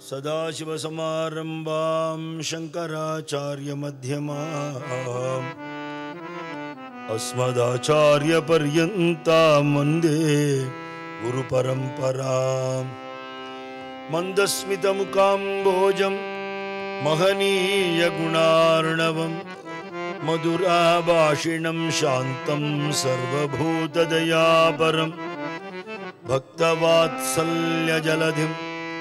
सदाशिवसमारम्भां शङ्कराचार्यमध्यमाम् अस्मदाचार्यपर्यन्तां वन्दे गुरुपरम्पराम् मन्दस्मितमुकाम्बोजं महनीयगुणार्णवम् मधुराभाषिणं शान्तं सर्वभूतदयापरम् भक्तवात्सल्यजलधिं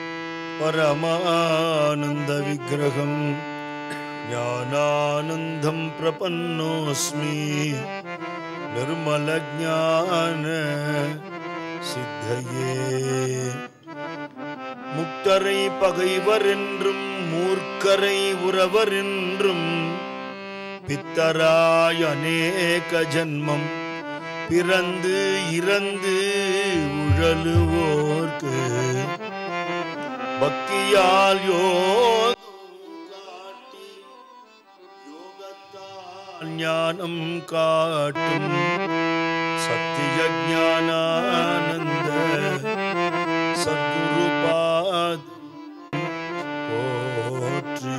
परमानन्दविग्रहं ज्ञानानन्दं प्रपन्नोऽस्मि निर्मलज्ञान सिद्धये முக்தரை பகைவர் என்றும் மூர்க்கரை உறவர் என்றும் பித்தராய் அநேக ஜன்மம் பிறந்து இறந்து உழலுவோர்க்கு பக்தியால் யோகம் காட்டி யோகத்தால் ஞானம் காட்டும் சத்திய ஞானானந்த சத்குரு பாத் போற்றி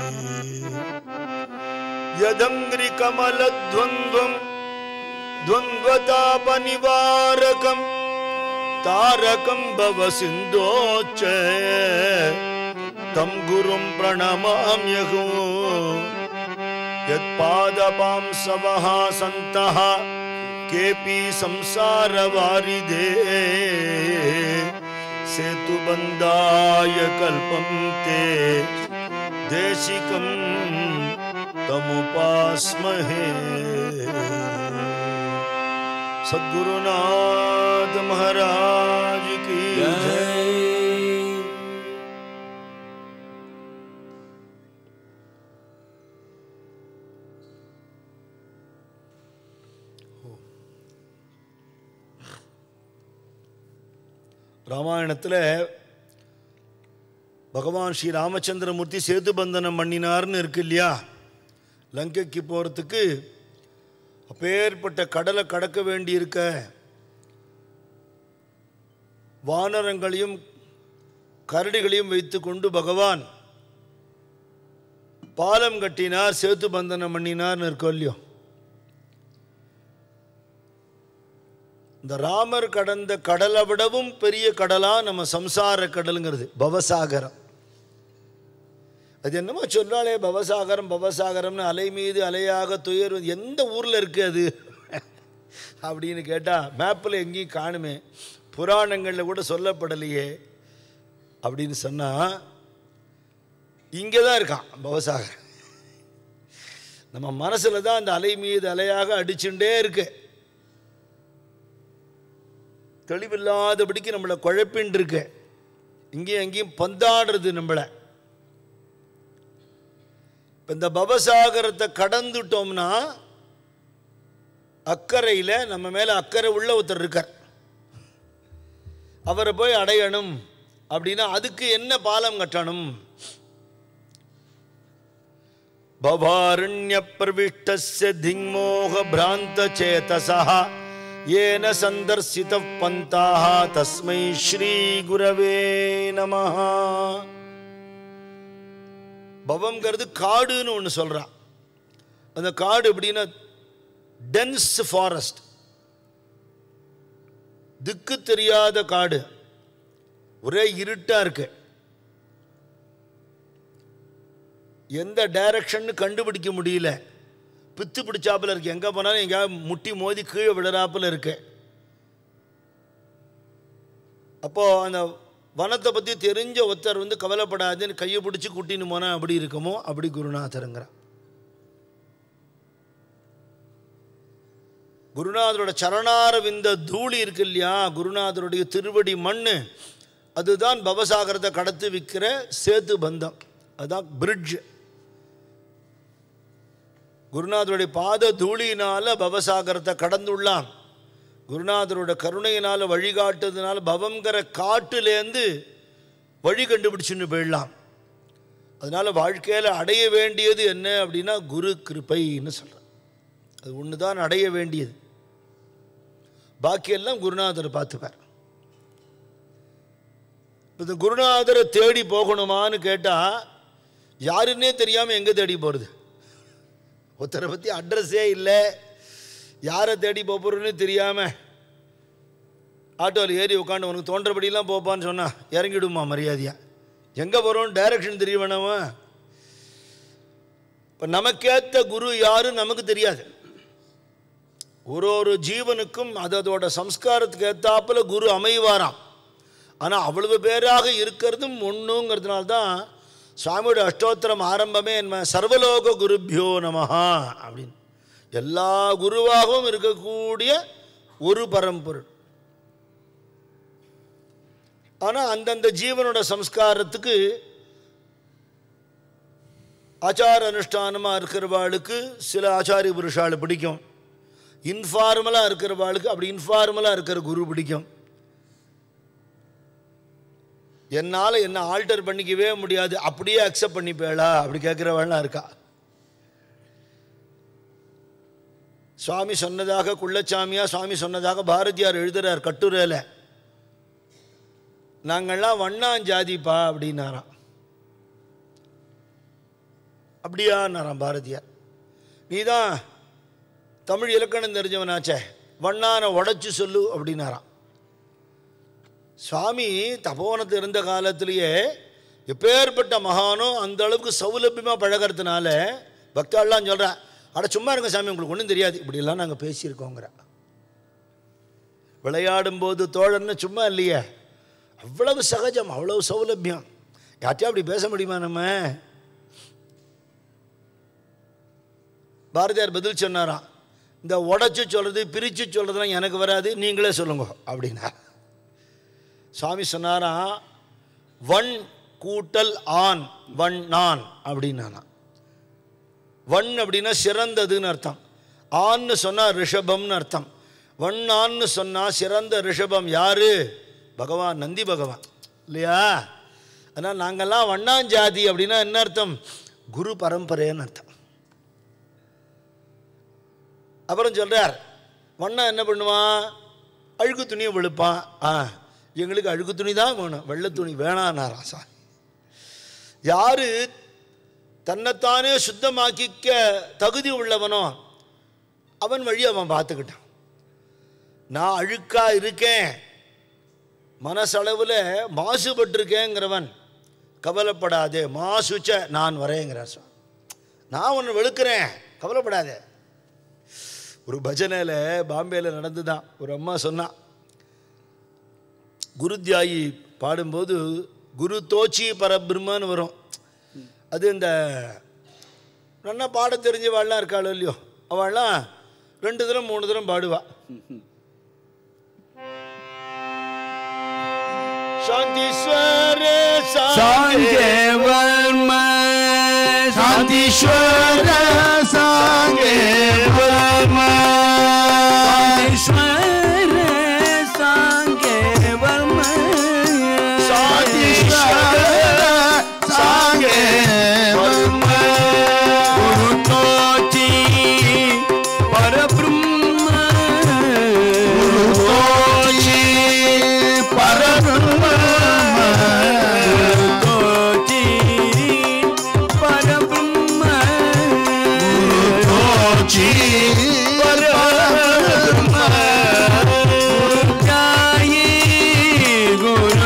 யதங்கிரி கமலத்வந்த்வம் द्वन्द्वतापनिवारकं तारकं भव सिन्धोच्च तं गुरुं प्रणमाम्यहो यत्पादपांसवः सन्तः केऽपि संसारवारिदे सेतुबन्धाय कल्पं ते देशिकं तमुपास्महे सद्गुरुनाथ महाराज की जय ராமாயணத்தில் பகவான் ஸ்ரீ ராமச்சந்திரமூர்த்தி சேது பந்தனம் பண்ணினார்னு இருக்கு இல்லையா லங்கைக்கு போகிறதுக்கு அப்பேற்பட்ட கடலை கடக்க வேண்டியிருக்க வானரங்களையும் கரடிகளையும் வைத்துக்கொண்டு பகவான் பாலம் கட்டினார் சேத்து பந்தனம் பண்ணினார்னு இருக்கோம் இல்லையோ இந்த ராமர் கடந்த கடலை விடவும் பெரிய கடலா நம்ம சம்சார கடலுங்கிறது பவசாகரம் அது என்னமோ சொல்லாலே பவசாகரம் பவசாகரம்னு அலை மீது அலையாக துயர் எந்த ஊரில் இருக்குது அது அப்படின்னு கேட்டால் மேப்பில் எங்கேயும் காணுமே புராணங்களில் கூட சொல்லப்படலையே அப்படின்னு சொன்னால் இங்கே தான் இருக்கான் பவசாகர் நம்ம மனசில் தான் அந்த அலை மீது அலையாக அடிச்சுட்டே இருக்கு தெளிவில்லாதபடிக்கு நம்மளை குழப்பின்னு இருக்கு இங்கேயும் எங்கேயும் பந்தாடுறது நம்மளை இப்போ இந்த பவசாகரத்தை கடந்துட்டோம்னா அக்கறையில் நம்ம மேலே அக்கறை உள்ள ஒருத்தர் இருக்கார் அவரை போய் அடையணும் அப்படின்னா அதுக்கு என்ன பாலம் கட்டணும் பவாரண்ய பிரவிஷ்டஸ்ய திங்மோக பிராந்த சேதசா ஏன சந்தர்சித பந்தாக தஸ்மை ஸ்ரீ குரவே நமஹ பவம்ங்கிறது காடுன்னு ஒன்று சொல்கிறான் அந்த காடு எப்படின்னா டென்ஸ் ஃபாரஸ்ட் திக்கு தெரியாத காடு ஒரே இருட்டாக இருக்கு எந்த டைரக்ஷன்னு கண்டுபிடிக்க முடியல பித்து பிடிச்சாப்புல இருக்கு எங்கே போனாலும் எங்கேயாவது முட்டி மோதி கீழே விழுறாப்புல இருக்கு அப்போது அந்த வனத்தை பற்றி தெரிஞ்ச ஒருத்தர் வந்து கவலைப்படாதுன்னு கையை பிடிச்சி கூட்டின்னு போனால் அப்படி இருக்குமோ அப்படி குருநாதருங்கிறான் குருநாதரோட சரணார விந்த தூளி இருக்கு இல்லையா குருநாதருடைய திருவடி மண் அதுதான் பவசாகரத்தை கடத்து விற்கிற சேது பந்தம் அதுதான் பிரிட்ஜ் குருநாதருடைய பாத தூளியினால பவசாகரத்தை கடந்துள்ளான் குருநாதரோட கருணையினால் வழிகாட்டுறதுனால பவங்கிற காட்டுலேருந்து வழி கண்டுபிடிச்சுன்னு போயிடலாம் அதனால் வாழ்க்கையில் அடைய வேண்டியது என்ன அப்படின்னா குரு கிருபைன்னு சொல்கிறேன் அது ஒன்று தான் அடைய வேண்டியது பாக்கியெல்லாம் குருநாதர் பார்த்துப்பார் இப்போ இந்த குருநாதரை தேடி போகணுமான்னு கேட்டால் யாருன்னே தெரியாமல் எங்கே தேடி போகிறது ஒருத்தரை பற்றி அட்ரஸே இல்லை யாரை தேடி போக போகிறோன்னு தெரியாமல் ஆட்டோவில் ஏறி உட்காந்து உனக்கு தோன்றபடியெல்லாம் போப்பான்னு சொன்னா இறங்கிடுமா மரியாதையா எங்கே போகிறோம் டைரக்ஷன் தெரிய வேணாமா இப்போ நமக்கேற்ற குரு யாருன்னு நமக்கு தெரியாது ஒரு ஒரு ஜீவனுக்கும் அது அதோட சம்ஸ்காரத்துக்கு ஏத்தாப்புல குரு அமைவாராம் ஆனால் அவ்வளவு பேராக இருக்கிறதும் ஒன்றுங்கிறதுனால தான் சுவாமியோட அஷ்டோத்திரம் ஆரம்பமே என்ன சர்வலோக குருபியோ நமஹா அப்படின்னு எல்லா குருவாகவும் இருக்கக்கூடிய ஒரு பரம்பொருள் ஆனால் அந்தந்த ஜீவனோட சம்ஸ்காரத்துக்கு ஆச்சார அனுஷ்டானமாக இருக்கிறவாளுக்கு சில ஆச்சாரிய புருஷால் பிடிக்கும் இன்ஃபார்மலாக இருக்கிறவாளுக்கு அப்படி இன்ஃபார்மலாக இருக்கிற குரு பிடிக்கும் என்னால் என்ன ஆல்டர் பண்ணிக்கவே முடியாது அப்படியே அக்செப்ட் பண்ணிப்பேளா அப்படி கேட்குறவாள்லாம் இருக்கா சுவாமி சொன்னதாக குள்ளச்சாமியா சுவாமி சொன்னதாக பாரதியார் எழுதுறார் கட்டுரையில் நாங்கள்லாம் வண்ணாஞ்சாதிப்பா அப்படின்னாராம் அப்படியான்னாராம் பாரதியார் நீ தான் தமிழ் இலக்கணம் தெரிஞ்சவனாச்சே வண்ணானை உடைச்சு சொல்லு அப்படின்னாராம் சுவாமி தபோவனத்தில் இருந்த காலத்திலேயே எப்பேற்பட்ட மகானும் அந்த அளவுக்கு சௌலபியமாக பழகிறதுனால பக்தாள்லாம் சொல்கிறேன் அட சும்மா இருங்க சாமி உங்களுக்கு ஒன்றும் தெரியாது இப்படியெல்லாம் நாங்கள் பேசியிருக்கோங்கிற விளையாடும்போது தோழன்னு சும்மா இல்லையே அவ்வளவு சகஜம் அவ்வளவு சௌலபியம் யார்ட்டையும் அப்படி பேச முடியுமா நம்ம பாரதியார் பதில் சொன்னாராம் இந்த உடச்சி சொல்கிறது பிரித்து சொல்கிறதுலாம் எனக்கு வராது நீங்களே சொல்லுங்க அப்படின்னா சுவாமி சொன்னாராம் வன் கூட்டல் ஆண் வன் நான் அப்படின்னானா வன் அப்படின்னா சிறந்ததுன்னு அர்த்தம் ஆன்னு சொன்னால் ரிஷபம்னு அர்த்தம் வண்ணான்னு சொன்னால் சிறந்த ரிஷபம் யாரு பகவான் நந்தி பகவான் இல்லையா ஆனால் நாங்கள்லாம் வண்ணாஞ்சாதி அப்படின்னா என்ன அர்த்தம் குரு பரம்பரைன்னு அர்த்தம் அப்புறம் சொல்கிறார் வண்ணா என்ன பண்ணுவான் அழுக்கு துணியை வெளுப்பான் ஆ எங்களுக்கு அழுக்கு துணி தான் வேணும் வெள்ளை துணி வேணான்னாராம் சாமி யார் தன்னைத்தானே சுத்தமாக்கிக்க தகுதி உள்ளவனோ அவன் வழி அவன் பார்த்துக்கிட்டான் நான் அழுக்கா இருக்கேன் மனசளவில் மாசுபட்டிருக்கேங்கிறவன் கவலைப்படாதே மாசுச்ச நான் வரேங்கிறார் சுவாமி நான் ஒன்று வெளுக்கிறேன் கவலைப்படாதே ஒரு பஜனையில் பாம்பேயில் நடந்து தான் ஒரு அம்மா சொன்னா குருத்யாயி பாடும்போது குரு தோச்சி பரபிரம்மன்னு வரும் அது இந்த நல்லா பாட தெரிஞ்சவாள்லாம் இருக்காளோ இல்லையோ அவள்லாம் ரெண்டு தரம் மூணு தரம் பாடுவா சாந்தீஸ்வரே சாங்கே வர்ம சாந்தீஸ்வர சாங்கே வர்ம சாந்தீஸ்வர சாங்கே வர்ம சாந்தீஸ்வர சாங்கே வர்ம குரு தோச்சி பரபிரம்ம குரு தோச்சி பரபிரம்ம தோச்சி பரபிரம்ம தோச்சி பரபிரம்ம குரு ஜாயி குரு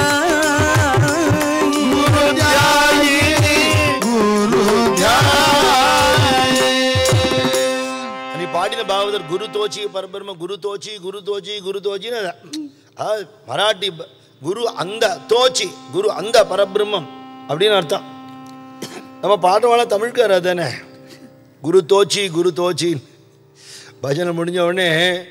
ஜாயி குரு ஜாயி குரு ஜாயி நீ பாடின பாகவதர் குரு தோச்சி பரபிரம்ம குரு தோச்சி குரு தோச்சி குரு தோச்சின்னு அது. அதாவது மராட்டி ப- குரு அந்த தோச்சி குரு அந்த பரபிரம்மம் அப்படின்னு அர்த்தம் நம்ம பாடுவாள தமிழ்கார தானே குரு தோச்சி குரு தோச்சி பஜனை முடிஞ்ச உடனே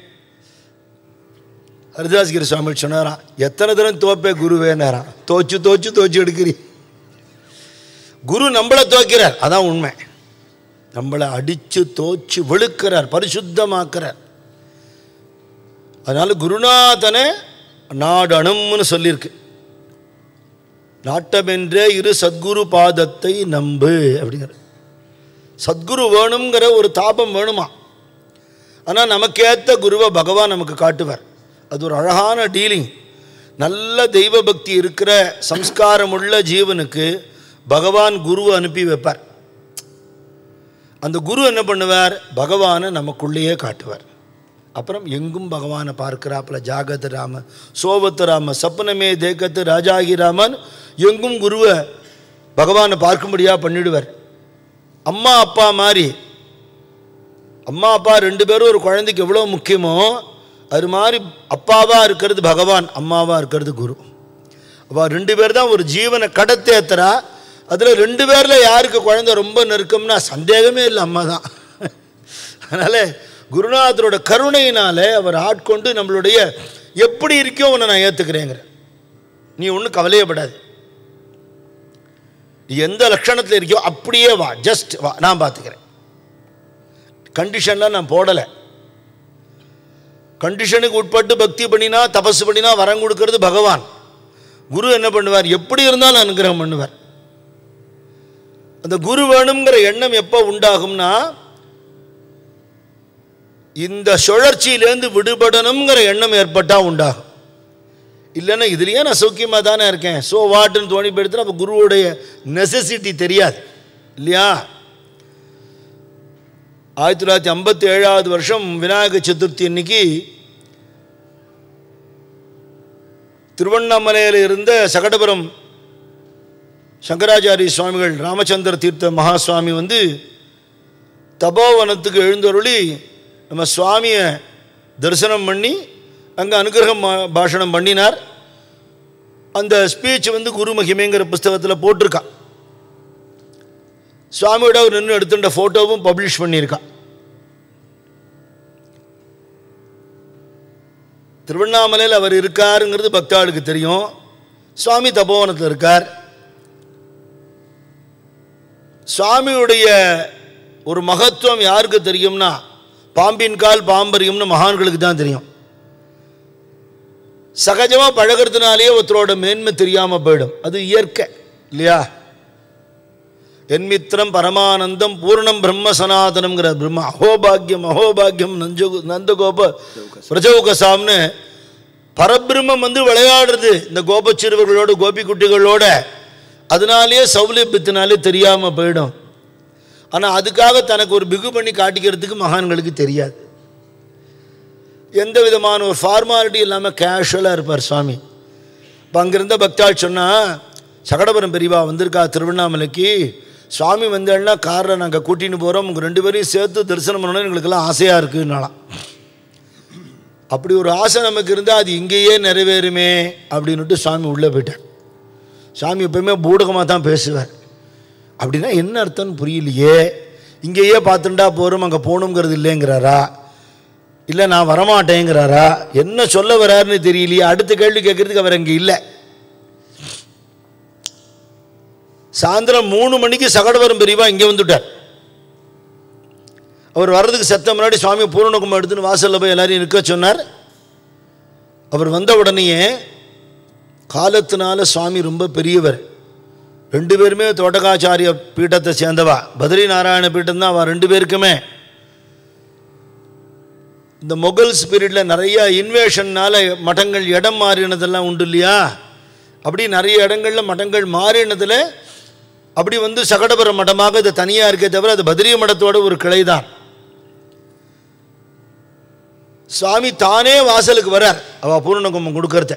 ஹரிதாஸ்கிரி சுவாமி சொன்னாராம் எத்தனை தரம் தோப்பே குருவேனாராம் தோச்சு தோச்சு தோச்சு எடுக்கிறீ குரு நம்மளை தோக்கிறார் அதான் உண்மை நம்மளை அடித்து தோச்சு வெளுக்கிறார் பரிசுத்தமாக்குறார் அதனால குருநாதனை நாடணும்னு சொல்லியிருக்கு நாட்டமென்றே இரு சத்குரு பாதத்தை நம்பு அப்படிங்கிற சத்குரு வேணுங்கிற ஒரு தாபம் வேணுமா ஆனால் நமக்கேற்ற குருவை பகவான் நமக்கு காட்டுவார் அது ஒரு அழகான டீலிங் நல்ல தெய்வ பக்தி இருக்கிற சம்ஸ்காரம் உள்ள ஜீவனுக்கு பகவான் குருவை அனுப்பி வைப்பார் அந்த குரு என்ன பண்ணுவார் பகவானை நமக்குள்ளேயே காட்டுவார் அப்புறம் எங்கும் பகவானை பார்க்கிறாப்புல ஜாகத் ராம சோவத்து ராம சப்பனமே தேக்கத்து ராஜாகி ராமன் எங்கும் குருவை பகவானை பார்க்கும்படியாக பண்ணிடுவார் அம்மா அப்பா மாதிரி அம்மா அப்பா ரெண்டு பேரும் ஒரு குழந்தைக்கு எவ்வளோ முக்கியமோ அது மாதிரி அப்பாவாக இருக்கிறது பகவான் அம்மாவாக இருக்கிறது குரு அப்போ ரெண்டு பேர் தான் ஒரு ஜீவனை கடத்தேத்துறா அதில் ரெண்டு பேரில் யாருக்கு குழந்தை ரொம்ப நெருக்கம்னா சந்தேகமே இல்லை அம்மா தான் அதனால் குருநாதரோட கருணையினாலே அவர் ஆட்கொண்டு நம்மளுடைய எப்படி இருக்கோ உன்னை நான் ஏற்றுக்கிறேங்கிற நீ ஒன்றும் கவலையப்படாது நீ எந்த லட்சணத்தில் இருக்கியோ அப்படியே வா ஜஸ்ட் வா நான் பார்த்துக்கிறேன் கண்டிஷன்லாம் நான் போடலை கண்டிஷனுக்கு உட்பட்டு பக்தி பண்ணினா தபசு பண்ணினா வரம் கொடுக்கறது பகவான் குரு என்ன பண்ணுவார் எப்படி இருந்தாலும் அனுகிரகம் பண்ணுவார் அந்த குரு வேணுங்கிற எண்ணம் எப்போ உண்டாகும்னா இந்த சுழற்சியிலேருந்து விடுபடணுங்கிற எண்ணம் ஏற்பட்டால் உண்டாகும் இல்லைன்னா இதுலேயே நான் சௌக்கியமாக தானே இருக்கேன் ஸோ வாட்டுன்னு தோணி போயிடுத்துனா அப்போ குருவுடைய நெசசிட்டி தெரியாது இல்லையா ஆயிரத்தி தொள்ளாயிரத்தி ஐம்பத்தி ஏழாவது வருஷம் விநாயக சதுர்த்தி அன்னைக்கு திருவண்ணாமலையில் இருந்த சகடபுரம் சங்கராச்சாரிய சுவாமிகள் ராமச்சந்திர தீர்த்த மகாசுவாமி வந்து தபோவனத்துக்கு எழுந்தருளி நம்ம சுவாமியை தரிசனம் பண்ணி அங்கே அனுகிரகம் மா- பாஷணம் பண்ணினார் அந்த ஸ்பீச் வந்து குரு மகிமைங்கிற புஸ்தகத்தில் போட்டிருக்கான் சுவாமியோட அவர் நின்று எடுத்துட்ட ஃபோட்டோவும் பப்ளிஷ் பண்ணியிருக்கான் திருவண்ணாமலையில் அவர் இருக்காருங்கிறது பக்தாளுக்கு தெரியும் சுவாமி தபோவனத்தில் இருக்கார் சுவாமியுடைய ஒரு மகத்துவம் யாருக்கு தெரியும்னா பாம்பின் கால் பாம்பரியும்னு மகான்களுக்கு தான் தெரியும் சகஜமாக பழகிறதுனாலேயே ஒருத்தரோட மேன்மை தெரியாமல் போயிடும் அது இயற்கை இல்லையா என் மித்திரம் பரமானந்தம் பூர்ணம் பிரம்ம சனாதனம்ங்கிற பிரம்ம அஹோபாகியம் அஹோபாகியம் நஞ்சு நந்தகோப பிரஜௌகசாம்னு பரபிரம்மம் வந்து விளையாடுறது இந்த கோப சிறுவர்களோட கோபி குட்டிகளோட அதனாலேயே சௌலபியத்தினாலே தெரியாமல் போயிடும் ஆனால் அதுக்காக தனக்கு ஒரு பிகு பண்ணி காட்டிக்கிறதுக்கு மகான்களுக்கு தெரியாது எந்த விதமான ஒரு ஃபார்மாலிட்டி இல்லாமல் கேஷுவலாக இருப்பார் சுவாமி இப்போ அங்கிருந்த பக்தாள் சொன்னால் சகடபுரம் பெரியவா வந்திருக்கா திருவண்ணாமலைக்கு சுவாமி வந்தேன்னா காரில் நாங்கள் கூட்டின்னு போகிறோம் உங்கள் ரெண்டு பேரையும் சேர்த்து தரிசனம் பண்ணணும்னு எங்களுக்கெல்லாம் ஆசையாக இருக்குன்னாலாம் அப்படி ஒரு ஆசை நமக்கு இருந்தால் அது இங்கேயே நிறைவேறுமே அப்படின்னுட்டு சுவாமி உள்ளே போயிட்டார் சாமி எப்பயுமே பூடகமாக தான் பேசுவார் அப்படின்னா என்ன அர்த்தம்னு புரியலையே இங்கேயே பார்த்துட்டா போகிறோம் அங்கே போகணுங்கிறது இல்லைங்கிறாரா இல்லை நான் வரமாட்டேங்கிறாரா என்ன சொல்ல வராருன்னு தெரியலையே அடுத்த கேள்வி கேட்கறதுக்கு அவர் அங்கே இல்லை சாயந்தரம் மூணு மணிக்கு சகடவரம் பெரியவா இங்கே வந்துட்டார் அவர் வர்றதுக்கு செத்த முன்னாடி சுவாமி பூரணகுமார் எடுத்துன்னு வாசலில் போய் எல்லாரையும் நிற்க சொன்னார் அவர் வந்த உடனேயே காலத்தினால சுவாமி ரொம்ப பெரியவர் ரெண்டு பேருமே தோட்டகாச்சாரிய பீட்டத்தை சேர்ந்தவா பத்ரி நாராயண பீட்டம் தான் அவள் ரெண்டு பேருக்குமே இந்த முகல் ஸ்பிரிட்டில் நிறைய இன்வேஷன்னால மடங்கள் இடம் மாறினதெல்லாம் உண்டு இல்லையா அப்படி நிறைய இடங்களில் மடங்கள் மாறினதில் அப்படி வந்து சகடபுர மடமாக இது தனியாக இருக்கே தவிர அது பத்ரிய மடத்தோட ஒரு கிளை தான் சுவாமி தானே வாசலுக்கு வரார் அவ பூர்ணகுமம் கொடுக்கறத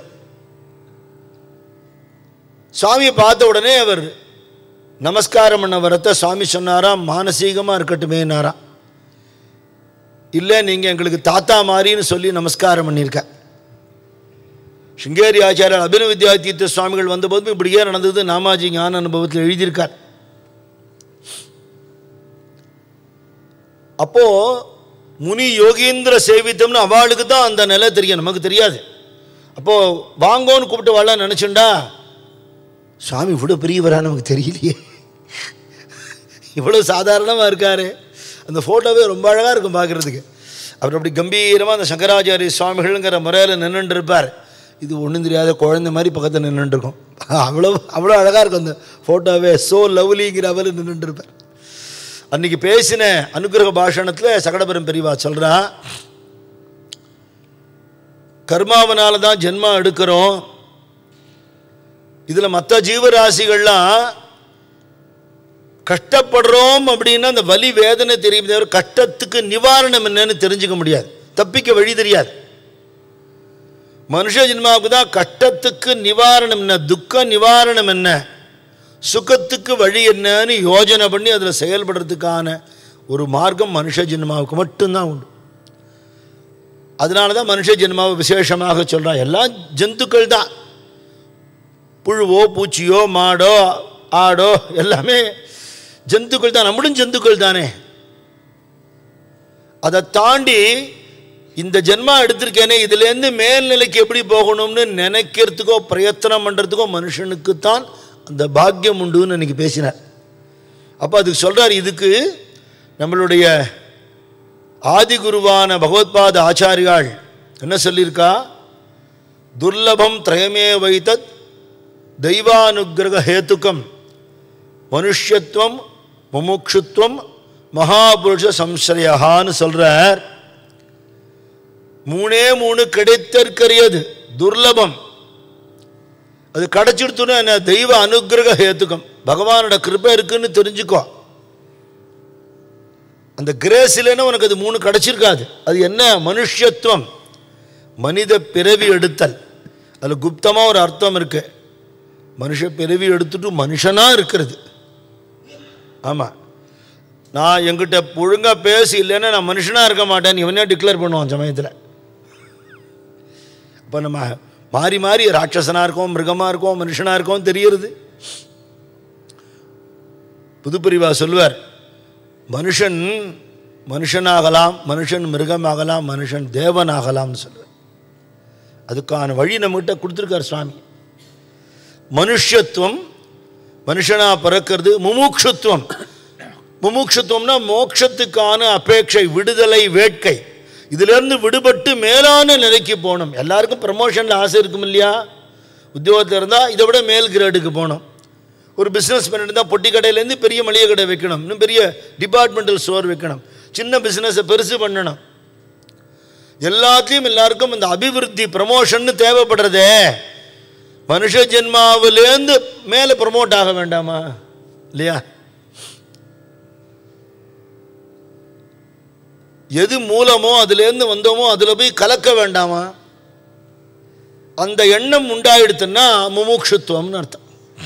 சுவாமியை பார்த்த உடனே அவர் நமஸ்காரம் பண்ண வரத்த சுவாமி சொன்னாராம் மானசீகமாக இருக்கட்டுமேனாராம் இல்லை நீங்கள் எங்களுக்கு தாத்தா மாதிரின்னு சொல்லி நமஸ்காரம் பண்ணியிருக்க சிங்கேரி ஆச்சாரியர் அபினவ வித்யாதீர்த்த சுவாமிகள் வந்தபோதும் இப்படியே நடந்தது நாமாஜி ஞான அனுபவத்தில் எழுதியிருக்கார் அப்போ முனி யோகீந்திர சேவித்தம்னு அவளுக்கு தான் அந்த நிலை தெரியும் நமக்கு தெரியாது அப்போ வாங்கோன்னு கூப்பிட்டு வாழ நினச்சுண்டா சுவாமி இவ்வளோ பெரியவரா நமக்கு தெரியலையே இவ்வளோ சாதாரணமாக இருக்காரு அந்த ஃபோட்டோவே ரொம்ப அழகாக இருக்கும் பார்க்குறதுக்கு அவர் அப்படி கம்பீரமாக அந்த சங்கராச்சாரிய சுவாமிகள்ங்கிற முறையில் நின்றுட்டு இருப்பார் இது ஒன்றும் தெரியாத குழந்தை மாதிரி பக்கத்தில் நின்றுட்டு இருக்கும் அவ்வளோ அவ்வளோ அழகாக இருக்கும் அந்த ஃபோட்டோவே சோ லவ்லிங்கிற அவர் நின்றுட்டு இருப்பார் அன்னைக்கு பேசின அனுகிரக பாஷணத்தில் சகடபெரும் பெரியவா சொல்கிறா கர்மாவனால தான் ஜென்மா எடுக்கிறோம் இதில் மற்ற ஜீவராசிகள்லாம் கஷ்டப்படுறோம் அப்படின்னா அந்த வலி வேதனை தெரியும் தவிர கஷ்டத்துக்கு நிவாரணம் என்னன்னு தெரிஞ்சுக்க முடியாது தப்பிக்க வழி தெரியாது மனுஷ ஜென்மாவுக்கு தான் கஷ்டத்துக்கு நிவாரணம் என்ன துக்க நிவாரணம் என்ன சுகத்துக்கு வழி என்னன்னு யோஜனை பண்ணி அதில் செயல்படுறதுக்கான ஒரு மார்க்கம் மனுஷ ஜென்மாவுக்கு மட்டும்தான் உண்டு அதனால தான் மனுஷ ஜென்மாவை விசேஷமாக சொல்கிறான் எல்லாம் ஜந்துக்கள் தான் புழுவோ பூச்சியோ மாடோ ஆடோ எல்லாமே ஜந்துக்கள் தான் நம்மளும் ஜந்துக்கள் தானே அதை தாண்டி இந்த ஜென்மா எடுத்திருக்கேனே இதுலேருந்து மேல்நிலைக்கு எப்படி போகணும்னு நினைக்கிறதுக்கோ பிரயத்தனம் பண்ணுறதுக்கோ மனுஷனுக்கு தான் அந்த பாக்கியம் உண்டுன்னு இன்னைக்கு பேசினார் அப்போ அதுக்கு சொல்கிறார் இதுக்கு நம்மளுடைய ஆதிகுருவான பகவத்பாத ஆச்சாரியாள் என்ன சொல்லியிருக்கா துர்லபம் திரயமே வைத்தத் தெய்வானுகிரக ஹேத்துக்கம் மனுஷ்யத்துவம் முமுட்சுத்துவம் மகாபுருஷ சம்சயகான்னு சொல்றார் மூணே மூணு கிடைத்தற்கரியது துர்லபம் அது கிடைச்சிடுத்துன்னா என்ன தெய்வ அனுகிரக ஹேத்துக்கம் பகவானோட கிருபை இருக்குன்னு தெரிஞ்சுக்கோ அந்த கிரேஸ் இல்லைன்னா உனக்கு அது மூணு கிடைச்சிருக்காது அது என்ன மனுஷ்யத்துவம் மனித பிறவி எடுத்தல் அதில் குப்தமாக ஒரு அர்த்தம் இருக்கு மனுஷ பிறவி எடுத்துட்டு மனுஷனாக இருக்கிறது ஆமாம் நான் எங்கிட்ட ஒழுங்காக பேசி இல்லைன்னா நான் மனுஷனாக இருக்க மாட்டேன்னு இவனே டிக்ளேர் பண்ணுவான் சமயத்தில் அப்போ நம்ம மாறி மாறி ராட்சசனாக இருக்கோம் மிருகமாக இருக்கோம் மனுஷனாக இருக்கோம் தெரியுறது புதுப்பிரிவா சொல்லுவார் மனுஷன் மனுஷனாகலாம் மனுஷன் மிருகமாகலாம் மனுஷன் தேவனாகலாம்னு சொல்லுவார் அதுக்கான வழி நம்மகிட்ட கொடுத்துருக்கார் சுவாமி மனுஷத்துவம் மனுஷனா பிறக்கிறது முமுட்சுத்துவம் முமுட்சுத்துவம்னா மோட்சத்துக்கான அபேட்சை விடுதலை வேட்கை இதிலிருந்து விடுபட்டு மேலான நிலைக்கு போகணும் எல்லாருக்கும் ப்ரமோஷனில் ஆசை இருக்கும் இல்லையா உத்தியோகத்தில் இருந்தால் இதை விட மேல் கிரேடுக்கு போகணும் ஒரு பிஸ்னஸ் பண்ணிட்டு இருந்தால் பொட்டி கடையிலேருந்து பெரிய மளிகை கடை வைக்கணும் இன்னும் பெரிய டிபார்ட்மெண்டல் ஸ்டோர் வைக்கணும் சின்ன பிஸ்னஸை பெருசு பண்ணணும் எல்லாத்தையும் எல்லாருக்கும் இந்த அபிவிருத்தி ப்ரமோஷன் தேவைப்படுறதே மனுஷ ஜென்மாவிலேருந்து மேலே ப்ரமோட் ஆக வேண்டாமா இல்லையா எது மூலமோ அதுலேருந்து வந்தோமோ அதில் போய் கலக்க வேண்டாமா அந்த எண்ணம் உண்டாயிடுத்துன்னா முமுட்சுத்துவம்னு அர்த்தம்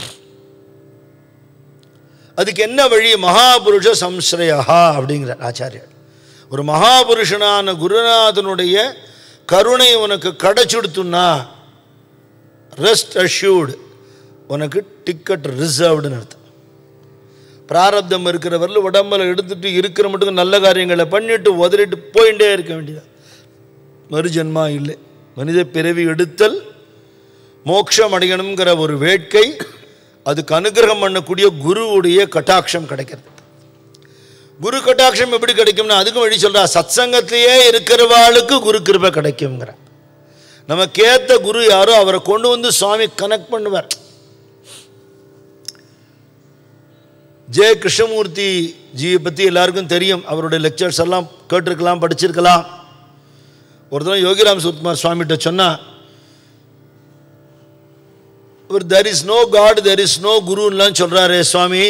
அதுக்கு என்ன வழி மகாபுருஷ சம்ஸ்ரயா அப்படிங்கிற ஆச்சாரியர் ஒரு மகாபுருஷனான குருநாதனுடைய கருணை உனக்கு கிடைச்சுடுத்துன்னா ரெஸ்ட் அஷ்யூர்டு உனக்கு டிக்கெட் ரிசர்வ்டுன்னு அர்த்தம் பிராரப்தம் இருக்கிறவரில் உடம்புல எடுத்துட்டு இருக்கிற மட்டும் நல்ல காரியங்களை பண்ணிட்டு உதறிட்டு போயிட்டே இருக்க வேண்டியது மறுஜன்மா இல்லை மனித பிறவி எடுத்தல் மோட்சம் அடையணுங்கிற ஒரு வேட்கை அதுக்கு அனுகிரகம் பண்ணக்கூடிய குருவுடைய கட்டாட்சம் கிடைக்கிறது குரு கட்டாட்சம் எப்படி கிடைக்கும்னா அதுக்கும் வழி சொல்றா சத்சங்கத்திலேயே இருக்கிறவாளுக்கு குரு கிருபை கிடைக்குங்கிற நமக்கேத்த குரு யாரோ அவரை கொண்டு வந்து சுவாமி கனெக்ட் பண்ணுவார் ஜே கிருஷ்ணமூர்த்தி ஜியை பற்றி எல்லாருக்கும் தெரியும் அவருடைய லெக்சர்ஸ் எல்லாம் கேட்டிருக்கலாம் படிச்சிருக்கலாம் ஒரு தடவை யோகிராம் சுத்குமார் சுவாமிகிட்ட சொன்னா இவர் there is no God there is no குருன்னுலாம் சொல்கிறாரே சுவாமி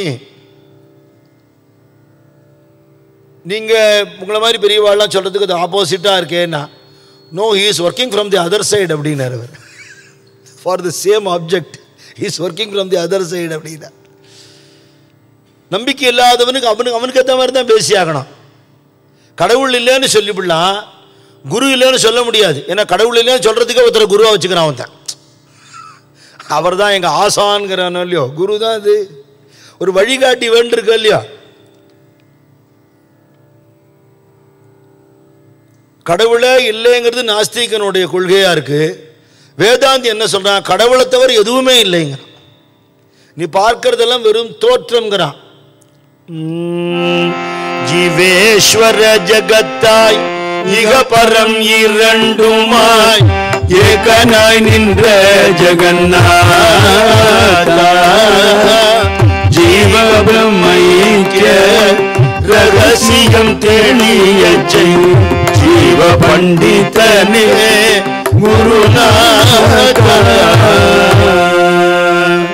நீங்கள் உங்களை மாதிரி பெரியவாள்லாம் சொல்கிறதுக்கு அது ஆப்போசிட்டாக இருக்கேன்னா no he is working from the other side அப்படின்னார் அவர் for the same object he is working from the other side அப்படின்னா நம்பிக்கை இல்லாதவனுக்கு அவனுக்கு அவனுக்கு ஏற்ற மாதிரி தான் பேசியாகணும் கடவுள் இல்லைன்னு சொல்லிவிடலாம் குரு இல்லைன்னு சொல்ல முடியாது ஏன்னா கடவுள் இல்லைன்னு சொல்கிறதுக்கே ஒருத்தர் குருவாக வச்சுக்கிறான் அவன் தான் அவர் தான் எங்கள் ஆசான்கிறானோ இல்லையோ குரு தான் இது ஒரு வழிகாட்டி வேண்டிருக்க இல்லையா கடவுளே இல்லைங்கிறது நாஸ்திகனுடைய கொள்கையாக இருக்குது வேதாந்தி என்ன சொல்கிறான் கடவுளை தவிர எதுவுமே இல்லைங்க நீ பார்க்கறதெல்லாம் வெறும் தோற்றம்ங்கிறான் ஜீவேஸ்வர ஜகத்தாய் இக பரம் இரண்டுமாய் ஏகனாய் நின்ற ஜெகநாதா ஜீவ பிரம்மைக்கிய ரகசியம் தெளிய ஜீவ பண்டிதனே குருநாதா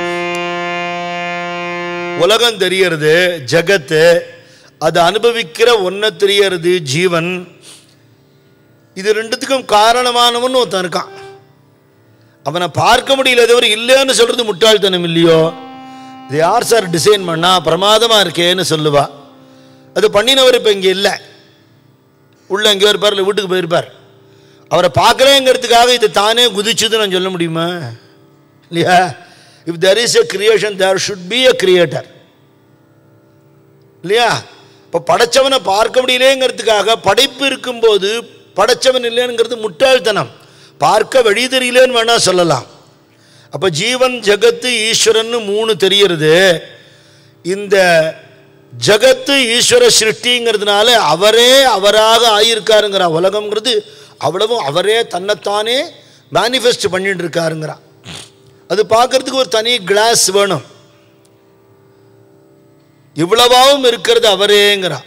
உலகம் தெரியறது ஜகத்து அதை அனுபவிக்கிற ஒன்றை தெரியறது ஜீவன் இது ரெண்டுத்துக்கும் காரணமானவன் ஒருத்தன் இருக்கான் அவனை பார்க்க முடியல தவிர இல்லைன்னு சொல்றது முட்டாள்தனம் இல்லையோ இது யார் சார் டிசைன் பண்ணா பிரமாதமா இருக்கேன்னு சொல்லுவா அது பண்ணினவர் இப்போ இங்கே இல்லை உள்ள எங்கேயோ இருப்பார் இல்லை வீட்டுக்கு போயிருப்பார் அவரை பார்க்குறேங்கிறதுக்காக இது தானே குதிச்சுது நான் சொல்ல முடியுமா இல்லையா if there is a creation there should be a creator இல்லையா இப்போ படைச்சவனை பார்க்க முடியலேங்கிறதுக்காக படைப்பு இருக்கும்போது படைச்சவன் இல்லைங்கிறது முட்டாள்தனம் பார்க்க வழி தெரியலேன்னு வேணா சொல்லலாம் அப்போ ஜீவன் ஜகத்து ஈஸ்வரன்னு மூணு தெரியறது இந்த ஜகத்து ஈஸ்வர சிருஷ்டிங்கிறதுனால அவரே அவராக ஆயிருக்காருங்கிற உலகம்ங்கிறது அவ்வளவும் அவரே தன்னைத்தானே மேனிஃபெஸ்ட் பண்ணிட்டு இருக்காருங்கிறான் அது பார்க்கறதுக்கு ஒரு தனி கிளாஸ் வேணும் இவ்வளவாவும் இருக்கிறது அவரேங்கிறான்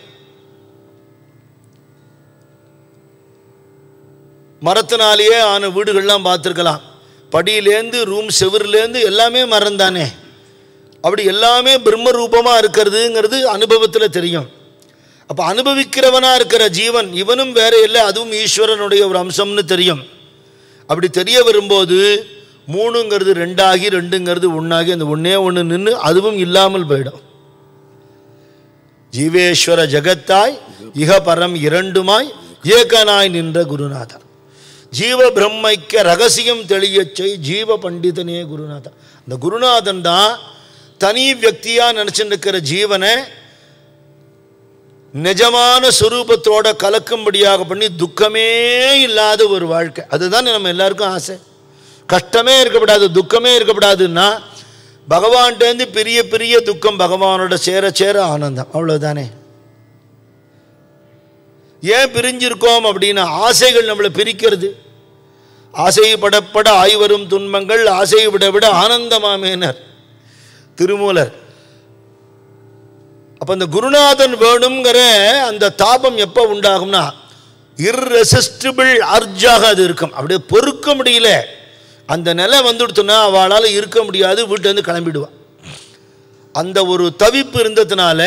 மரத்தினாலேயே ஆன வீடுகள்லாம் பார்த்துருக்கலாம் படியிலேருந்து ரூம் செவர்லேருந்து எல்லாமே மரம் தானே அப்படி எல்லாமே பிரம்ம ரூபமாக இருக்கிறதுங்கிறது அனுபவத்தில் தெரியும் அப்போ அனுபவிக்கிறவனாக இருக்கிற ஜீவன் இவனும் வேற இல்லை அதுவும் ஈஸ்வரனுடைய ஒரு அம்சம்னு தெரியும் அப்படி தெரிய வரும்போது மூணுங்கிறது ரெண்டாகி ரெண்டுங்கிறது ஒன்றாகி அந்த ஒன்றே ஒன்று நின்று அதுவும் இல்லாமல் போயிடும் ஜீவேஸ்வர ஜகத்தாய் இக பரம் இரண்டுமாய் ஏகனாய் நின்ற குருநாதர் ஜீவ பிரம்மைக்க ரகசியம் தெளியச் செய் ஜீவ பண்டிதனே குருநாதன் அந்த குருநாதன் தான் தனி வியக்தியாக நினச்சிட்டு இருக்கிற ஜீவனை நிஜமான சுரூபத்தோட கலக்கும்படியாக பண்ணி துக்கமே இல்லாத ஒரு வாழ்க்கை அதுதான் நம்ம எல்லாருக்கும் ஆசை கஷ்டமே இருக்கக்கூடாது துக்கமே இருக்கக்கூடாதுன்னா பகவான்கிட்டேருந்து பெரிய பெரிய துக்கம் பகவானோட சேர சேர ஆனந்தம் அவ்வளவுதானே ஏன் பிரிஞ்சிருக்கோம் அப்படின்னா ஆசைகள் நம்மளை பிரிக்கிறது ஆசைப்படப்பட ஆய்வரும் துன்பங்கள் ஆசையை விட விட ஆனந்தமாமேனர் திருமூலர் அப்போ அந்த குருநாதன் வேணுங்கிற அந்த தாபம் எப்போ உண்டாகும்னா இர்ரெசிஸ்டிபிள் அர்ஜாக அது இருக்கும் அப்படியே பொறுக்க முடியல அந்த நிலை வந்துடுத்துனா அவளால் இருக்க முடியாது வீட்டிலேருந்து கிளம்பிடுவான் அந்த ஒரு தவிப்பு இருந்ததுனால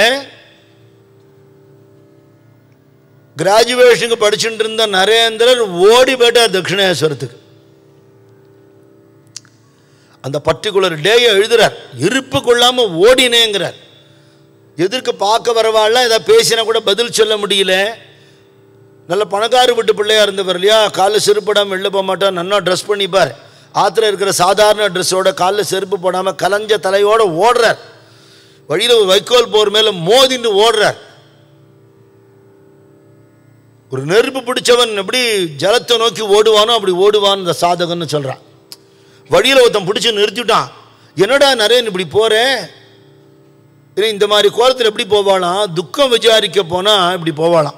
கிராஜுவேஷனுக்கு படிச்சுட்டு இருந்த நரேந்திரர் ஓடி போயிட்டார் தட்சிணேஸ்வரத்துக்கு அந்த பர்டிகுலர் டேயை எழுதுறார் இருப்பு கொள்ளாம ஓடினேங்கிறார் எதிர்க்க பார்க்க வரவாள்லாம் ஏதாவது பேசினா கூட பதில் சொல்ல முடியல நல்ல பணக்கார வீட்டு பிள்ளையா இருந்தவர் இல்லையா காலில் செருப்பு போடாமல் வெளில போக மாட்டார் நன்னா ட்ரெஸ் பண்ணிப்பார் ஆற்றுல இருக்கிற சாதாரண ட்ரெஸ்ஸோட காலில் செருப்பு போடாமல் கலைஞ்ச தலையோட ஓடுறார் வழியில் ஒரு வைக்கோல் போர் மேலே மோதிண்டு ஓடுறார் ஒரு நெருப்பு பிடிச்சவன் எப்படி ஜலத்தை நோக்கி ஓடுவானோ அப்படி ஓடுவான் இந்த சாதகன்னு சொல்கிறான் வழியில் ஒருத்தன் பிடிச்சி நிறுத்திட்டான் என்னடா நரேன் இப்படி போற ஏன்னா இந்த மாதிரி கோலத்தில் எப்படி போவாளாம் துக்கம் விசாரிக்க போனால் இப்படி போவாளாம்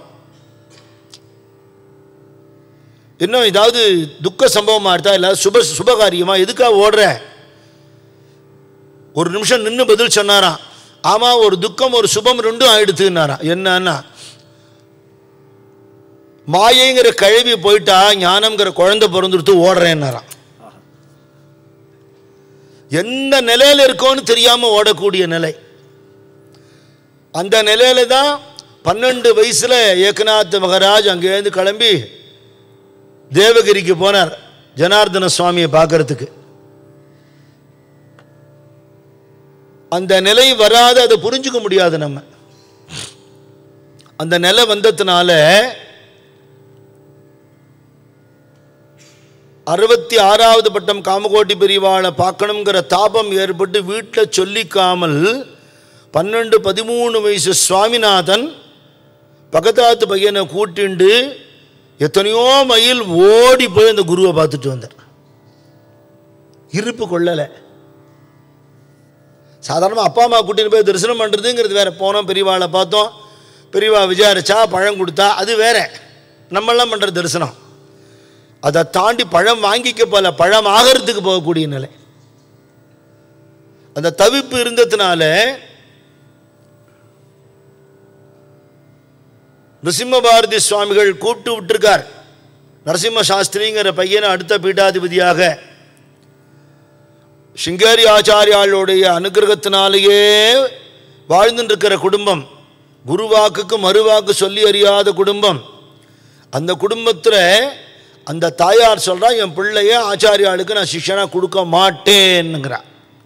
இன்னும் ஏதாவது துக்க சம்பவமாக இருந்தா இல்லை சுப சுபகாரியமா எதுக்காக ஓடுற ஒரு நிமிஷம் நின்று பதில் சொன்னாராம் ஆமாம் ஒரு துக்கம் ஒரு சுபம் ரெண்டும் ஆயிடுத்துன்னாராம் என்னன்னா மாயைங்கிற கழுவி போயிட்டா ஞானம்ங்கிற குழந்தை பிறந்துடுத்து ஓடுறேன்னாராம் எந்த நிலையில இருக்கோன்னு தெரியாம ஓடக்கூடிய நிலை அந்த நிலையில தான் பன்னெண்டு வயசுல ஏகநாத் மகராஜ் அங்கேருந்து கிளம்பி தேவகிரிக்கு போனார் ஜனார்தன சுவாமியை பார்க்கறதுக்கு அந்த நிலை வராது அதை புரிஞ்சுக்க முடியாது நம்ம அந்த நிலை வந்ததுனால அறுபத்தி ஆறாவது பட்டம் காமகோட்டி பிரிவாளை பார்க்கணுங்கிற தாபம் ஏற்பட்டு வீட்டில் சொல்லிக்காமல் பன்னெண்டு பதிமூணு வயசு சுவாமிநாதன் பக்கத்தாத்து பையனை கூட்டிண்டு எத்தனையோ மைல் ஓடி போய் அந்த குருவை பார்த்துட்டு வந்தார் இருப்பு கொள்ளலை சாதாரணமாக அப்பா அம்மா கூட்டின்னு போய் தரிசனம் பண்ணுறதுங்கிறது வேற போனோம் பெரியவாளை பார்த்தோம் பெரியவா விசாரிச்சா பழம் கொடுத்தா அது வேற நம்மெல்லாம் பண்ணுற தரிசனம் அதை தாண்டி பழம் வாங்கிக்க போல பழம் ஆகிறதுக்கு போகக்கூடிய நிலை அந்த தவிப்பு இருந்ததுனால நரசிம்ம பாரதி சுவாமிகள் கூப்பிட்டு விட்டுருக்கார் நரசிம்ம சாஸ்திரிங்கிற பையனை அடுத்த பீட்டாதிபதியாக சிங்கேரி ஆச்சாரியாளுடைய அனுகிரகத்தினாலேயே வாழ்ந்துட்டு இருக்கிற குடும்பம் குருவாக்குக்கு மறுவாக்கு சொல்லி அறியாத குடும்பம் அந்த குடும்பத்தில் அந்த தாயார் சொல்றா என் பிள்ளைய ஆச்சாரியாளுக்கு நான் சிஷ்யனா கொடுக்க மாட்டேன்னுங்கிறா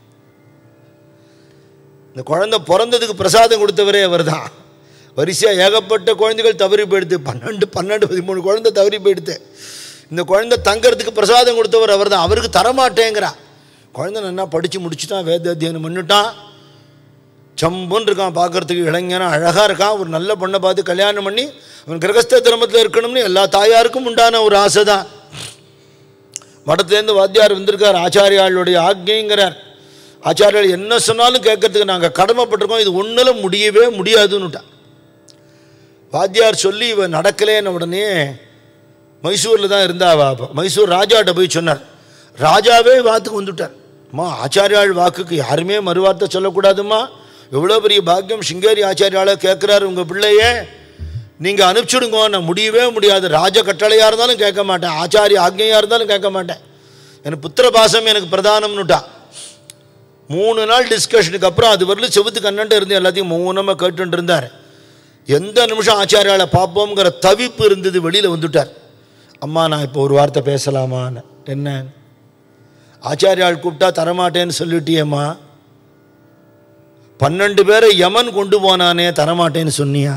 இந்த குழந்தை பிறந்ததுக்கு பிரசாதம் கொடுத்தவரே அவர் தான் வரிசையாக ஏகப்பட்ட குழந்தைகள் தவறி போயிடுது பன்னெண்டு பன்னெண்டு பதிமூணு குழந்தை தவறி போயிடுது இந்த குழந்தை தங்கறதுக்கு பிரசாதம் கொடுத்தவர் அவர் தான் அவருக்கு தரமாட்டேங்கிறா குழந்தை நல்லா படித்து முடிச்சுட்டான் வேத அத்தியனம் பண்ணிட்டான் சம்புன்னு இருக்கான் பார்க்கறதுக்கு இளைஞனா அழகாக இருக்கான் ஒரு நல்ல பொண்ணை பார்த்து கல்யாணம் பண்ணி அவன் கிரகஸ்த திரமத்தில் இருக்கணும்னு எல்லா தாயாருக்கும் உண்டான ஒரு ஆசை தான் மடத்துலேருந்து வாத்தியார் வந்திருக்கார் ஆச்சாரியாளுடைய ஆக்ஞைங்கிறார் ஆச்சாரியால் என்ன சொன்னாலும் கேட்கறதுக்கு நாங்கள் கடமைப்பட்டிருக்கோம் இது ஒன்றில் முடியவே முடியாதுன்னுட்டான் வாத்தியார் சொல்லி இவன் நடக்கலேன்னு உடனே மைசூரில் தான் இருந்தா அவ அப்போ மைசூர் ராஜாட்ட போய் சொன்னார் ராஜாவே வாத்துக்கு வந்துட்டார் அம்மா ஆச்சாரியாள் வாக்குக்கு யாருமே மறுவார்த்தை சொல்லக்கூடாதும்மா எவ்வளோ பெரிய பாக்கியம் சிங்கேரி ஆச்சாரியாளை கேட்குறாரு உங்கள் பிள்ளையே நீங்கள் அனுப்பிச்சுடுங்க நான் முடியவே முடியாது ராஜ கட்டளையாக இருந்தாலும் கேட்க மாட்டேன் ஆச்சாரிய ஆக்ஞையாக இருந்தாலும் கேட்க மாட்டேன் எனக்கு புத்திர பாசம் எனக்கு பிரதானம்னுட்டா மூணு நாள் டிஸ்கஷனுக்கு அப்புறம் அது வரலும் செவுத்து கண்ணன்ட்டு இருந்து எல்லாத்தையும் மௌனமாக கேட்டுட்டு இருந்தார் எந்த நிமிஷம் ஆச்சாரியாளை பார்ப்போங்கிற தவிப்பு இருந்தது வெளியில் வந்துட்டார் அம்மா நான் இப்போ ஒரு வார்த்தை பேசலாமான்னு என்ன ஆச்சாரியாள் கூப்பிட்டா தரமாட்டேன்னு சொல்லிட்டியேம்மா பன்னெண்டு பேரை யமன் கொண்டு போனானே தரமாட்டேன்னு சொன்னியா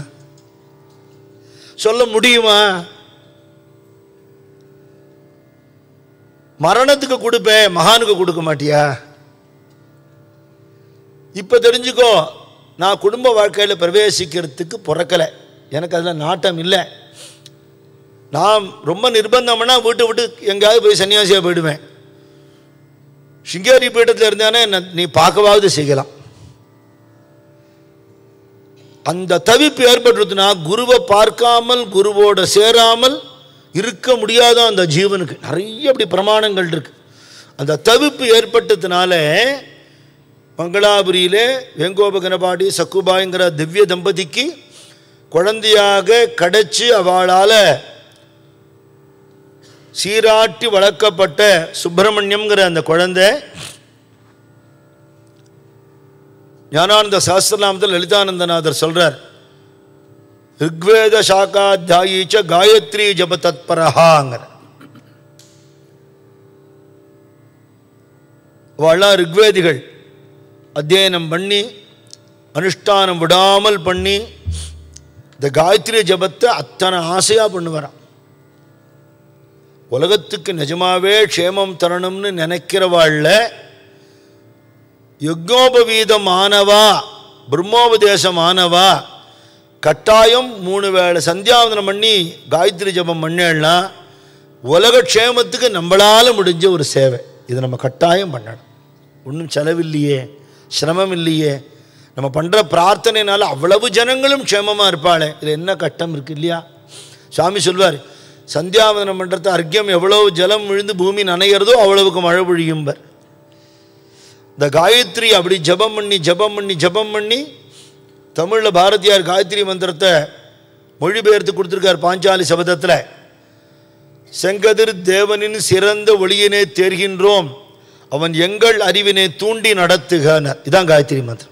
சொல்ல முடியுமா மரணத்துக்கு கொடுப்பேன் மகானுக்கு கொடுக்க மாட்டியா இப்போ தெரிஞ்சுக்கோ நான் குடும்ப வாழ்க்கையில் பிரவேசிக்கிறதுக்கு பிறக்கலை எனக்கு அதில் நாட்டம் இல்லை நான் ரொம்ப நிர்பந்தம்னா வீட்டை விட்டு எங்கேயாவது போய் சன்னியாசியாக போயிடுவேன் சிங்கேரி பீட்டத்தில் இருந்தானே என்ன நீ பார்க்கவாவது செய்யலாம் அந்த தவிப்பு ஏற்பட்டுருதுன்னா குருவை பார்க்காமல் குருவோட சேராமல் இருக்க முடியாத அந்த ஜீவனுக்கு நிறைய அப்படி பிரமாணங்கள் இருக்கு அந்த தவிப்பு ஏற்பட்டதுனால மங்களாபுரியிலே வெங்கோப கணபாடி சக்குபாய்ங்கிற திவ்ய தம்பதிக்கு குழந்தையாக கிடைச்சி அவளால் சீராட்டி வளர்க்கப்பட்ட சுப்பிரமணியம்ங்கிற அந்த குழந்தை ஞானானந்த சாஸ்திரநாமத்தில் லலிதானந்தநாதர் சொல்றார் ரிக்வேத சாக்காத்தியாயீச்ச காயத்ரி ஜப தத்பரஹாங்கிற அவெல்லாம் ரிக்வேதிகள் அத்தியனம் பண்ணி அனுஷ்டானம் விடாமல் பண்ணி இந்த காயத்ரி ஜபத்தை அத்தனை ஆசையாக பண்ணுவாராம் உலகத்துக்கு நிஜமாவே க்ஷேமம் தரணும்னு நினைக்கிறவாள்ல யஜ்ஞோபவீதம் ஆனவா பிரம்மோபதேசம் ஆனவா கட்டாயம் மூணு வேளை சந்தியாவதனம் பண்ணி காயத்ரி ஜபம் பண்ணேன்னா உலக க்ஷேமத்துக்கு நம்மளால் முடிஞ்ச ஒரு சேவை இதை நம்ம கட்டாயம் பண்ணணும் ஒன்றும் செலவில்லையே சிரமம் இல்லையே நம்ம பண்ணுற பிரார்த்தனைனால அவ்வளவு ஜனங்களும் க்ஷேமமாக இருப்பாளே இதில் என்ன கட்டம் இருக்கு இல்லையா சாமி சொல்வார் சந்தியாவதனம் பண்ணுறது அர்க்கியம் எவ்வளவு ஜலம் விழுந்து பூமி நனைகிறதோ அவ்வளவுக்கு மழை பொழியும்பர் இந்த காயத்ரி அப்படி ஜபம் பண்ணி ஜபம் பண்ணி ஜபம் பண்ணி தமிழில் பாரதியார் காயத்ரி மந்திரத்தை மொழிபெயர்த்து கொடுத்துருக்கார் பாஞ்சாலி சபதத்தில் செங்கதிர் தேவனின் சிறந்த ஒளியினை தேர்கின்றோம் அவன் எங்கள் அறிவினை தூண்டி நடத்துகனர் இதான் காயத்ரி மந்திரம்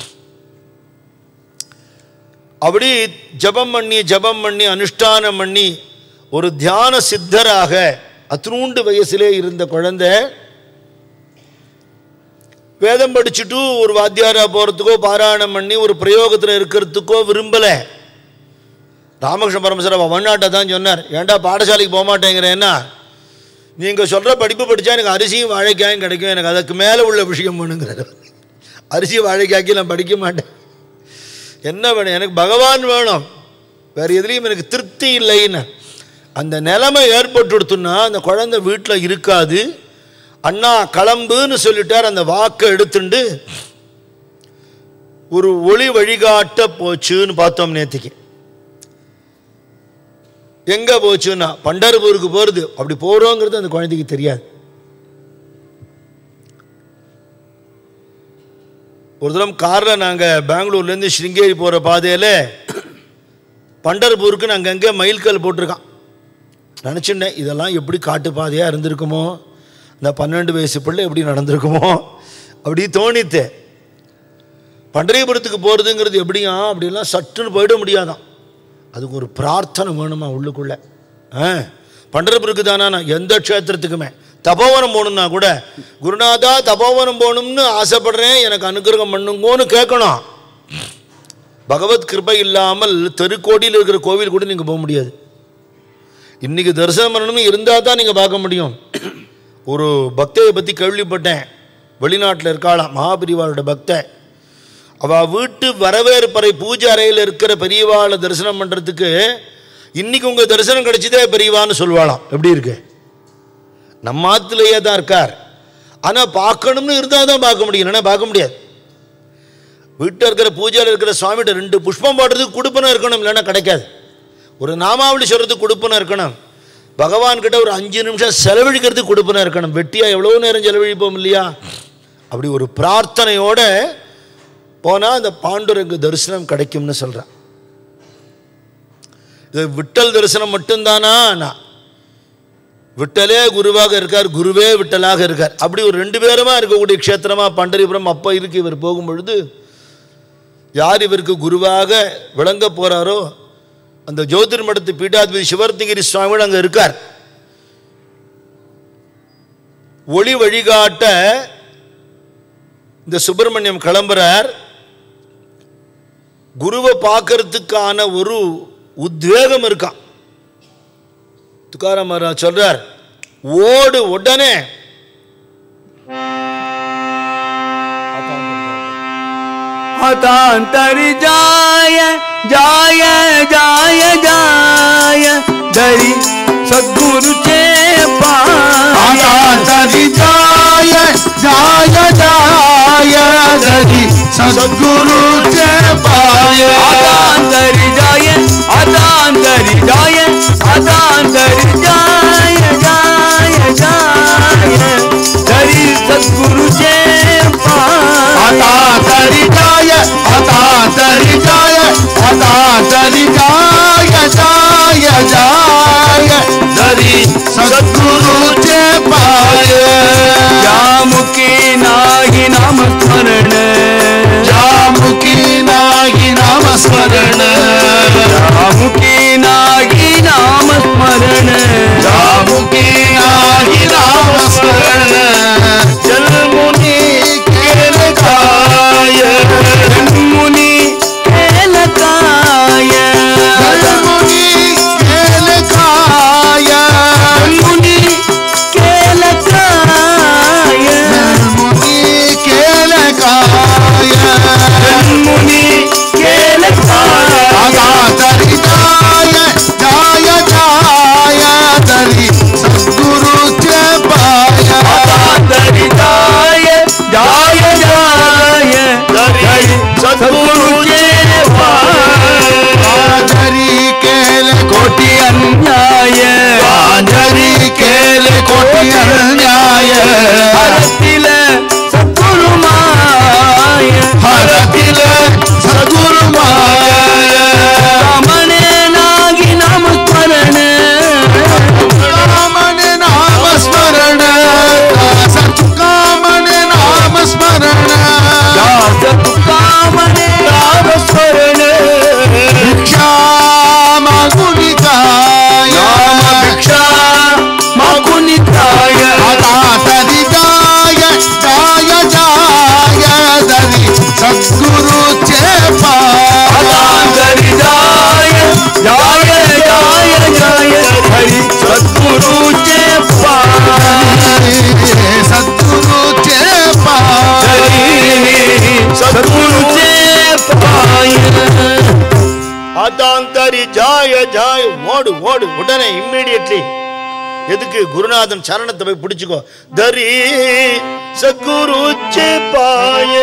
அப்படி ஜபம் பண்ணி ஜபம் பண்ணி அனுஷ்டானம் பண்ணி ஒரு தியான சித்தராக அத்னூண்டு வயசிலே இருந்த குழந்தை வேதம் படிச்சுட்டு ஒரு வாத்தியாரா போகிறதுக்கோ பாராயணம் பண்ணி ஒரு பிரயோகத்தில் இருக்கிறதுக்கோ விரும்பலை ராமகிருஷ்ண பரமசர வண்ணாட்டை தான் சொன்னார் ஏன்டா பாடசாலைக்கு போக மாட்டேங்கிறேன்னா நீங்கள் சொல்கிற படிப்பு படித்தா எனக்கு அரிசியும் வாழைக்காயும் கிடைக்கும் எனக்கு அதுக்கு மேலே உள்ள விஷயம் வேணுங்கிறார் அரிசி வாழைக்காய்க்கு நான் படிக்க மாட்டேன் என்ன வேணும் எனக்கு பகவான் வேணும் வேறு எதுலேயும் எனக்கு திருப்தி இல்லைன்னு அந்த நிலைமை ஏற்பட்டுடுத்துன்னா அந்த குழந்தை வீட்டில் இருக்காது அண்ணா கிளம்புன்னு சொல்லிட்டார் அந்த வாக்கை எடுத்துண்டு ஒரு ஒளி வழிகாட்ட போச்சுன்னு பார்த்தோம் நேத்திக்கு எங்க போச்சுன்னா பண்டர்பூருக்கு போகிறது அப்படி போகிறோங்கிறது அந்த குழந்தைக்கு தெரியாது ஒரு தரம் காரில் நாங்கள் பெங்களூர்லேருந்து ஸ்ருங்கேரி போகிற பாதையில் பண்டர்பூருக்கு நாங்கள் அங்கே மைல்கல் போட்டிருக்கான் நினச்சிட்டேன் இதெல்லாம் எப்படி காட்டு பாதையாக இருந்திருக்குமோ இந்த பன்னெண்டு வயசு பிள்ளை எப்படி நடந்திருக்குமோ அப்படி தோணித்து பண்டரிபுரத்துக்கு போகிறதுங்கிறது எப்படியா அப்படிலாம் சட்டுன்னு போயிட முடியாதான் அதுக்கு ஒரு பிரார்த்தனை வேணுமா உள்ளுக்குள்ள ஆ பண்டரிபுருக்கு தானா நான் எந்த க்ஷேத்திரத்துக்குமே தபோவனம் போகணும்னா கூட குருநாதா தபோவனம் போகணும்னு ஆசைப்படுறேன் எனக்கு அனுகிரகம் பண்ணுங்கோன்னு கேட்கணும் பகவத் கிருபை இல்லாமல் தெருக்கோடியில் இருக்கிற கோவில் கூட நீங்கள் போக முடியாது இன்னைக்கு தரிசனம் பண்ணணும்னு இருந்தால் தான் நீங்கள் பார்க்க முடியும் ஒரு பக்தையை பற்றி கேள்விப்பட்டேன் வெளிநாட்டில் இருக்காளாம் மகாபிரிவாளோட பக்தை அவள் வீட்டு வரவேற்பறை பூஜை அறையில் இருக்கிற பெரியவாளை தரிசனம் பண்ணுறதுக்கு இன்னைக்கு உங்கள் தரிசனம் கிடைச்சதே பெரியவான்னு சொல்லுவாளாம் எப்படி இருக்கு நம்ம ஆத்துலேயே தான் இருக்கார் ஆனால் பார்க்கணும்னு இருந்தால் தான் பார்க்க முடியும் இல்லைன்னா பார்க்க முடியாது வீட்டில் இருக்கிற பூஜையில் இருக்கிற சுவாமிகிட்ட ரெண்டு புஷ்பம் போடுறதுக்கு கொடுப்பனம் இருக்கணும் இல்லைன்னா கிடைக்காது ஒரு நாமாவளி சொல்கிறதுக்கு கொடுப்பனம் இருக்கணும் பகவான் கிட்ட ஒரு அஞ்சு நிமிஷம் செலவழிக்கிறதுக்கு கொடுப்பனம் இருக்கணும் வெட்டியாக எவ்வளோ நேரம் செலவழிப்போம் இல்லையா அப்படி ஒரு பிரார்த்தனையோட போனால் அந்த பாண்டுரங்க தரிசனம் கிடைக்கும்னு சொல்கிறேன் இது விட்டல் தரிசனம் மட்டும்தானா நான் விட்டலே குருவாக இருக்கார் குருவே விட்டலாக இருக்கார் அப்படி ஒரு ரெண்டு பேருமா இருக்கக்கூடிய க்ஷேத்திரமா பண்டரிபுரம் அப்போ இருக்கு இவர் போகும்பொழுது யார் இவருக்கு குருவாக விளங்க போறாரோ அந்த ஜோதிர் மடத்து பீடாதிபதி சிவர்த்தகிரி சுவாமிகள் அங்கே இருக்கார் ஒளி வழிகாட்ட இந்த சுப்பிரமணியம் கிளம்புறார் குருவை பார்க்கறதுக்கான ஒரு உத்வேகம் இருக்கான் துக்காராம் மகாராஜ் சொல்றார் ஓடு உடனே हतांतरि जाय जाय जाय जाय दरी सद्गुरु चे पाय तरी जाय जाय जाय दरी सद्गुरु चे पाय अदांतरि जाय अदांतरि जाय अदांतरि जाय जाय जाय दरी सद्गुरु चे पाय आता तरी जाय आता तरी जाय आता तरी जाय जाय जाय दरी सद्गुरु चे पाय जामुकी नाही नाम स्मरण जामुखी नाही नाम स्मरण जामुकी नाही नाम स्मरण जामुखी नाही नाम स्मरण जलमुनी केल काय मुनी केल काय जलमुनी केल काय मुनी केल काय जलमुनी केल काय मुनी केल काय आगा तरी जाय जाय जाय तरी सद्गुरुचे पाय तरी जाय जाय जाय तरी सद्गुरुचे पाय तरी केल कोटी अन्याय जरी केल कोटी अन्याय हरतील सद्गुरु माय हरतील सद्गुरु माय कामने नागी नाम स्मरण कामन नाम स्मरण सत्कामन नाम स्मरण दास कामने नाम स्मरण भिक्षा मागुनी काय नाम भिक्षा मागुनी काय आता तरी जाय जाय जाय दरी सद्गुरुचे पाय तरी जाय जाय जाय जाय हरी सद्गुरुचे पाय सद्गुरुचे पाय सद्गुरुचे पाय ஆத்தாந்தரி ஜாய ஜாய ஓடு ஓடு உடனே இம்மீடியட்லி எதுக்கு குருநாதன் சரணத்தை போய் பிடிச்சுக்கோ தரி சத்குரு பாய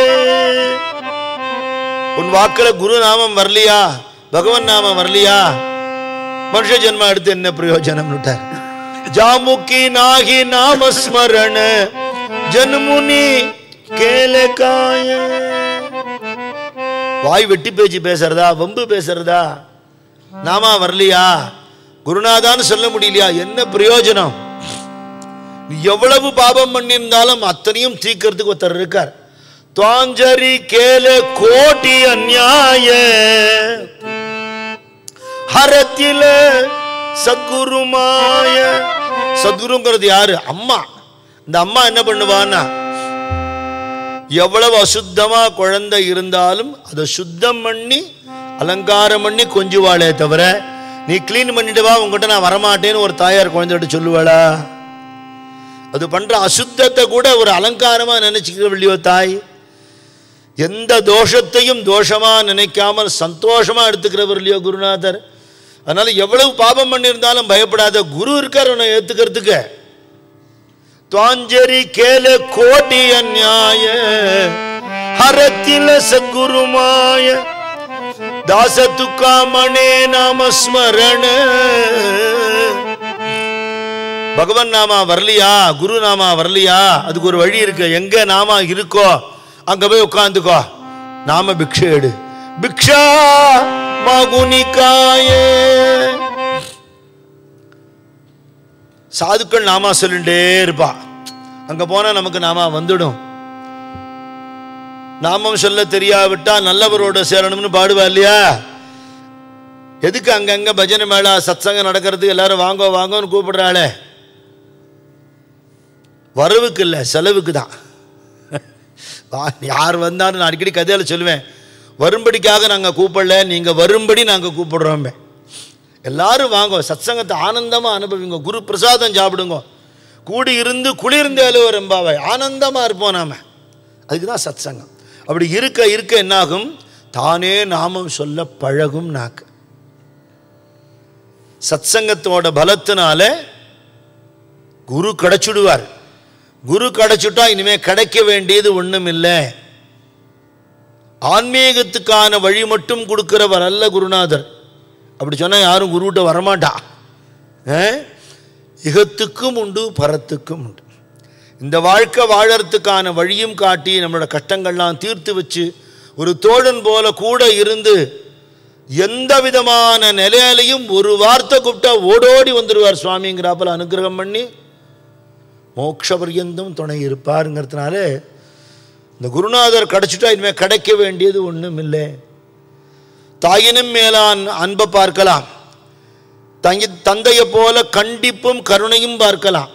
உன் வாக்குல குரு நாமம் வரலையா பகவன் நாமம் வரலையா மனுஷ ஜென்மம் எடுத்து என்ன பிரயோஜனம் விட்டார் ஜாமுக்கி நாகி நாம ஸ்மரண ஜன்முனி கேலகாய வாய் வெட்டி பேச்சு பேசுறதா வம்பு பேசுறதா நாமா வரலையா குருநாதான்னு சொல்ல முடியலையா என்ன பிரயோஜனம் நீ எவ்வளவு பாபம் பண்ணியிருந்தாலும் அத்தனையும் தீக்கிறதுக்கு ஒருத்தர் இருக்கார் त्वांजरी केले कोटी अन्याय ஹரத்தில சத்குருமாய சத்குருங்கிறது யாரு அம்மா இந்த அம்மா என்ன பண்ணுவான்னா எவ்வளவு அசுத்தமா குழந்தை இருந்தாலும் அதை சுத்தம் பண்ணி அலங்காரம் பண்ணி கொஞ்சுவாளே தவிர நீ க்ளீன் பண்ணிட்டு வா உங்ககிட்ட நான் வரமாட்டேன்னு ஒரு தாயார் குழந்தைகிட்ட சொல்லுவாளா அது பண்ற அசுத்தத்தை கூட ஒரு அலங்காரமா நினைச்சுக்கிறவில்லையோ தாய் எந்த தோஷத்தையும் தோஷமா நினைக்காமல் சந்தோஷமா எடுத்துக்கிறவர் இல்லையோ குருநாதர் அதனால எவ்வளவு பாபம் பண்ணியிருந்தாலும் பயப்படாத குரு இருக்கார் உன்னை ஏத்துக்கிறதுக்கு துவாஞ்சரி கேல கோட்டி அந்நியாய ஹரத்தில சத்குருமாய தாசத்துக்காமணே நாம ஸ்மரண பகவன் நாமா வரலையா குரு நாமா வரலையா அதுக்கு ஒரு வழி இருக்கு எங்க நாமா இருக்கோ அங்க போய் உட்காந்துக்கோ நாம பிக்ஷை எடு பிக்ஷா மகுனிகாயே சாதுக்கள் நாமா சொல்லிட்டே இருப்பா அங்க போனா நமக்கு நாமா வந்துடும் நாமம் சொல்ல தெரியாவிட்டா நல்லவரோட சேரணும்னு பாடுவா இல்லையா எதுக்கு அங்கங்க பஜனை மேளா சத்சங்கம் நடக்கிறதுக்கு எல்லாரும் வாங்கோ வாங்கோன்னு கூப்பிடுறாளே வரவுக்கு இல்லை செலவுக்கு தான் வா- யார் வந்தாலும் நான் அடிக்கடி கதையில் சொல்லுவேன் வரும்படிக்காக நாங்கள் கூப்பிடல நீங்கள் வரும்படி நாங்கள் கூப்பிடுறோமே எல்லாரும் வாங்க சத்சங்கத்தை ஆனந்தமாக அனுபவிங்க குரு பிரசாதம் சாப்பிடுங்க கூடி இருந்து குளிர்ந்து அழுவர் எம்பாவை ஆனந்தமாக இருப்போம் நாம அதுக்கு தான் சத்சங்கம் அப்படி இருக்க இருக்க என்னாகும் தானே நாமம் சொல்ல பழகும் நாக்கு சத்சங்கத்தோட பலத்தினால குரு கிடைச்சுடுவார் குரு கிடைச்சுட்டா இனிமே கிடைக்க வேண்டியது ஒண்ணும் இல்லை ஆன்மீகத்துக்கான வழி மட்டும் கொடுக்கிறவர் அல்ல குருநாதர் அப்படி சொன்னா யாரும் குருகிட்ட வரமாட்டா ஆ? இகத்துக்கும் உண்டு பரத்துக்கும் உண்டு இந்த வாழ்க்கை வாழறதுக்கான வழியும் காட்டி நம்மளோட கஷ்டங்கள்லாம் தீர்த்து வச்சு ஒரு தோழன் போல கூட இருந்து எந்த விதமான நிலையிலையும் ஒரு வார்த்தை கூப்பிட்டா ஓடோடி வந்துடுவார் சுவாமிங்கிறாப்பில் அனுகிரகம் பண்ணி மோட்ச பர்யந்தம் துணை இருப்பாருங்கிறதுனால இந்த குருநாதர் கிடைச்சிட்டா இனிமேல் கிடைக்க வேண்டியது ஒன்றும் இல்லை தாயினும் மேலான் அன்பை பார்க்கலாம் தங்கி தந்தையை போல கண்டிப்பும் கருணையும் பார்க்கலாம்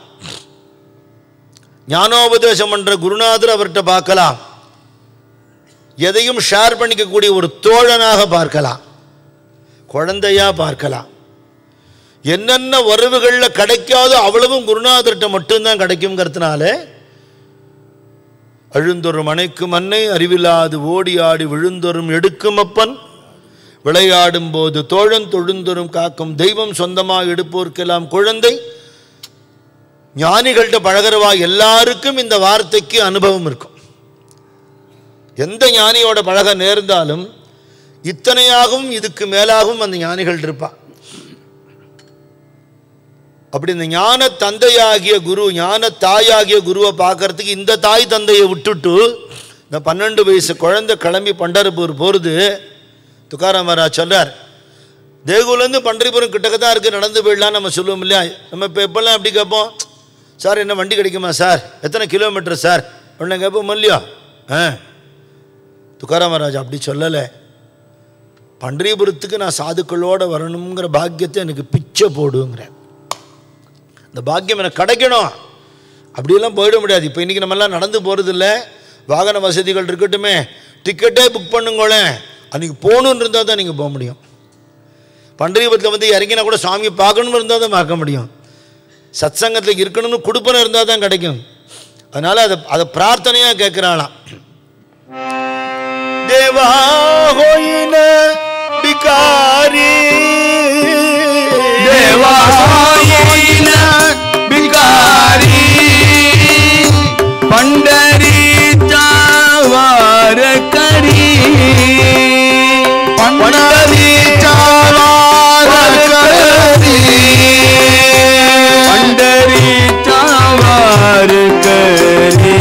ஞானோபதேசம் பண்ற குருநாதர் அவர்கிட்ட பார்க்கலாம் எதையும் ஷேர் பண்ணிக்கக்கூடிய ஒரு தோழனாக பார்க்கலாம் குழந்தையா பார்க்கலாம் என்னென்ன உறவுகளில் கிடைக்காதோ அவ்வளவும் குருநாதர்கிட்ட மட்டும்தான் கிடைக்குங்கிறதுனால அழுந்தொரு மனைக்கும் அன்னை அறிவில்லாது ஓடி ஆடி விழுந்தொரும் எடுக்கும் அப்பன் விளையாடும் போது தோழன் தொழுந்தொரும் காக்கும் தெய்வம் சொந்தமாக எடுப்போர்க்கெல்லாம் குழந்தை ஞானிகள்கிட்ட பழகிறவா எல்லாருக்கும் இந்த வார்த்தைக்கு அனுபவம் இருக்கும் எந்த ஞானியோட பழக நேர்ந்தாலும் இத்தனையாகவும் இதுக்கு மேலாகவும் அந்த ஞானிகள் இருப்பா அப்படி இந்த ஞான தந்தையாகிய குரு ஞான தாயாகிய குருவை பார்க்கறதுக்கு இந்த தாய் தந்தையை விட்டுட்டு இந்த பன்னெண்டு வயசு குழந்தை கிளம்பி பண்டரப்பூர் போகிறது துக்காராம் மகாராஜ் சொல்றார் தேகுலேருந்து பண்டரிபுரம் கிட்டக்க தான் இருக்குது நடந்து போயிடலாம் நம்ம சொல்லுவோம் இல்லையா நம்ம இப்போ எப்போல்லாம் எப்படி கேட்போம் சார் என்ன வண்டி கிடைக்குமா சார் எத்தனை கிலோமீட்டர் சார் உடனே கேட்போம் இல்லையா ஆ துக்காராம் மகாராஜ் அப்படி சொல்லலை பண்டரிபுரத்துக்கு நான் சாதுக்களோட வரணுங்கிற பாக்கியத்தை எனக்கு பிச்சை போடுங்கிறேன் இந்த பாக்கியம் எனக்கு கிடைக்கணும் அப்படியெல்லாம் போயிட முடியாது இப்போ இன்றைக்கி நம்மெல்லாம் நடந்து போகிறது இல்லை வாகன வசதிகள் இருக்கட்டுமே டிக்கெட்டே புக் பண்ணுங்களேன் அன்றைக்கி போகணுன்னு இருந்தால் தான் நீங்கள் போக முடியும் பண்டரிபுரத்தில் வந்து இறங்கினா கூட சாமியை பார்க்கணும்னு இருந்தால் தான் பார்க்க முடியும் சத்சங்கத்தில் இருக்கணும்னு கொடுப்பன இருந்தால் தான் கிடைக்கும் அதனால் அதை அதை பிரார்த்தனையாக கேட்குறாளாம் தேவா ஹோயின பிகாரி देवायन बिकारी पंडरी चावार करी पंडरी चावार करी पंडरी चावार करी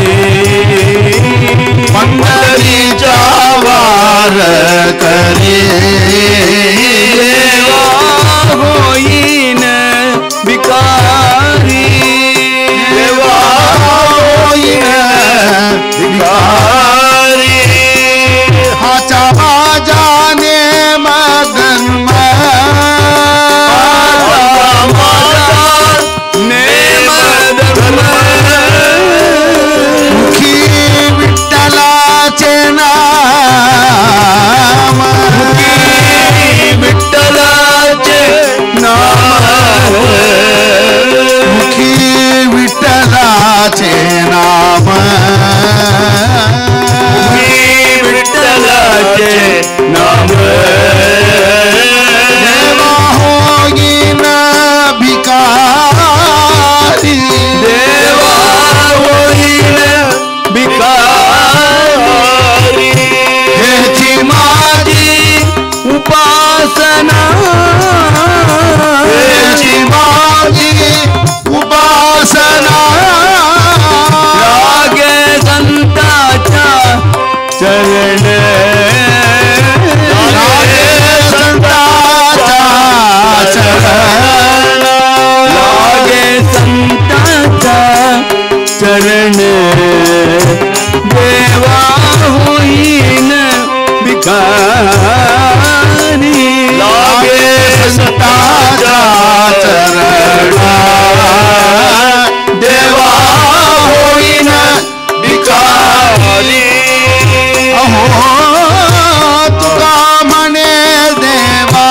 पंडरी चावार करी देवा होईन बिकारी चरण देवा हुई न भिखारी लागे संता जा चरण देवा होईन भिकारी अहो तुका म्हणे देवा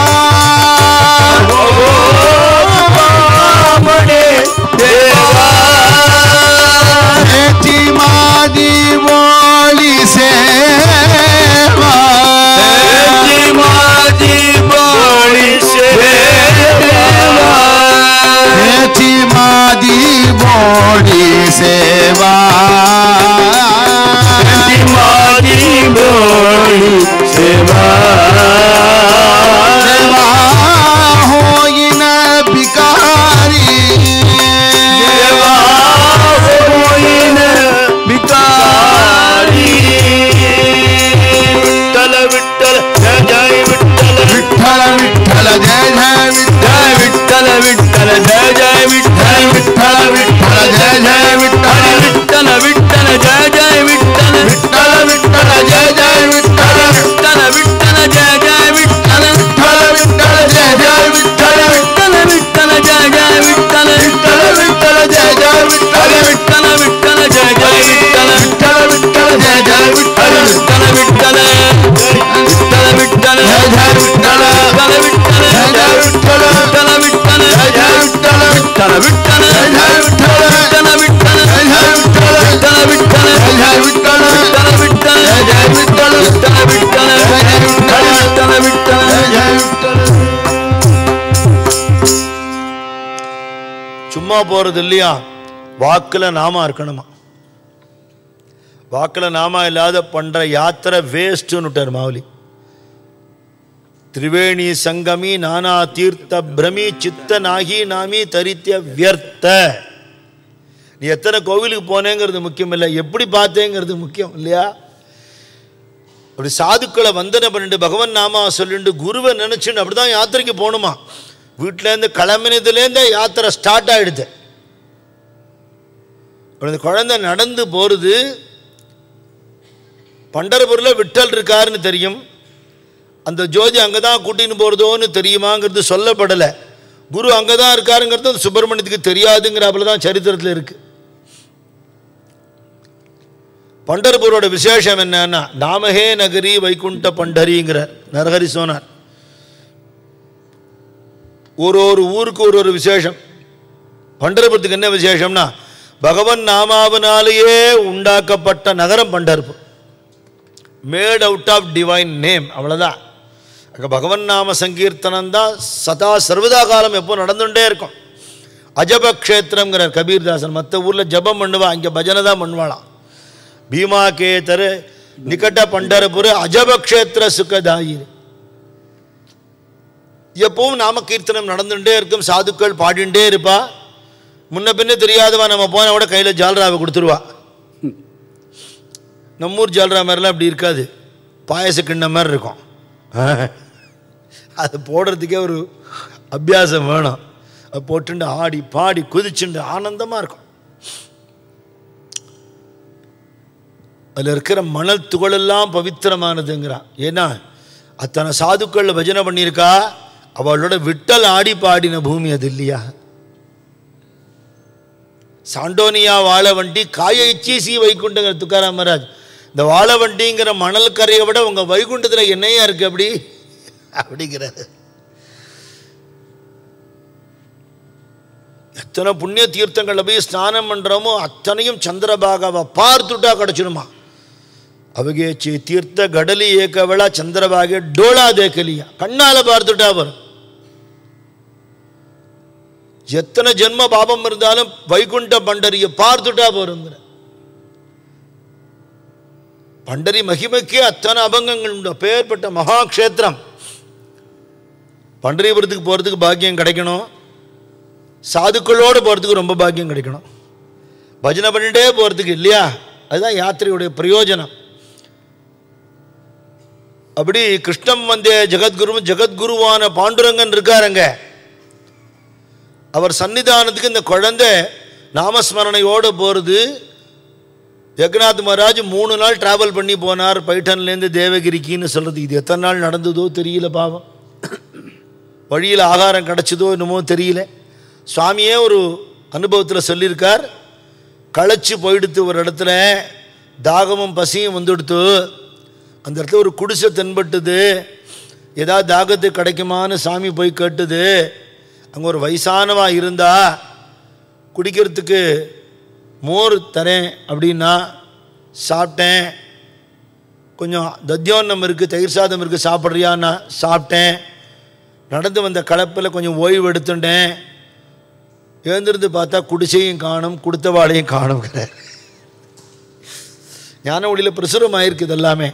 याची माझी बोली सेवा याची माझी बोली सेवा सेवा होईन भिकारी विठ्ठल विठ्ठल जय जय विठ्ठल विठ्ठल विठ्ठल जय जय विठ्ठल विठ्ठल विठ्ठल जय जय विठ्ठल विठ्ठल विठ्ठल जय जय विठ्ठल विठ्ठल विठ्ठल जय जय विठ्ठल विठ्ठल विठ्ठल जय जय विठ्ठल विठ्ठल विठ्ठल जय जय विठ्ठल विठ्ठल विठ्ठल जय जय विठ्ठल विठ्ठल विठ्ठल जय जय विठ्ठल विठ्ठल विठ्ठल जय जय विठ्ठल विठ्ठल विठ्ठल जय जय विठ्ठल विठ्ठल विठ्ठल जय जय विठ्ठल विठ्ठल विठ्ठल जय जय विठ्ठल विठ्ठल विठ्ठल जय जय विठ्ठल विठ्ठल विठ्ठल जय जय विठ्ठल विठ्ठल विठ्ठल जय जय विठ्ठल विठ्ठल विठ्ठल विठ्ठल विठ्ठल जय जय विठ्ठल சும்மா போறது இல்லையா வாக்குல நாமா இருக்கணுமா வாக்குல நாமா இல்லாத பண்ற யாத்திரை வேஸ்ட்னு விட்டார் மாவுலி திரிவேணி சங்கமி நானா தீர்த்த பிரமி சித்த நாகி நாமி தரித்திய வியர்த்த நீ எத்தனை கோவிலுக்கு போனேங்கிறது முக்கியம் இல்லை எப்படி பார்த்தேங்கிறது முக்கியம் இல்லையா அப்படி சாதுக்களை வந்தனை பண்ணிட்டு பகவன் நாமா சொல்லிட்டு குருவை நினைச்சுன்னு அப்படிதான் யாத்திரைக்கு போகணுமா வீட்டிலேருந்து கிளம்பினதுலேருந்தே யாத்திரை ஸ்டார்ட் ஆயிடுது அப்படி அந்த குழந்தை நடந்து போகிறது பண்டரபுரில் விட்டல் இருக்காருன்னு தெரியும் அந்த ஜோதி அங்கே தான் கூட்டின்னு போகிறதோன்னு தெரியுமாங்கிறது சொல்லப்படலை குரு அங்கே தான் இருக்காருங்கிறது அந்த சுப்பிரமணியத்துக்கு தெரியாதுங்கிறாப்புல தான் சரித்திரத்தில் இருக்குது பண்டர்பூரோட விசேஷம் என்னன்னா நாமஹே நகரி வைகுண்ட பண்டரிங்கிற நரஹரி சோனார் ஒரு ஒரு ஊருக்கு ஒரு ஒரு விசேஷம் பண்டரபுரத்துக்கு என்ன விசேஷம்னா பகவன் நாமாவினாலேயே உண்டாக்கப்பட்ட நகரம் Pandharpur made out of divine name அவ்வளோதான் அங்கே பகவன் நாம சங்கீர்த்தனம் தான் சதா சர்வதா காலம் எப்போ நடந்துகிட்டே இருக்கும் அஜப க்ஷேத்திரங்கிறார் கபீர்தாசன் மற்ற ஊரில் ஜபம் பண்ணுவா இங்கே பஜனை தான் பண்ணுவாளாம் பீமா கேதர் நிகட்ட பண்டரபுர அஜப க்ஷேத்திர சுகதாயிரு எப்பவும் நாம கீர்த்தனம் நடந்துகிட்டே இருக்கும் சாதுக்கள் பாடிண்டே இருப்பா முன்ன பின்ன தெரியாதவா நம்ம போன கூட கையில் ஜால்ராவை கொடுத்துருவா நம்மூர் ஜால்ரா மாதிரிலாம் அப்படி இருக்காது பாயச கிண்ண மாதிரி இருக்கும் அது போடுறதுக்கே ஒரு அபியாசம் வேணும் அது போட்டுண்டு ஆடி பாடி குதிச்சுண்டு ஆனந்தமாக இருக்கும் அதில் இருக்கிற மணல் துகளெல்லாம் பவித்திரமானதுங்கிறான் ஏன்னா அத்தனை சாதுக்கள் பஜனை பண்ணியிருக்கா அவளோட விட்டல் ஆடி பாடின பூமி அது இல்லையா சாண்டோனியா வாழவண்டி காய சீசி வைகுண்டங்கிற துக்காராம் மகாராஜ் இந்த வாழவண்டிங்கிற மணல் கரையை விட உங்கள் வைகுண்டத்தில் என்னையா இருக்கு அப்படி அப்படிங்கிறாரு எத்தனை புண்ணிய தீர்த்தங்களில் போய் ஸ்நானம் பண்ணுறோமோ அத்தனையும் சந்திரபாகாவை பார்த்துட்டா கிடச்சிடுமா ಅವಿಗೆ ಚಿ ತೀರ್ಥ ಗಡಲಿ ಏಕವೇಳ ಚಂದ್ರಭಾಗೆ ಡೋಳಾ ದೇಕಲಿಯ ಕಣ್ಣಾಲ பார்த்துட்டா வரும் எத்தனை ஜென்ம பாபம் இருந்தாலும் வைகுண்ட பண்டரியை பார்த்துட்டா போருங்கிற பண்டரி மகிமைக்கே அத்தனை அபங்கங்கள் உண்டு அப்பேற்பட்ட மகா க்ஷேத்திரம் பண்டரிபுரத்துக்கு போகிறதுக்கு பாக்கியம் கிடைக்கணும் சாதுக்களோடு போகிறதுக்கு ரொம்ப பாக்கியம் கிடைக்கணும் பஜனை பண்ணிட்டே போகிறதுக்கு இல்லையா அதுதான் யாத்திரையுடைய பிரயோஜனம் அப்படி கிருஷ்ணம் வந்தே ஜெகத்குரு ஜெகத்குருவான பாண்டுரங்கன் இருக்காருங்க அவர் சன்னிதானத்துக்கு இந்த குழந்தை நாமஸ்மரணையோடு போகிறது ஜெகநாத் மகாராஜ் மூணு நாள் டிராவல் பண்ணி போனார் பைட்டன்லேருந்து தேவகிரிக்கின்னு சொல்கிறது இது எத்தனை நாள் நடந்ததோ தெரியல பாவம் வழியில் ஆகாரம் கிடச்சதோ என்னமோ தெரியல சுவாமியே ஒரு அனுபவத்தில் சொல்லியிருக்கார் களைச்சு போயிடுத்து ஒரு இடத்துல தாகமும் பசியும் வந்துடுத்து அந்த இடத்துல ஒரு குடிசை தென்பட்டுது ஏதாவது தாகத்துக்கு கிடைக்குமான்னு சாமி போய் கேட்டுது அங்கே ஒரு வயசானவா இருந்தா குடிக்கிறதுக்கு மோர் தரேன் அப்படின்னா சாப்பிட்டேன் கொஞ்சம் தத்தியோன்னம் இருக்குது தயிர் சாதம் இருக்குது சாப்பிட்றியான்னா சாப்பிட்டேன் நடந்து வந்த கலப்பில் கொஞ்சம் ஓய்வு எடுத்துட்டேன் எழுந்திருந்து பார்த்தா குடிசையும் காணும் கொடுத்தவாளையும் காணுங்கிறார் ஞான ஒளியில் பிரசுரம் ஆயிருக்கு இது எல்லாமே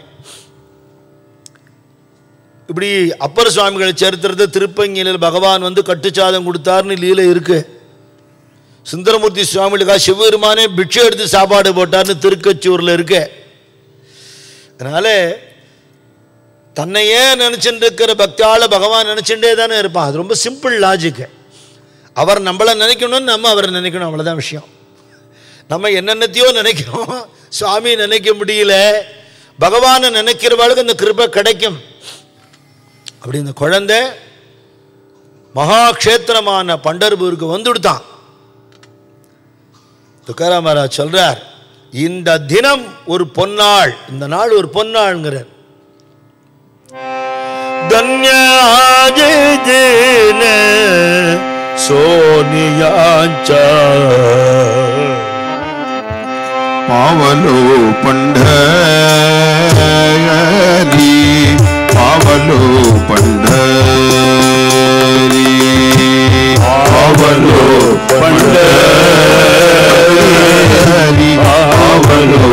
இப்படி அப்பர் சுவாமிகளை சரித்திரத்தை திருப்பங்கியில் பகவான் வந்து கட்டுச்சாதம் கொடுத்தாருன்னு லீலை இருக்கு சுந்தரமூர்த்தி சுவாமிகளுக்காக சிவபெருமானே பிட்சை எடுத்து சாப்பாடு போட்டார்னு திருக்கச்சூரில் இருக்கு அதனால தன்னையே நினச்சிட்டு இருக்கிற பக்தியால பகவான் நினச்சிட்டே தானே இருப்பான் அது ரொம்ப சிம்பிள் லாஜிக்கு அவர் நம்மளை நினைக்கணும்னு நம்ம அவரை நினைக்கணும் அவ்வளோதான் விஷயம் நம்ம என்னென்னத்தையோ நினைக்கிறோம் சுவாமி நினைக்க முடியல பகவானை நினைக்கிறவளுக்கு அந்த கிருபை கிடைக்கும் அப்படி இந்த குழந்தை மகாக்ஷேத்திரமான பண்டர்பூருக்கு வந்துடுத்தான் துக்காராம் மகாராஜ் சொல்றார் இந்த தினம் ஒரு பொன்னாள் இந்த நாள் ஒரு பொன்னாள்ங்கிறார் धन्याज दिन सोनियांचा पावलो पंढरी पावलो पंढरी पावलो पंढरी पावलो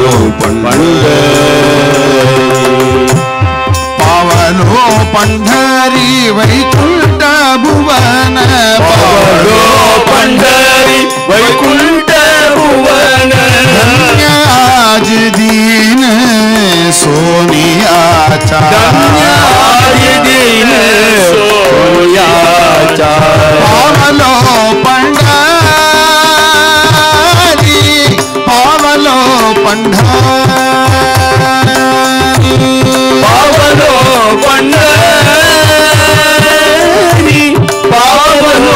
पंढरी पावलो पंढरी वैकुंठ भुवन पावलो पंढरी वैकुंठ भुवन आज दीन सोनियाचा धन्याय दिन सोयाचा पावलो पंढरी पावलो पंढरी पावलो पंढरी पावलो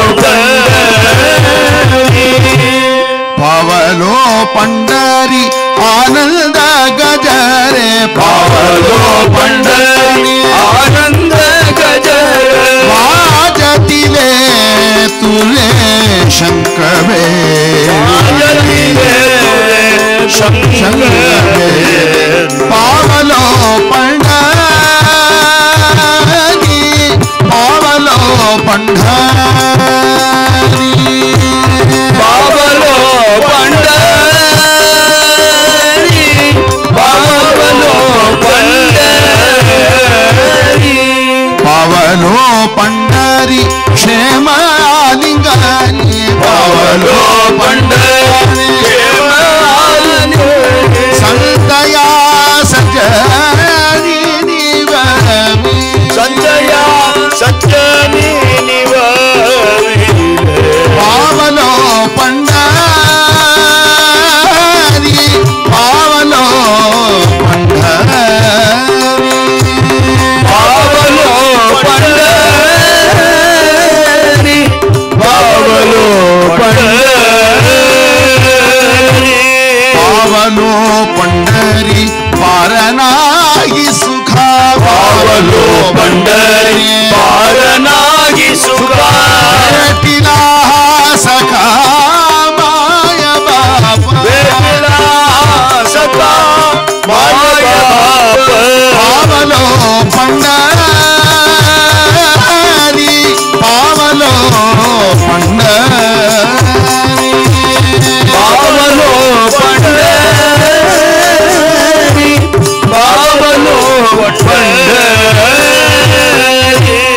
पंढरी पावलो पंढरी आनंद गजरे पावलो पंढरी आनंद गजर वाजतिले तुले शंकवे शंकर पावलो पंढरी पावलो पंढरी पावलो पंढरी पावलो पंढरी पावलो पंढरी क्षेमालिंगानी पावलो पंढरी संतया सजनी निवमी संजया सज्जनी निवविले पावलो पंढरी पावलो पंढरी पावलो पंढरी पावलो पंढरी पावलो पंढरी पारनाही सुखा पावलो पंढरी पारनागी सुखा भेटिला सखा माय बाप वेगळा सखा माय बाप पावलो पंढरी पावलो पंढरी पावलो पंढरी पावलो पंढरी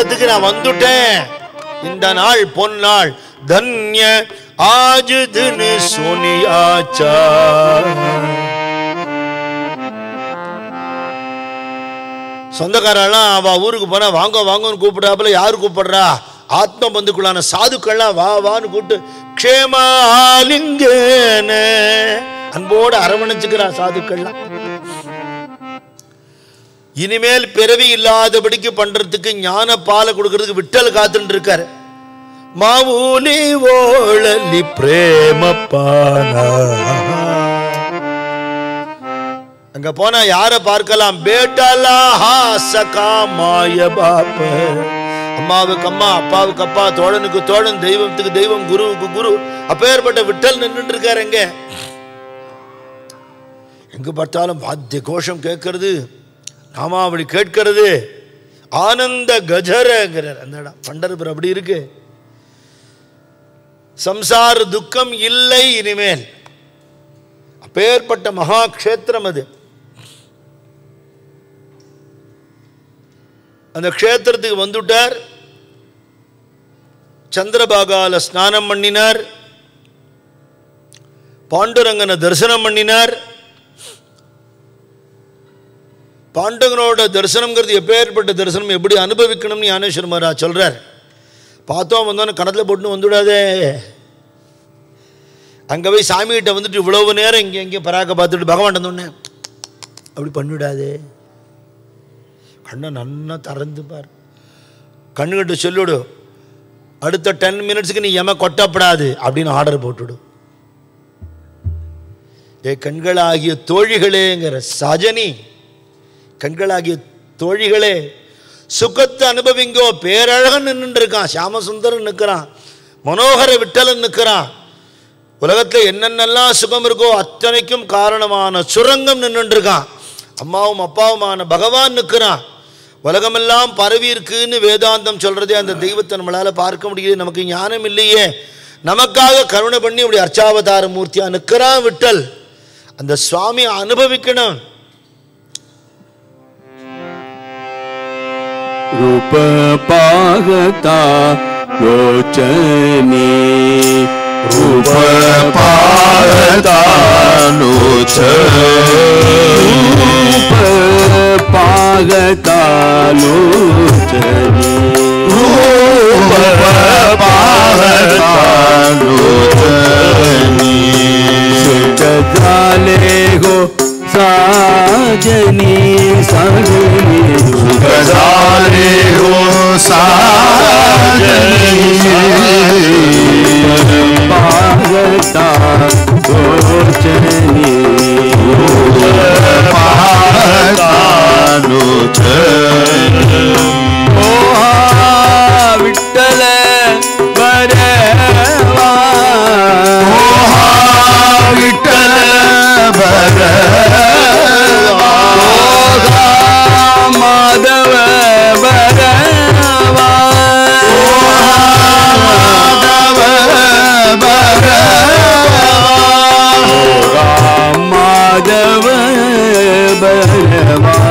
இடத்துக்கு நான் வந்துட்டேன் இந்த நாள் பொன்னாள் தன்ய ஆஜ் தின் சோனியாச்சா சொந்தக்காரெல்லாம் அவ ஊருக்கு போனா வாங்க வாங்கன்னு கூப்பிடாப்புல யாரு கூப்பிடுறா ஆத்ம பந்துக்குள்ளான சாதுக்கள்லாம் வா வான்னு கூப்பிட்டு க்ஷேமாலிங்கன அன்போடு அரவணைச்சுக்கிறா சாதுக்கள்லாம் இனிமேல் பிறவி இல்லாதபடிக்கு பண்றதுக்கு ஞான பாலை கொடுக்கறதுக்கு விட்டல் காத்துட்டு இருக்காரு மாவூலி ஓழலி பிரேம பானா அங்க போனா யார பார்க்கலாம் பேட்டலா ஹாசகா மாய பாப்ப அம்மாவுக்கு அம்மா அப்பாவுக்கு அப்பா தோழனுக்கு தோழன் தெய்வத்துக்கு தெய்வம் குருவுக்கு குரு அப்பேற்பட்ட விட்டல் நின்றுட்டு இருக்காரு எங்க எங்க பார்த்தாலும் வாத்திய கோஷம் கேட்கறது நாமாவளி கேட்கிறது ஆனந்த கஜரங்கிறார் அந்த இடம் பண்டர்புரம் அப்படி இருக்கு சம்சார துக்கம் இல்லை இனிமேல் அப்பேற்பட்ட மகா க்ஷேத்திரம் அது அந்த க்ஷேத்திரத்துக்கு வந்துட்டார் சந்திரபாகால ஸ்நானம் பண்ணினார் பாண்டுரங்கனை தரிசனம் பண்ணினார் பாண்டவனோட தரிசனம்ங்கிறது எப்பேற்பட்ட தரிசனம் எப்படி அனுபவிக்கணும்னு ஞானேஸ்வர மகாராஜ் சொல்றார் பார்த்தோம் வந்தோன்னு கணத்தில் போட்டுன்னு வந்துவிடாதே அங்கே போய் சாமிகிட்ட வந்துட்டு இவ்வளவு நேரம் இங்கே இங்கே பராக்க பார்த்துட்டு பகவான் வந்தோடனே அப்படி பண்ணிவிடாதே கண்ணை நன்னா திறந்து பார் கண்ணுகிட்ட சொல்லிவிடு அடுத்த டென் மினிட்ஸுக்கு நீ எம கொட்டப்படாது அப்படின்னு ஆர்டர் போட்டுடு ஏ கண்களாகிய தோழிகளேங்கிற சஜனி கண்களாகிய தோழிகளே சுகத்தை அனுபவிங்கோ பேரழகன் நின்று இருக்கான் சியாமசுந்தரன் நிற்கிறான் மனோகர விட்டலன் நிற்கிறான் உலகத்தில் என்னென்னலாம் சுகம் இருக்கோ அத்தனைக்கும் காரணமான சுரங்கம் நின்றுட்டு இருக்கான் அம்மாவும் அப்பாவுமான பகவான் நிற்கிறான் உலகமெல்லாம் பரவி இருக்குன்னு வேதாந்தம் சொல்றதே அந்த தெய்வத்தை நம்மளால பார்க்க முடியுது நமக்கு ஞானம் இல்லையே நமக்காக கருணை பண்ணி அப்படி அர்ச்சாவதார மூர்த்தியா நிற்கிறான் விட்டல் அந்த சுவாமியை அனுபவிக்கணும் रूप पागता लोचनी रूप पारदानुच रूप पागता लोचनी रूप पारदानुचनी सुखदाले हो साजनी सगनी गजाले हो साजनी पागता लोचनी ओहा विठ्ठल बरवा ओहा माधव बरवा ओहा माधव बरवा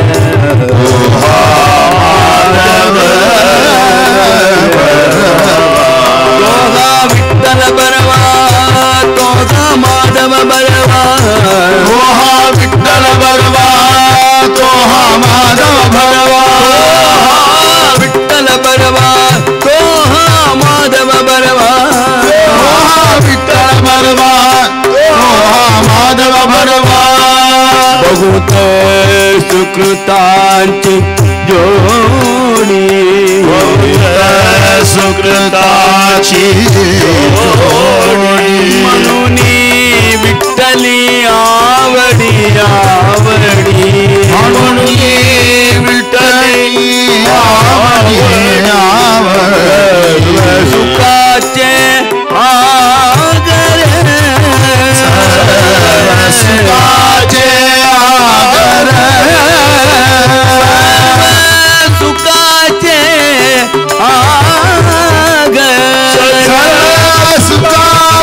तोगा विठ्ठल बरवा तोगा माधव बरवा विठ्ठल बरवा तो माधव भरवा विठ्ठल बरवा तोहा माधव बरवा विठ्ठल बरवा तो माधव भरवा बहुत सुकृतांची जोडी सुकृताची म्हणून विठ्ठली आवडी आवडी म्हणून विठ्ठली आवडी आवड सुखाचे आगर सुखाचे आगर सुखाचे आगर सुखाचे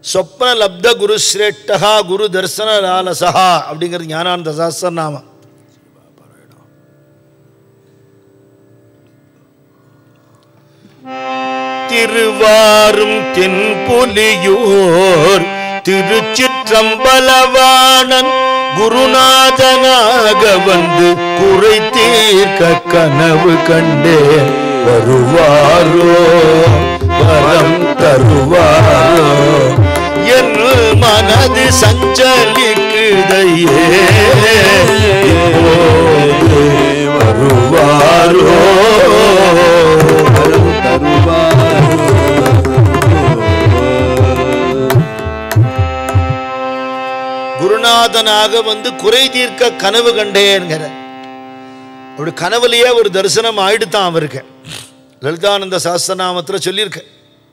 சொப்ன லப்த குரு சிரேஷ்டகா குரு தர்சன லாலசா அப்படிங்கிறது ஞானானந்த சாஸ்திரநாமம் திருவாரும் தென்புலியூர் திருச்சிற்றம்பலவாணன் குருநாதனாக வந்து குறை தீர்க்க கனவு கண்டேன் வருவாரோ வரம் தருவாரோ என் மனது சஞ்சலிக்குதையே இப்போது வருவாரோ குருநாதனாக வந்து குறை தீர்க்க கனவு கண்டேங்கிற அப்படி கனவுலயே ஒரு தரிசனம் ஆயிடுத்தான் அவருக்கு லலிதானந்த சாஸ்திரநாமத்தில் சொல்லியிருக்க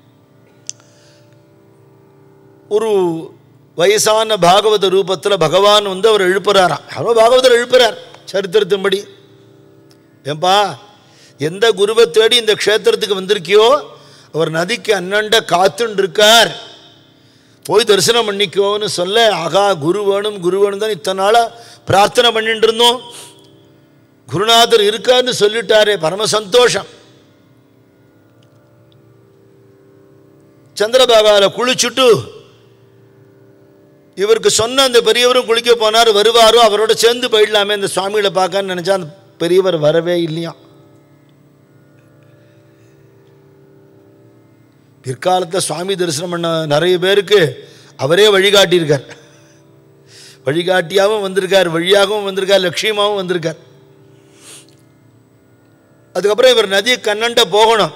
ஒரு வயசான பாகவத ரூபத்தில் பகவான் வந்து அவர் எழுப்புறாராம் யாரோ பாகவதர் எழுப்புறார் சரித்திரத்தின்படி ஏன்பா எந்த குருவை தேடி இந்த க்ஷேத்திரத்துக்கு வந்திருக்கியோ அவர் நதிக்கு அண்ணண்ட காத்துன்னு இருக்கார் போய் தரிசனம் பண்ணிக்கோன்னு சொல்ல ஆகா குரு வேணும் குரு வேணும் தான் இத்தனை நாளாக பிரார்த்தனை பண்ணிட்டு இருந்தோம் குருநாதர் இருக்காருன்னு சொல்லிட்டாரே பரம சந்தோஷம் சந்திரபாகாவில் குளிச்சுட்டு இவருக்கு சொன்ன அந்த பெரியவரும் குளிக்க போனார் வருவாரோ அவரோட சேர்ந்து போயிடலாமே இந்த சுவாமிகளை பார்க்கன்னு நினச்சா அந்த பெரியவர் வரவே இல்லையா பிற்காலத்தில் சுவாமி தரிசனம் பண்ண நிறைய பேருக்கு அவரே வழிகாட்டியிருக்கார் வழிகாட்டியாகவும் வந்திருக்கார் வழியாகவும் வந்திருக்கார் லட்சியமாகவும் வந்திருக்கார் அதுக்கப்புறம் இவர் நதி கண்ணண்ட போகணும்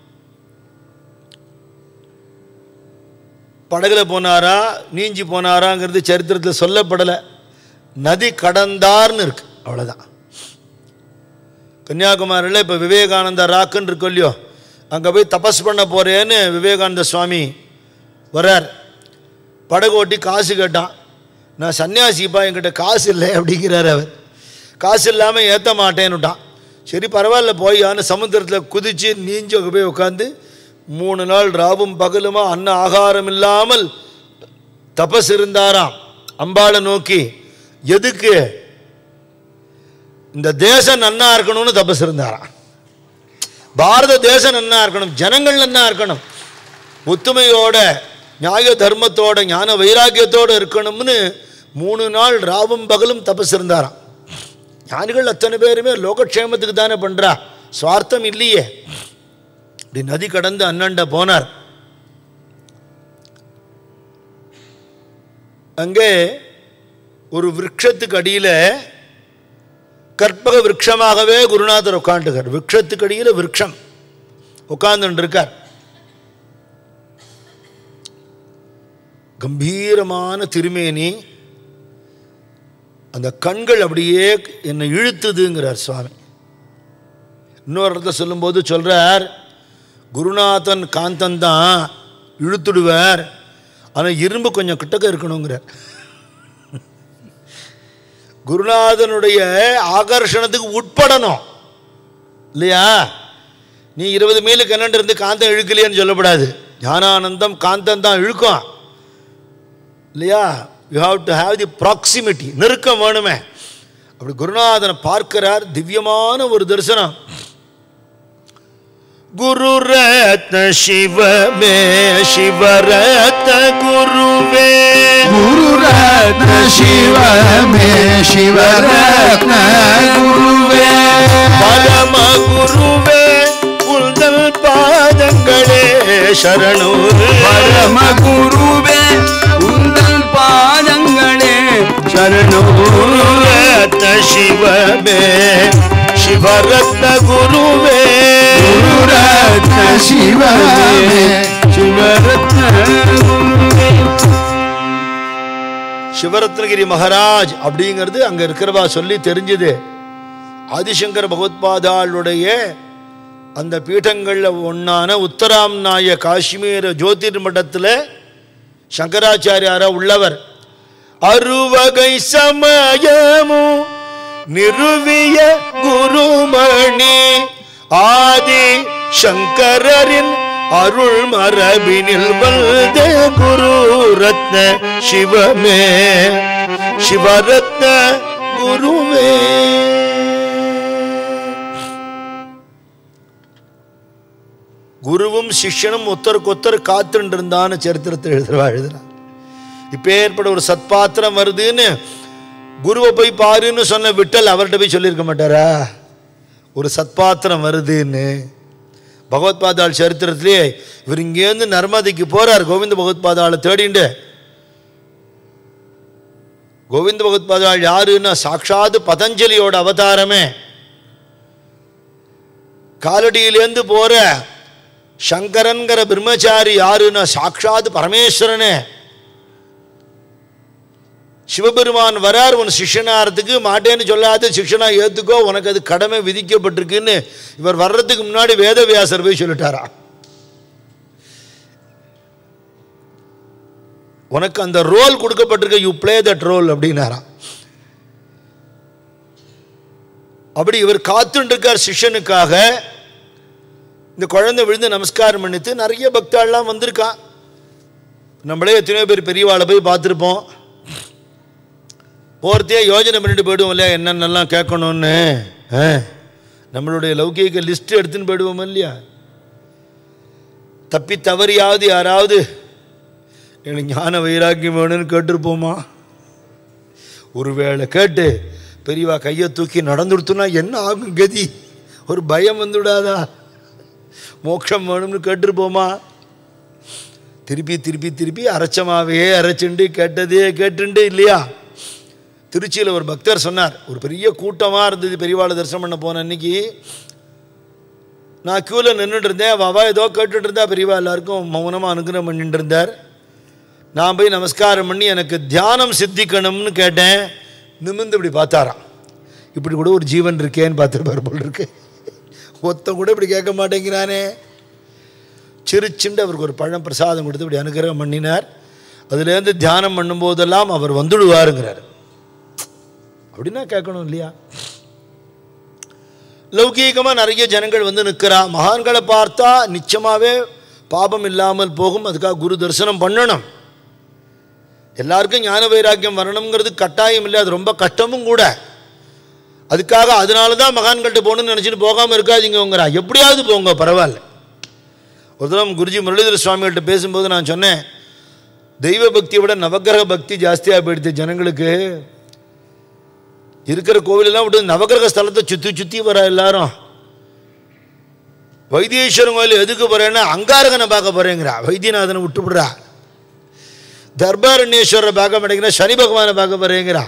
படகுல போனாரா நீஞ்சி போனாராங்கிறது சரித்திரத்தில் சொல்லப்படலை நதி கடந்தார்னு இருக்கு அவ்வளோதான் கன்னியாகுமரியில் இப்போ விவேகானந்த ராக்குன்னு இருக்கு இல்லையோ அங்கே போய் தபஸ் பண்ண போகிறேன்னு விவேகானந்த சுவாமி வர்றார் படகு ஓட்டி காசு கேட்டான் நான் சன்னியாசிப்பா என்கிட்ட காசு இல்லை அப்படிங்கிறார் அவர் காசு இல்லாமல் ஏற்ற மாட்டேன்னுட்டான் சரி பரவாயில்ல போயான்னு சமுத்திரத்தில் குதித்து நீஞ்சி அங்கே போய் உட்காந்து மூணு நாள் ராவும் பகலுமா அன்ன ஆகாரம் இல்லாமல் தபஸ் இருந்தாராம் அம்பாளை நோக்கி எதுக்கு இந்த தேசம் நன்னா இருக்கணும்னு தபஸ் இருந்தாராம் பாரத தேசம் நன்னா இருக்கணும் ஜனங்கள் நன்னா இருக்கணும் ஒத்துமையோட நியாய தர்மத்தோட ஞான வைராக்கியத்தோட இருக்கணும்னு மூணு நாள் ராவும் பகலும் தபஸ் இருந்தாராம் ஞானிகள் அத்தனை பேருமே லோகக்ஷேமத்துக்கு தானே பண்றா சுவார்த்தம் இல்லையே இப்படி நதி கடந்து அண்ணண்ட போனார் அங்கே ஒரு விருட்சத்துக்கு அடியில் கற்பக விருட்சமாகவே குருநாதர் உட்காந்துக்கார் விருட்சத்துக்கு அடியில் விருட்சம் உட்கார்ந்துட்டு இருக்கார் கம்பீரமான திருமேனி அந்த கண்கள் அப்படியே என்னை இழுத்துதுங்கிறார் சுவாமி இன்னொரு இடத்துல சொல்லும்போது சொல்றார் குருநாதன் காந்தன் தான் இழுத்துடுவார் ஆனால் இரும்பு கொஞ்சம் கிட்டக்க இருக்கணுங்கிறார் குருநாதனுடைய ஆகர்ஷணத்துக்கு உட்படணும் இல்லையா நீ இருபது மைலுக்கு என்னண்டு இருந்து காந்தம் இழுக்கலையேன்னு சொல்லப்படாது ஞானானந்தம் காந்தம் தான் இழுக்கும் இல்லையா you have to have the proximity நெருக்கம் வேணுமே அப்படி குருநாதனை பார்க்கிறார் திவ்யமான ஒரு தரிசனம் குரு ரத்ன சிவமே சிவரத்ன குருவே குரு ரத்ன சிவமே சிவரத்ன குருவே பரம குருவே உந்தல் பாதங்களே சரணு பரம குருவே உந்தல் பாதங்களே சரணோ குரு ரத்ன சிவமே சிவரத்ன குருவே குரு ரத்ன சிவமே சிவரத்ன குருவே சிவரத்னகிரி மகாராஜ் அப்படிங்கிறது அங்க இருக்கிறவா சொல்லி தெரிஞ்சது ஆதிசங்கர பகவத்பாதாளுடைய அந்த பீடங்கள்ல ஒன்னான உத்தராம் நாய காஷ்மீர ஜோதிர் மட்டத்தில் சங்கராச்சாரியாரா உள்ளவர் அறுவகை சமயமு நிறுவிய குருமணி ஆதி சங்கரரின் அருள் மரபினில் வந்த குரு ரத்ன சிவமே சிவரத்ன குருவே குருவும் சிஷ்யனும் ஒத்தருக்கொத்தர் காத்துட்டு இருந்தான்னு சரித்திரத்தை எழுதுறவா எழுதுறான் இப்ப ஏற்பட ஒரு சத்பாத்திரம் வருதுன்னு குருவை போய் பாருன்னு சொன்ன விட்டல் அவர்கிட்ட போய் சொல்லியிருக்க மாட்டாரா ஒரு சத்பாத்திரம் வருதுன்னு பகவத் பாதாள் சரித்திரத்திலே இவர் இங்கேருந்து நர்மதிக்கு போறார் கோவிந்த பகவத் பாதாளை தேடிண்டு கோவிந்த பகவத் பாதாள் யாருன்னா சாட்சாத் பதஞ்சலியோட அவதாரமே காலடியிலேருந்து போற சங்கரன்கிற பிரம்மச்சாரி யாருன்னா சாட்சாத் பரமேஸ்வரனே சிவபெருமான் வரார் உன் சிஷ்யனாகிறதுக்கு மாட்டேன்னு சொல்லாத சிஷ்யனா ஏத்துக்கோ உனக்கு அது கடமை விதிக்கப்பட்டிருக்குன்னு இவர் வர்றதுக்கு முன்னாடி வேதவியாசர் போய் சொல்லிட்டாரா உனக்கு அந்த ரோல் கொடுக்கப்பட்டிருக்க யூ ப்ளே தட் ரோல் அப்படின்னாராம் அப்படி இவர் காத்துட்டு இருக்கார் சிஷ்யனுக்காக இந்த குழந்தை விழுந்து நமஸ்காரம் பண்ணிட்டு நிறைய பக்தாள்லாம் வந்திருக்கான் நம்மளே எத்தனையோ பேர் பெரியவாளை போய் பார்த்துருப்போம் போகிறதே யோஜனை பண்ணிட்டு போயிடுவோம் இல்லையா என்னென்னலாம் கேட்கணும்னு ஆ, நம்மளுடைய லௌகீக லிஸ்ட் எடுத்துன்னு போயிடுவோம் இல்லையா தப்பி தவறியாவது யாராவது எனக்கு ஞான வைராக்கியம் வேணும்னு கேட்டிருப்போமா ஒருவேளை கேட்டு பெரியவா கையை தூக்கி நடந்துடுத்துனா என்ன ஆகும் கதி ஒரு பயம் வந்துவிடாதா மோட்சம் வேணும்னு கேட்டிருப்போமா திருப்பி திருப்பி திருப்பி அரைச்சமாவே அரைச்சுண்டு கேட்டதே கேட்டுண்டு இல்லையா திருச்சியில் ஒரு பக்தர் சொன்னார் ஒரு பெரிய கூட்டமாக இருந்தது பெரியவாளை தரிசனம் பண்ண போன அன்னைக்கு நான் க்யூவில் நின்றுட்டு இருந்தேன் வாவா ஏதோ கேட்டுட்டு இருந்தா பெரியவா எல்லாருக்கும் மௌனமாக அனுகிரகம் பண்ணிட்டு இருந்தார் நான் போய் நமஸ்காரம் பண்ணி எனக்கு தியானம் சித்திக்கணும்னு கேட்டேன் நிமிர்ந்து இப்படி பார்த்தாராம் இப்படி கூட ஒரு ஜீவன் இருக்கேன்னு பார்த்துருப்பார் போல் இருக்கு ஒருத்தன் கூட இப்படி கேட்க மாட்டேங்கிறானே சிரிச்சுண்டு அவருக்கு ஒரு பழம் பிரசாதம் கொடுத்து இப்படி அனுகிரகம் பண்ணினார் அதுலேருந்து தியானம் பண்ணும்போதெல்லாம் அவர் வந்துடுவாருங்கிறார் அப்படின்னா கேட்கணும் இல்லையா லௌகீகமாக நிறைய ஜனங்கள் வந்து நிற்கிறா மகான்களை பார்த்தா நிச்சயமாகவே பாபம் இல்லாமல் போகும் அதுக்காக குரு தரிசனம் பண்ணணும் எல்லாருக்கும் ஞான வைராக்கியம் வரணுங்கிறது கட்டாயம் இல்லை அது ரொம்ப கஷ்டமும் கூட அதுக்காக அதனால தான் மகான்கள்ட்ட போகணும்னு நினச்சிட்டு போகாமல் இருக்காதீங்கங்கிறா எப்படியாவது போங்க பரவாயில்ல ஒரு தடவை குருஜி முரளிதர சுவாமிகள்ட்ட பேசும்போது நான் சொன்னேன் தெய்வ பக்தியை விட நவக்கிரக பக்தி ஜாஸ்தியாக போயிடுது ஜனங்களுக்கு இருக்கிற கோவிலெல்லாம் விட்டு நவக்கிரக ஸ்தலத்தை சுற்றி சுற்றி வர எல்லாரும் வைத்தீஸ்வரன் கோயில் எதுக்கு போகிறேன்னா அங்காரகனை பார்க்க போகிறேங்கிறா வைத்தியநாதனை விட்டுவிடுறா தர்பாரண்யேஸ்வரரை பார்க்க மாட்டேங்கிறா சனி பகவானை பார்க்க போகிறேங்கிறா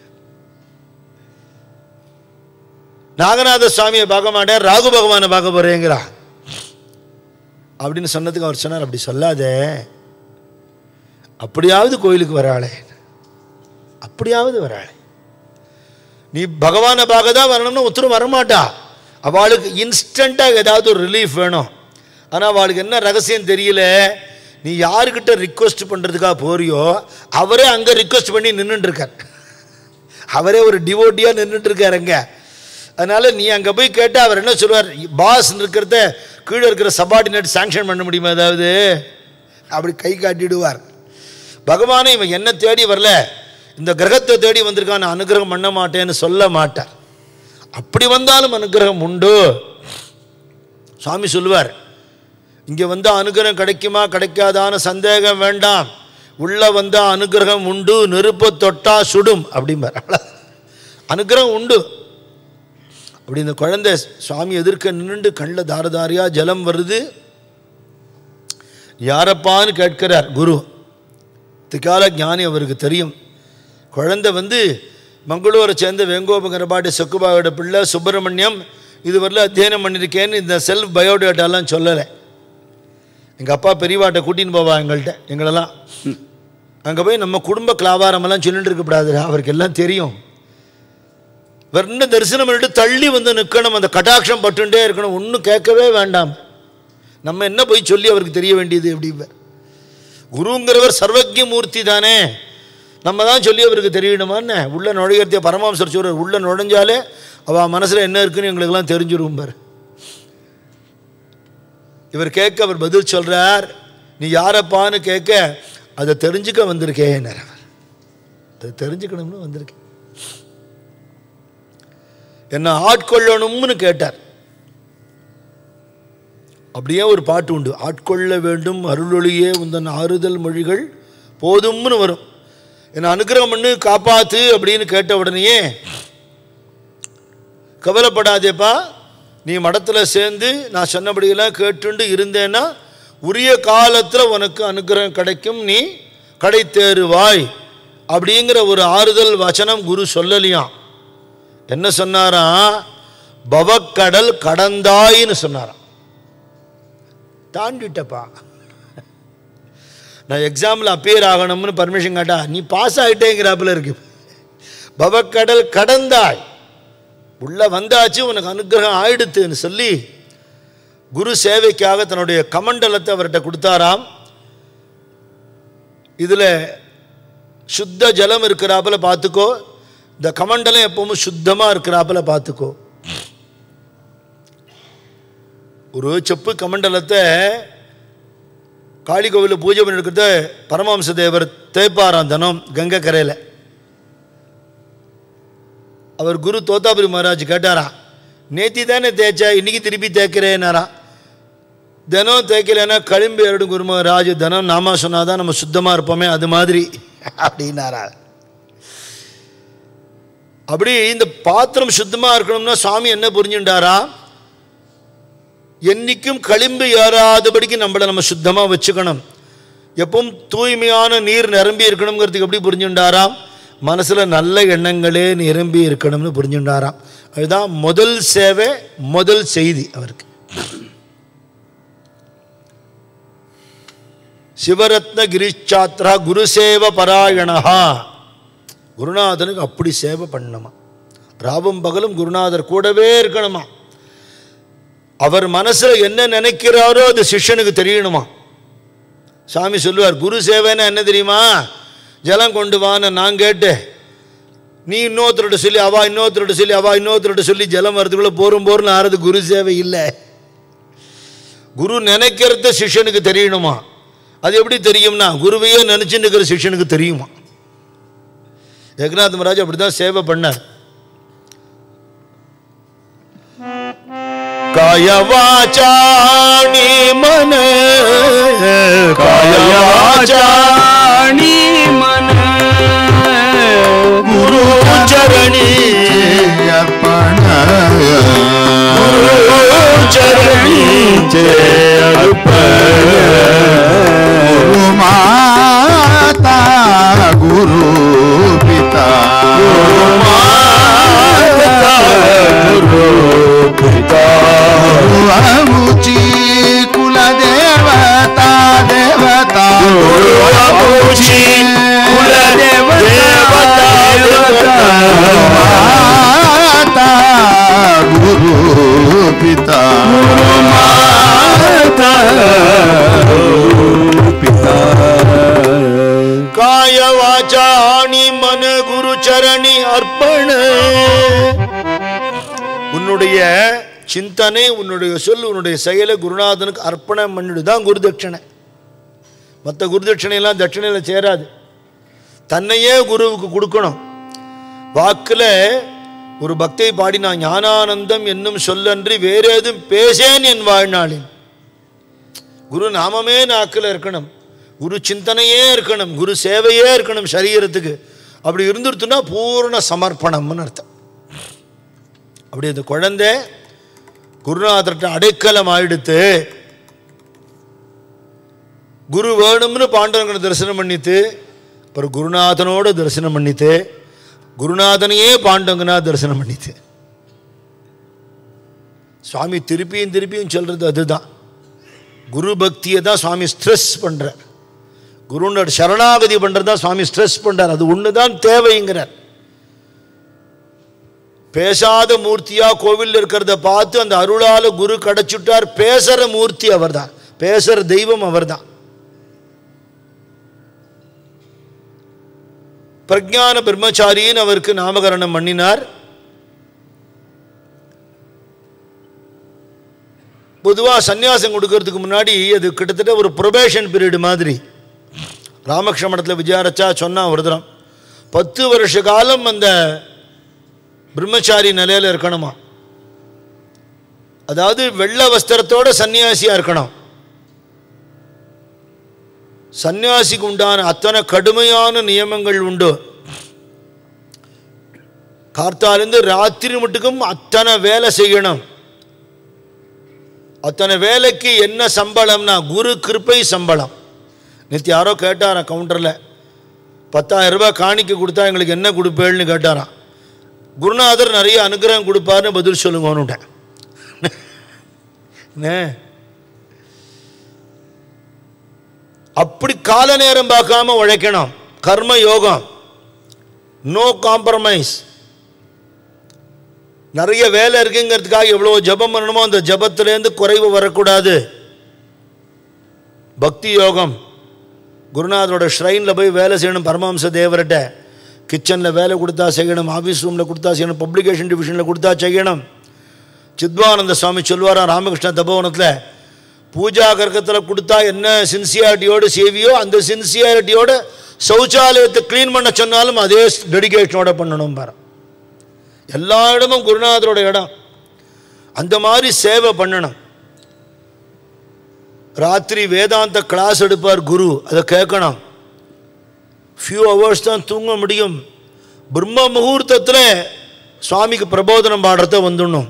நாகநாத சுவாமியை பார்க்க மாட்டேன் ராகு பகவானை பார்க்க போகிறேங்கிறா அப்படின்னு சொன்னதுக்கு அவர் சொன்னார் அப்படி சொல்லாதே அப்படியாவது கோயிலுக்கு வராளே அப்படியாவது வராளே நீ பகவானை பார்க்க தான் வரணும்னு ஒருத்தரும் வரமாட்டா அவளுக்கு இன்ஸ்டண்ட்டாக ஏதாவது ஒரு ரிலீஃப் வேணும் ஆனால் அவளுக்கு என்ன ரகசியம் தெரியல நீ யாருக்கிட்ட ரிக்வெஸ்ட் பண்ணுறதுக்காக போறியோ அவரே அங்கே ரிக்வெஸ்ட் பண்ணி நின்றுட்டுருக்கார் அவரே ஒரு டிவோட்டியாக நின்றுட்டுருக்கார் அங்கே அதனால் நீ அங்கே போய் கேட்டால் அவர் என்ன சொல்லுவார் பாஸ் இருக்கிறத கீழே இருக்கிற சபார்டினேட் சாங்ஷன் பண்ண முடியுமா ஏதாவது அப்படி கை காட்டிடுவார் பகவானே இவன் என்ன தேடி வரல இந்த கிரகத்தை தேடி வந்திருக்கான் நான் அனுகிரகம் பண்ண மாட்டேன்னு சொல்ல மாட்டார் அப்படி வந்தாலும் அனுகிரகம் உண்டு சுவாமி சொல்லுவார் இங்கே வந்தால் அனுகிரகம் கிடைக்குமா கிடைக்காதான்னு சந்தேகம் வேண்டாம் உள்ள வந்தால் அனுகிரகம் உண்டு நெருப்பை தொட்டா சுடும் அப்படிம்பார் அனுகிரகம் உண்டு அப்படி இந்த குழந்தை சுவாமி எதிர்க்க நின்றுண்டு கண்ணில் தார தாரியா ஜலம் வருது யாரப்பான்னு கேட்கிறார் குரு திகால ஞானி அவருக்கு தெரியும் குழந்தை வந்து மங்களூரை சேர்ந்த வெங்கோபகரபாட்டி சொக்குபாவோட பிள்ளை சுப்பிரமணியம் இதுவரையில் அத்தியனம் பண்ணியிருக்கேன்னு இந்த செல்ஃப் பயோடேட்டாலாம் சொல்லலை எங்கள் அப்பா பெரியவாட்டை கூட்டின்னு போவா எங்கள்கிட்ட எங்களெல்லாம் அங்கே போய் நம்ம குடும்ப கிளாவாரமெல்லாம் சொல்லிட்டு இருக்கக்கூடாது அவருக்கு எல்லாம் தெரியும் வெறும் தரிசனம் பண்ணிட்டு தள்ளி வந்து நிற்கணும் அந்த கட்டாட்சம் பட்டுண்டே இருக்கணும் ஒன்றும் கேட்கவே வேண்டாம் நம்ம என்ன போய் சொல்லி அவருக்கு தெரிய வேண்டியது எப்படிம்பார் குருங்கிறவர் சர்வஜ்ய மூர்த்தி தானே நம்ம தான் சொல்லி அவருக்கு தெரியணுமான்னு உள்ள நுழைகிறதே பரமாம்சர் சொல்றார் உள்ள நுழைஞ்சாலே அவள் மனசில் என்ன இருக்குன்னு எங்களுக்கெல்லாம் தெரிஞ்சிரும் பாரு இவர் கேட்க அவர் பதில் சொல்றார் நீ யாரப்பான்னு கேட்க அதை தெரிஞ்சுக்க வந்திருக்கேன் அவர் அதை தெரிஞ்சுக்கணும்னு வந்திருக்கேன் என்ன ஆட்கொள்ளணும்னு கேட்டார் அப்படியே ஒரு பாட்டு உண்டு ஆட்கொள்ள வேண்டும் அருளொளியே உந்தன் ஆறுதல் மொழிகள் போதும்னு வரும் என்னை அனுகிரகம் பண்ணு காப்பாத்து அப்படின்னு கேட்ட உடனேயே கவலைப்படாதேப்பா நீ மடத்தில் சேர்ந்து நான் சொன்னபடியெல்லாம் கேட்டுண்டு இருந்தேன்னா உரிய காலத்தில் உனக்கு அனுகிரகம் கிடைக்கும் நீ கடை தேறுவாய் அப்படிங்கிற ஒரு ஆறுதல் வசனம் குரு சொல்லலையாம் என்ன சொன்னாராம் பவக்கடல் கடந்தாயின்னு சொன்னாராம் தாண்டிட்டப்பா நான் எக்ஸாமில் அப்பியர் ஆகணும்னு பர்மிஷன் கேட்டா நீ பாஸ் ஆகிட்டேங்கிறாப்புல இருக்கு பவக்கடல் கடந்தாய் உள்ள வந்தாச்சு உனக்கு அனுகிரகம் ஆயிடுத்துன்னு சொல்லி குரு சேவைக்காக தன்னுடைய கமண்டலத்தை அவர்கிட்ட கொடுத்தாராம் இதில் சுத்த ஜலம் இருக்கிறாப்புல பார்த்துக்கோ இந்த கமண்டலம் எப்பவும் சுத்தமாக இருக்கிறாப்புல பார்த்துக்கோ ஒரு செப்பு கமண்டலத்தை காளி கோவிலில் பூஜை பண்ணிருக்கிறத பரமஹம்ச தேவர் தேய்ப்பாராம் தினம் கங்கை கரையில் அவர் குரு தோத்தாபுரி மகாராஜ் கேட்டாரா நேத்தி தானே தேய்ச்சா இன்னைக்கு திருப்பி தேய்க்கிறேனாரா தினம் தேய்க்கலைன்னா களிம்பு ஏறிடும் குரு மகாராஜ் தினம் நாம சொன்னாதான் நம்ம சுத்தமாக இருப்போமே அது மாதிரி அப்படின்னாரா அப்படி இந்த பாத்திரம் சுத்தமாக இருக்கணும்னா சுவாமி என்ன புரிஞ்சுட்டாரா என்னைக்கும் களிம்பு ஏறாதபடிக்கு நம்மளை நம்ம சுத்தமாக வச்சுக்கணும் எப்பவும் தூய்மையான நீர் நிரம்பி இருக்கணுங்கிறதுக்கு எப்படி புரிஞ்சுண்டாராம் மனசில் நல்ல எண்ணங்களே நிரம்பி இருக்கணும்னு புரிஞ்சுண்டாராம் அதுதான் முதல் சேவை முதல் செய்தி அவருக்கு சிவரத்ன கிரிச்சாத்ரா குருசேவ பராயணஹா குருநாதனுக்கு அப்படி சேவை பண்ணணுமா ராவும் பகலும் குருநாதர் கூடவே இருக்கணுமா அவர் மனசில் என்ன நினைக்கிறாரோ அது சிஷ்யனுக்கு தெரியணுமா சாமி சொல்லுவார் குரு சேவைன்னா என்ன தெரியுமா ஜலம் கொண்டு வான்னு நான் கேட்டேன் நீ இன்னொருத்தரோட சொல்லி அவா இன்னொருத்தரோட சொல்லி அவா இன்னொருத்தரோட சொல்லி ஜலம் வரதுக்குள்ளே போரும் போர்னு ஆறது குரு சேவை இல்லை குரு நினைக்கிறத சிஷ்யனுக்கு தெரியணுமா அது எப்படி தெரியும்னா குருவையே நினச்சின்னு இருக்கிற சிஷ்யனுக்கு தெரியுமா ஏகநாத் மகாராஜ் அப்படி தான் சேவை பண்ணார் காயவாச்சாணி மன காயவாச்சாணி மன குரு சரணி அர்ப்பண சரணி குரு மாதா குரு பிதா குரு அமுச்சி குல தேவதா தேவதா மாதா குரு பிதா காயவாச்சாணி மன குரு சரணி அர்ப்பண உன்னுடைய சிந்தனை உன்னுடைய சொல் உன்னுடைய செயலை குருநாதனுக்கு அர்ப்பணம் பண்ணிடு தான் குரு தட்சணை மற்ற குரு தட்சணையெல்லாம் தட்சணையில் சேராது தன்னையே குருவுக்கு கொடுக்கணும் வாக்கில் ஒரு பக்தை பாடினா ஞானானந்தம் என்னும் சொல்லன்றி வேற ஏதும் பேசேன் என் வாழ்நாளில் குரு நாமமே நாக்கில் இருக்கணும் குரு சிந்தனையே இருக்கணும் குரு சேவையே இருக்கணும் சரீரத்துக்கு அப்படி இருந்துருத்துனா பூர்ண சமர்ப்பணம்னு அர்த்தம் அப்படி அந்த குழந்தை குருநாதர்கிட்ட அடைக்கலம் ஆயிடுத்து குரு வேணும்னு பாண்டவங்களை தரிசனம் பண்ணித்து அப்புறம் குருநாதனோட தரிசனம் பண்ணித்து குருநாதனையே பாண்டவங்கனா தரிசனம் பண்ணித்து சுவாமி திருப்பியும் திருப்பியும் சொல்றது அதுதான் குரு பக்தியை தான் சுவாமி ஸ்ட்ரெஸ் பண்றார் குருனோட சரணாகதி பண்றது தான் சுவாமி ஸ்ட்ரெஸ் பண்றார் அது ஒன்று தான் தேவைங்கிறார் பேசாத மூர்த்தியா கோவிலில் இருக்கிறத பார்த்து அந்த அருளால குரு கிடைச்சுட்டார் பேசுற மூர்த்தி அவர்தான் பேசுற தெய்வம் அவர்தான் பிரஜான பிரம்மச்சாரின்னு அவருக்கு நாமகரணம் பண்ணினார் பொதுவாக சந்நியாசம் கொடுக்கறதுக்கு முன்னாடி அது கிட்டத்தட்ட ஒரு ப்ரொபேஷன் பீரியட் மாதிரி ராமகிருஷ்ண மடத்தில் விஜயாரச்சா சொன்னான் ஒரு தரம் பத்து வருஷ காலம் அந்த பிரம்மச்சாரி நிலையில் இருக்கணுமா அதாவது வெள்ளை வஸ்திரத்தோட சன்னியாசியாக இருக்கணும் சன்னியாசிக்கு உண்டான அத்தனை கடுமையான நியமங்கள் உண்டு கார்த்தாலேருந்து ராத்திரி மட்டுக்கும் அத்தனை வேலை செய்யணும் அத்தனை வேலைக்கு என்ன சம்பளம்னா குரு கிருப்பை சம்பளம் நேற்று யாரோ கேட்டாராம் கவுண்டரில் பத்தாயிரம் ரூபாய் காணிக்க கொடுத்தா எங்களுக்கு என்ன கொடுப்பேன்னு கேட்டாராம் குருநாதர் நிறைய அனுகிரகம் கொடுப்பாருன்னு பதில் சொல்லுங்கன்னுட்டேன் என்ன அப்படி கால நேரம் பார்க்காம உழைக்கணும் கர்ம யோகம் நோ காம்ப்ரமைஸ் நிறைய வேலை இருக்குங்கிறதுக்காக எவ்வளோ ஜபம் பண்ணணுமோ அந்த ஜபத்திலேருந்து குறைவு வரக்கூடாது பக்தி யோகம் குருநாதரோட ஷ்ரைனில் போய் வேலை செய்யணும் பரமஹம்ச தேவர்கிட்ட கிச்சனில் வேலை கொடுத்தா செய்யணும் ஆஃபீஸ் ரூமில் கொடுத்தா செய்யணும் பப்ளிகேஷன் டிவிஷனில் கொடுத்தா செய்யணும் சித்வானந்த சுவாமி சொல்வாராம் ராமகிருஷ்ண தபோவனத்தில் பூஜா கர்க்கத்தில் கொடுத்தா என்ன சின்சியாரிட்டியோடு சேவியோ அந்த சின்சியாரிட்டியோட சௌச்சாலயத்தை க்ளீன் பண்ண சொன்னாலும் அதே டெடிகேஷனோட பண்ணணும் பாரு எல்லா இடமும் குருநாதரோட இடம் அந்த மாதிரி சேவை பண்ணணும் ராத்திரி வேதாந்த கிளாஸ் எடுப்பார் குரு அதை கேட்கணும் ஃபியூ ஹவர்ஸ் தான் தூங்க முடியும் பிரம்ம முகூர்த்தத்தில் சுவாமிக்கு பிரபோதனம் பாடுறத வந்துடணும்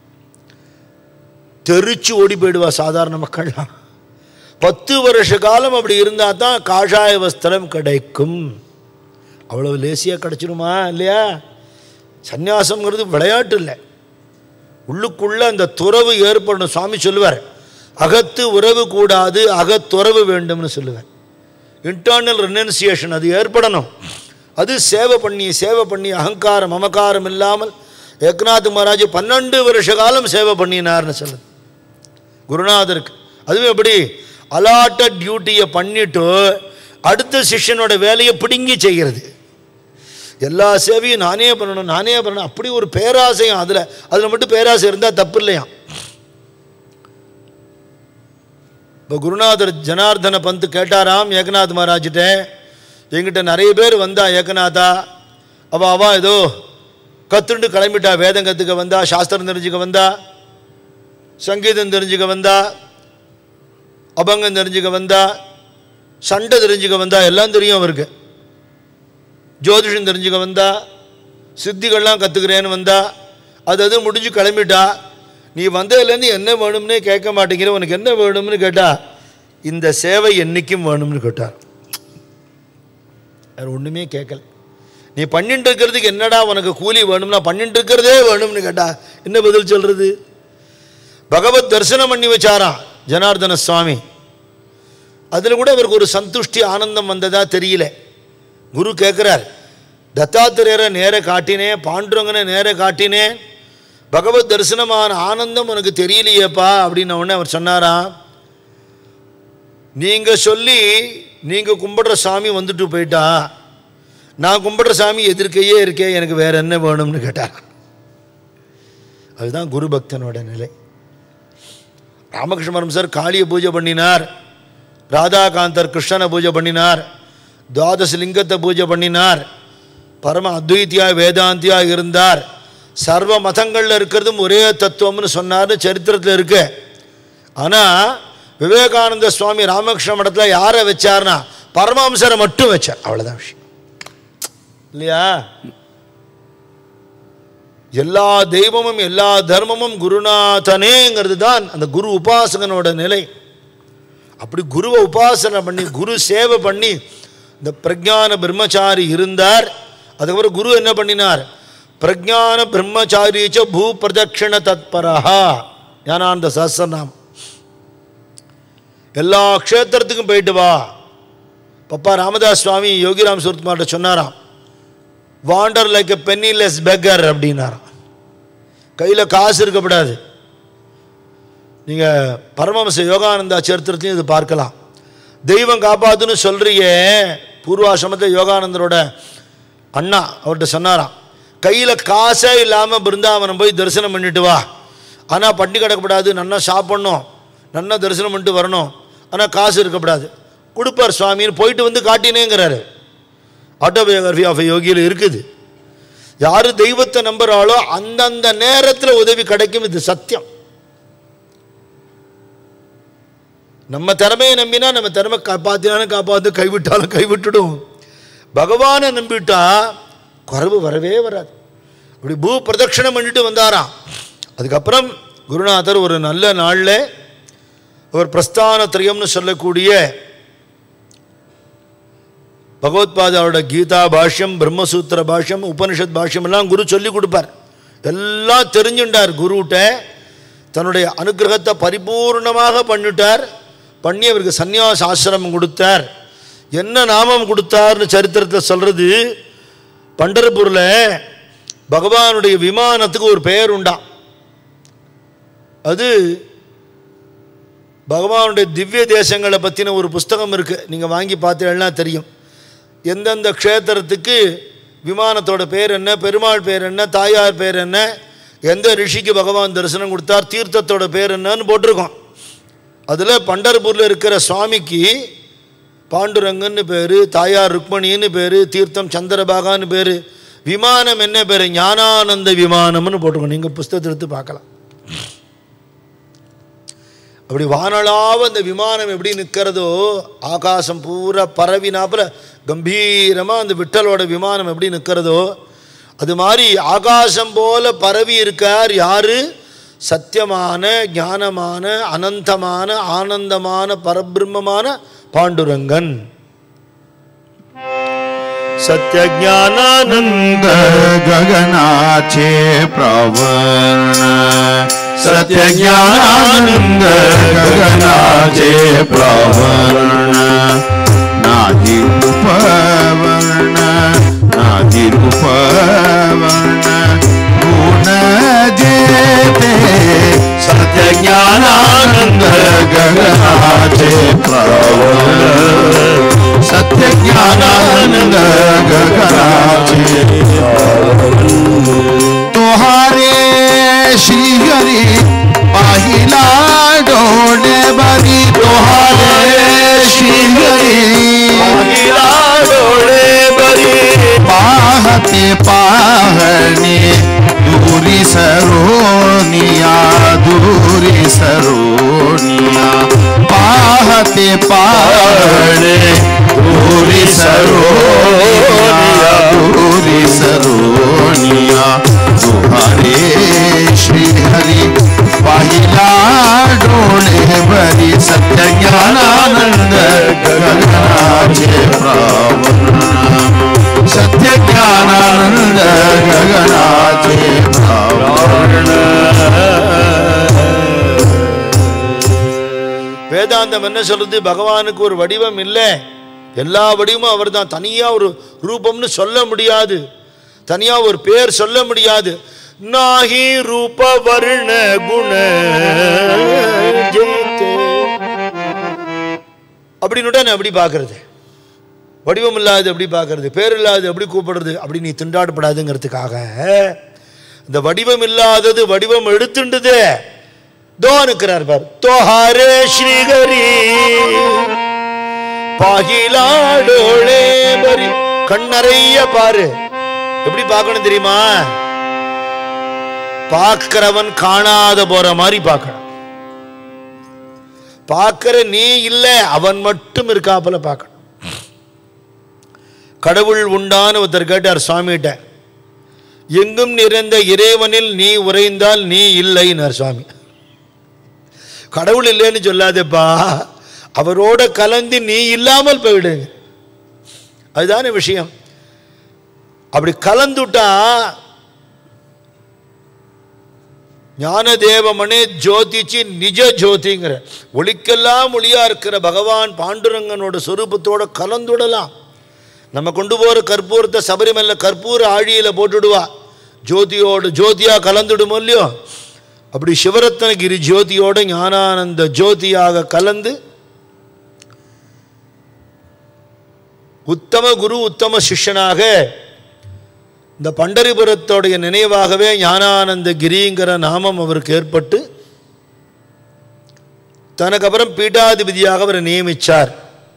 தெரிச்சு ஓடி போயிடுவா சாதாரண மக்கள்லாம் பத்து வருஷ காலம் அப்படி இருந்தால் தான் காஷாய வஸ்திரம் கிடைக்கும் அவ்வளவு லேசியாக கிடைச்சிருமா இல்லையா சந்நியாசம்ங்கிறது விளையாட்டு இல்லை உள்ளுக்குள்ள அந்த துறவு ஏற்படணும் சுவாமி சொல்லுவார் அகத்து உறவு கூடாது அகத்துறவு வேண்டும்னு சொல்லுவார் இன்டர்னல் ரெனன்சியேஷன் அது ஏற்படணும் அது சேவை பண்ணி சேவை பண்ணி அகங்காரம் மமகாரம் இல்லாமல் ஏக்நாத் மகாராஜ் பன்னெண்டு வருஷ காலம் சேவை பண்ணினார்னு சொல்லுது குருநாதருக்கு அதுவும் எப்படி அலாட்டட் டியூட்டியை பண்ணிட்டு அடுத்த சிஷ்யனோட வேலையை பிடுங்கி செய்கிறது எல்லா சேவையும் நானே பண்ணணும் நானே பண்ணணும் அப்படி ஒரு பேராசையும் அதில் அதில் மட்டும் பேராசை இருந்தால் தப்பு இல்லையாம் இப்போ குருநாதர் ஜனார்தன பந்த் கேட்டாராம் ஏகநாத் மகாராஜிட்ட என்கிட்ட நிறைய பேர் வந்தா ஏகநாதா அவ அவா ஏதோ கத்துண்டு கிளம்பிட்டா வேதம் கற்றுக்க வந்தா சாஸ்திரம் தெரிஞ்சுக்க வந்தா சங்கீதம் தெரிஞ்சுக்க வந்தா அபங்கம் தெரிஞ்சுக்க வந்தா சண்டை தெரிஞ்சுக்க வந்தா எல்லாம் தெரியும் அவருக்கு ஜோதிஷம் தெரிஞ்சுக்க வந்தா சித்திகள்லாம் கற்றுக்கிறேன்னு வந்தா அது அது முடிஞ்சு கிளம்பிட்டா நீ வந்ததுலேருந்து என்ன வேணும்னே கேட்க மாட்டேங்கிற உனக்கு என்ன வேணும்னு கேட்டா இந்த சேவை என்னைக்கும் வேணும்னு கேட்டார் வேறு ஒன்றுமே கேட்கல நீ பண்ணிட்டு இருக்கிறதுக்கு என்னடா உனக்கு கூலி வேணும்னா பண்ணிட்டு இருக்கிறதே வேணும்னு கேட்டா என்ன பதில் சொல்கிறது பகவத் தரிசனம் பண்ணி வச்சாராம் ஜனார்தன சுவாமி அதில் கூட அவருக்கு ஒரு சந்துஷ்டி ஆனந்தம் வந்ததா தெரியல குரு கேட்குறார் தத்தாத்திரேயரை நேர காட்டினேன் பாண்டுரங்கனை நேர காட்டினேன் பகவத் தரிசனமான ஆனந்தம் உனக்கு தெரியலையேப்பா அப்படின்ன உடனே அவர் சொன்னாராம் நீங்கள் சொல்லி நீங்கள் கும்பிடுற சாமி வந்துட்டு போயிட்டா நான் கும்பிடுற சாமி எதிர்க்கையே இருக்கே எனக்கு வேற என்ன வேணும்னு கேட்டார் அதுதான் குரு பக்தனோட நிலை ராமகிருஷ்ண சார் காளியை பூஜை பண்ணினார் ராதாகாந்தர் கிருஷ்ணனை பூஜை பண்ணினார் துவாதச லிங்கத்தை பூஜை பண்ணினார் பரம அத்வைத்தியா வேதாந்தியா இருந்தார் சர்வ மதங்களில் இருக்கிறதும் ஒரே தத்துவம்னு சொன்னார்னு சரித்திரத்தில் இருக்கு ஆனால் விவேகானந்த சுவாமி ராமகிருஷ்ண மடத்தில் யாரை வச்சார்னா பரமஹம்சரை மட்டும் வச்சார் அவ்வளோதான் விஷயம் இல்லையா எல்லா தெய்வமும் எல்லா தர்மமும் குருநாதனேங்கிறது தான் அந்த குரு உபாசகனோட நிலை அப்படி குருவை உபாசனை பண்ணி குரு சேவை பண்ணி இந்த பிரஜான பிரம்மச்சாரி இருந்தார் அதுக்கப்புறம் குரு என்ன பண்ணினார் பிரஜான பிரம்மச்சாரிச்ச பூ பிரதட்சிண தத்பரஹா ஞானானந்த சஹசிரநாம் எல்லா க்ஷேத்திரத்துக்கும் போயிட்டு வா பப்பா ராமதாஸ் சுவாமி யோகிராம் சுரத்குமார்ட்ட சொன்னாராம் wander like a penniless beggar அப்படின்னாராம் கையில் காசு இருக்கப்படாது நீங்கள் பரமஹம்ச யோகானந்தா சரித்திரத்தையும் இது பார்க்கலாம் தெய்வம் காப்பாத்துன்னு சொல்றியே பூர்வாசிரமத்தில் யோகானந்தரோட அண்ணா அவர்கிட்ட சொன்னாராம் கையில் காசே இல்லாமல் பிருந்தாவனம் போய் தரிசனம் பண்ணிட்டு வா ஆனால் பட்டி கிடக்கப்படாது நன்னா சாப்பிட்ணும் நன்னா தரிசனம் பண்ணிட்டு வரணும் ஆனால் காசு இருக்கக்கூடாது கொடுப்பார் சுவாமின்னு போயிட்டு வந்து காட்டினேங்கிறாரு ஆட்டோபயோகிராஃபி ஆஃப் யோகியில் இருக்குது யார் தெய்வத்தை நம்புகிறாளோ அந்தந்த நேரத்தில் உதவி கிடைக்கும் இது சத்தியம் நம்ம திறமையை நம்பினா நம்ம திறமை காப்பாற்றினாலும் காப்பாற்று கைவிட்டாலும் கைவிட்டுடும் பகவானை நம்பிட்டா குறைவு வரவே வராது அப்படி பூ பிரதட்சணம் பண்ணிட்டு வந்தாராம் அதுக்கப்புறம் குருநாதர் ஒரு நல்ல நாளில் ஒரு பிரஸ்தான திரியம்னு சொல்லக்கூடிய பகவத்பாதாவோட கீதா பாஷ்யம் பிரம்மசூத்திர பாஷ்யம் உபனிஷத் பாஷ்யம் எல்லாம் குரு சொல்லி கொடுப்பார் எல்லாம் தெரிஞ்சுட்டார் குருகிட்ட தன்னுடைய அனுகிரகத்தை பரிபூர்ணமாக பண்ணிட்டார் பண்ணி அவருக்கு சந்நியாச ஆசிரமம் கொடுத்தார் என்ன நாமம் கொடுத்தார்னு சரித்திரத்தில் சொல்கிறது பண்டரபூரில் பகவானுடைய விமானத்துக்கு ஒரு பெயர் உண்டாம் அது பகவானுடைய திவ்ய தேசங்களை பற்றின ஒரு புஸ்தகம் இருக்குது நீங்கள் வாங்கி பார்த்தீங்கன்னா தெரியும் எந்தெந்த க்ஷேத்திரத்துக்கு விமானத்தோட பேர் என்ன பெருமாள் பேர் என்ன தாயார் பேர் என்ன எந்த ரிஷிக்கு பகவான் தரிசனம் கொடுத்தார் தீர்த்தத்தோட பேர் என்னன்னு போட்டிருக்கோம் அதில் பண்டர்பூரில் இருக்கிற சுவாமிக்கு பாண்டுரங்கன்னு பேர் தாயார் ருக்மணின்னு பேர் தீர்த்தம் சந்திரபாகான்னு பேர் விமானம் என்ன பேர் ஞானானந்த விமானம்னு போட்டிருக்கோம் நீங்கள் புஸ்தகத்தை எடுத்து பார்க்கலாம் அப்படி வானளாவ அந்த விமானம் எப்படி நிற்கிறதோ ஆகாசம் பூரா பரவினாப்புல கம்பீரமாக அந்த விட்டலோட விமானம் எப்படி நிற்கிறதோ அது மாதிரி ஆகாசம் போல பரவி இருக்கார் யாரு சத்தியமான ஞானமான அனந்தமான ஆனந்தமான பரபிரம்மமான பாண்டுரங்கன் சத்ய ஞானானந்த गगनाचे प्रवर्ण सत्य ज्ञानानंद गगनाचे प्रवर्ण नादी उपवर्ण नादी उपवर्ण गुण जेते सत्य ज्ञानानंद गगनाचे प्रवर्ण सत्य ज्ञानानंद गगनाचे तोहारे श्री हरी पाहिला डोळे बरी तोहारे श्री हरी डोळे बरी पाहते पाहणे दुरी सरोनिया दुरी सरोनिया पाहते पाहणे दुरी सरोनिया दुरी सरोनिया तुहारे श्री हरी पाहिला डोळे बरी सत्य ज्ञानानंद गगनाचे प्रावण सत्य ज्ञानानंद गगनाचे प्रावण வேதாந்தம் என்ன சொல்றது பகவானுக்கு ஒரு வடிவம் இல்லை எல்லா வடிவமும் அவர் தான் தனியாக ஒரு ரூபம்னு சொல்ல முடியாது தனியாக ஒரு பேர் சொல்ல முடியாது நாஹி ரூப வர்ண குண ஜெயத்தே. அப்படின்னுட்டா நான் எப்படி பார்க்கறது வடிவம் இல்லாது எப்படி பார்க்கறது பேர் இல்லாது எப்படி கூப்பிடுறது அப்படி நீ திண்டாடப்படாதுங்கிறதுக்காக இந்த வடிவம் இல்லாதது வடிவம் எடுத்துண்டுதே தோ இருக்கிறார் பார் தோஹாரே ஸ்ரீகரி பாகிலாடோளே பரி கண்ணறைய பாரு எப்படி பார்க்கணும் தெரியுமா பார்க்கிறவன் காணாத போற மாதிரி பார்க்கணும் பார்க்கிற நீ இல்லை அவன் மட்டும் இருக்காப்புல பார்க்கணும் கடவுள் உண்டான்னு ஒருத்தர் கேட்டார் சுவாமிகிட்ட எங்கும் நிறைந்த இறைவனில் நீ உறைந்தால் நீ இல்லைன்னார் சுவாமி கடவுள் இல்லைன்னு சொல்லாதேப்பா அவரோட கலந்து நீ இல்லாமல் போயிடுங்க அதுதானே விஷயம் அப்படி கலந்துட்டா ஞானதேவமனே ஜோதிச்சு நிஜ ஜோதிங்கிற ஒளிக்கெல்லாம் ஒளியா இருக்கிற பகவான் பாண்டுரங்கனோட சொரூபத்தோட கலந்துடலாம் நம்ம கொண்டு போகிற கற்பூரத்தை சபரிமலை கற்பூர ஆழியில் போட்டுடுவா ஜோதியோடு ஜோதியா கலந்துடுமோ இல்லையோ அப்படி சிவரத்னகிரி ஜோதியோட ஞானானந்த ஜோதியாக கலந்து உத்தம குரு உத்தம சிஷ்யனாக இந்த பண்டரிபுரத்தோடைய நினைவாகவே ஞானானந்த கிரிங்கிற நாமம் அவருக்கு ஏற்பட்டு தனக்கு அப்புறம் பீட்டாதிபதியாக அவரை நியமிச்சார்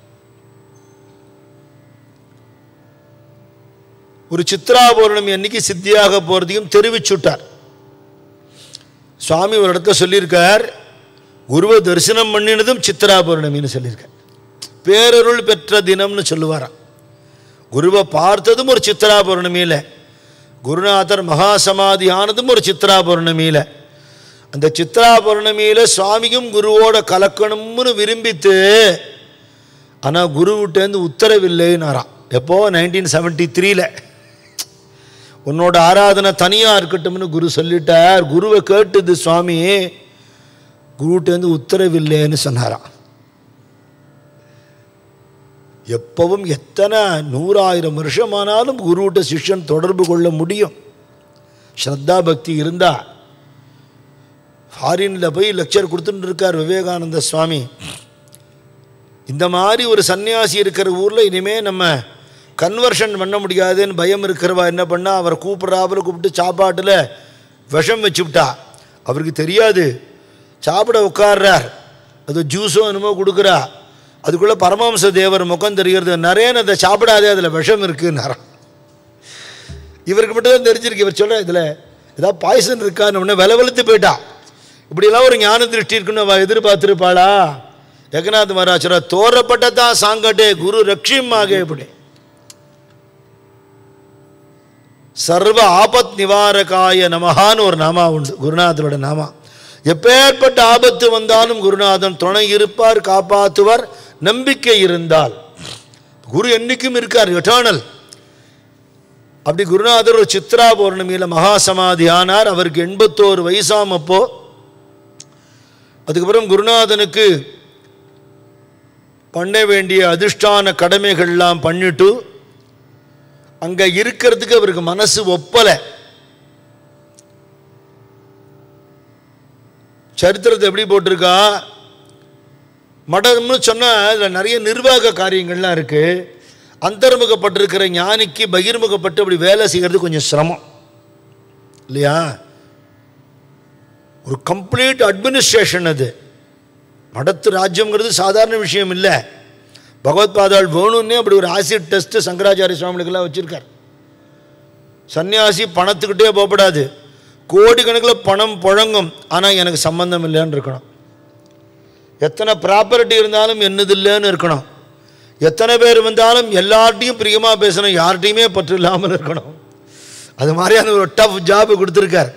ஒரு சித்ரா பௌர்ணமி அன்னைக்கு சித்தியாக போகிறதையும் தெரிவிச்சுட்டார் சுவாமி ஒரு இடத்துல சொல்லியிருக்கார் குருவை தரிசனம் பண்ணினதும் சித்ரா பௌர்ணமின்னு சொல்லியிருக்கார் பேரருள் பெற்ற தினம்னு சொல்லுவாராம் குருவை பார்த்ததும் ஒரு சித்ரா பௌர்ணமியில் குருநாதர் மகா சமாதி ஆனதும் ஒரு சித்ரா பௌர்ணமியில் அந்த சித்ரா பௌர்ணமியில் சுவாமியும் குருவோட கலக்கணும்னு விரும்பித்து ஆனால் குருவிட்டேருந்து உத்தரவில்லைன்னாராம் எப்போ நைன்டீன் செவன்ட்டி த்ரீல உன்னோட ஆராதனை தனியாக இருக்கட்டும்னு குரு சொல்லிட்டார் குருவை கேட்டுது சுவாமி குருவிட்டேருந்து உத்தரவில்லைன்னு சொன்னாராம் எப்பவும் எத்தனை நூறாயிரம் வருஷமானாலும் குருவிட்ட சிஷ்யன் தொடர்பு கொள்ள முடியும் ஸ்ரத்தா பக்தி இருந்தா ஃபாரினில் போய் லெக்சர் கொடுத்துட்டு இருக்கார் விவேகானந்த சுவாமி இந்த மாதிரி ஒரு சன்னியாசி இருக்கிற ஊரில் இனிமே நம்ம கன்வர்ஷன் பண்ண முடியாதுன்னு பயம் இருக்கிறவா என்ன பண்ணா அவரை கூப்பிட்றாப்புல கூப்பிட்டு சாப்பாட்டில் விஷம் வச்சுவிட்டா அவருக்கு தெரியாது சாப்பிட உட்கார்றார் அது ஜூஸோ என்னமோ கொடுக்குறா அதுக்குள்ளே பரமஹம்ச தேவர் முகம் தெரிகிறது நிறைய அதை சாப்பிடாதே அதில் விஷம் இருக்குன்னாராம் இவருக்கு மட்டும் தான் தெரிஞ்சிருக்கு இவர் சொல்ல இதில் ஏதாவது பாய்சன் இருக்கான்னு உடனே வில வெளுத்து போயிட்டா இப்படியெல்லாம் ஒரு ஞான திருஷ்டி இருக்குன்னு அவள் எதிர்பார்த்துருப்பாளா ஏகநாத் மகாராஜரா தோறப்பட்டதா சாங்கட்டே குரு ரக்ஷியமாக இப்படி சர்வ ஆபத் நிவாரகாய நமஹான்னு ஒரு நாமா உண்டு குருநாதரோட நாமா எப்பேற்பட்ட ஆபத்து வந்தாலும் குருநாதன் துணை இருப்பார் காப்பாற்றுவார் நம்பிக்கை இருந்தால் குரு என்னைக்கும் இருக்கார் எட்டர்னல் அப்படி குருநாதர் ஒரு சித்ரா பௌர்ணமியில் மகா சமாதி ஆனார் அவருக்கு எண்பத்தோரு வயசாம் அப்போ அதுக்கப்புறம் குருநாதனுக்கு பண்ண வேண்டிய அதிர்ஷ்டான கடமைகள்லாம் பண்ணிட்டு அங்கே இருக்கிறதுக்கு அவருக்கு மனசு ஒப்பலை சரித்திரத்தை எப்படி போட்டிருக்கா மடம்னு சொன்னால் அதில் நிறைய நிர்வாக காரியங்கள்லாம் இருக்குது அந்தர்முகப்பட்டிருக்கிற ஞானிக்கு பகிர்முகப்பட்டு அப்படி வேலை செய்கிறது கொஞ்சம் சிரமம் இல்லையா ஒரு கம்ப்ளீட் அட்மினிஸ்ட்ரேஷன் அது மடத்து ராஜ்யங்கிறது சாதாரண விஷயம் இல்லை பகவத்பாதாள் வேணும்னே அப்படி ஒரு ஆசிட் டெஸ்ட் சங்கராச்சாரிய சுவாமிகளுக்கெல்லாம் வச்சுருக்கார் சன்னியாசி பணத்துக்கிட்டே போகப்படாது கோடிக்கணக்கில் பணம் புழங்கும் ஆனால் எனக்கு சம்பந்தம் இல்லைன்னு இருக்கணும் எத்தனை ப்ராப்பர்ட்டி இருந்தாலும் என்னது இல்லைன்னு இருக்கணும் எத்தனை பேர் வந்தாலும் எல்லார்ட்டையும் பிரியமாக பேசணும் யார்கிட்டையுமே பற்று இல்லாமல் இருக்கணும் அது மாதிரியான ஒரு டஃப் ஜாப் கொடுத்துருக்கார்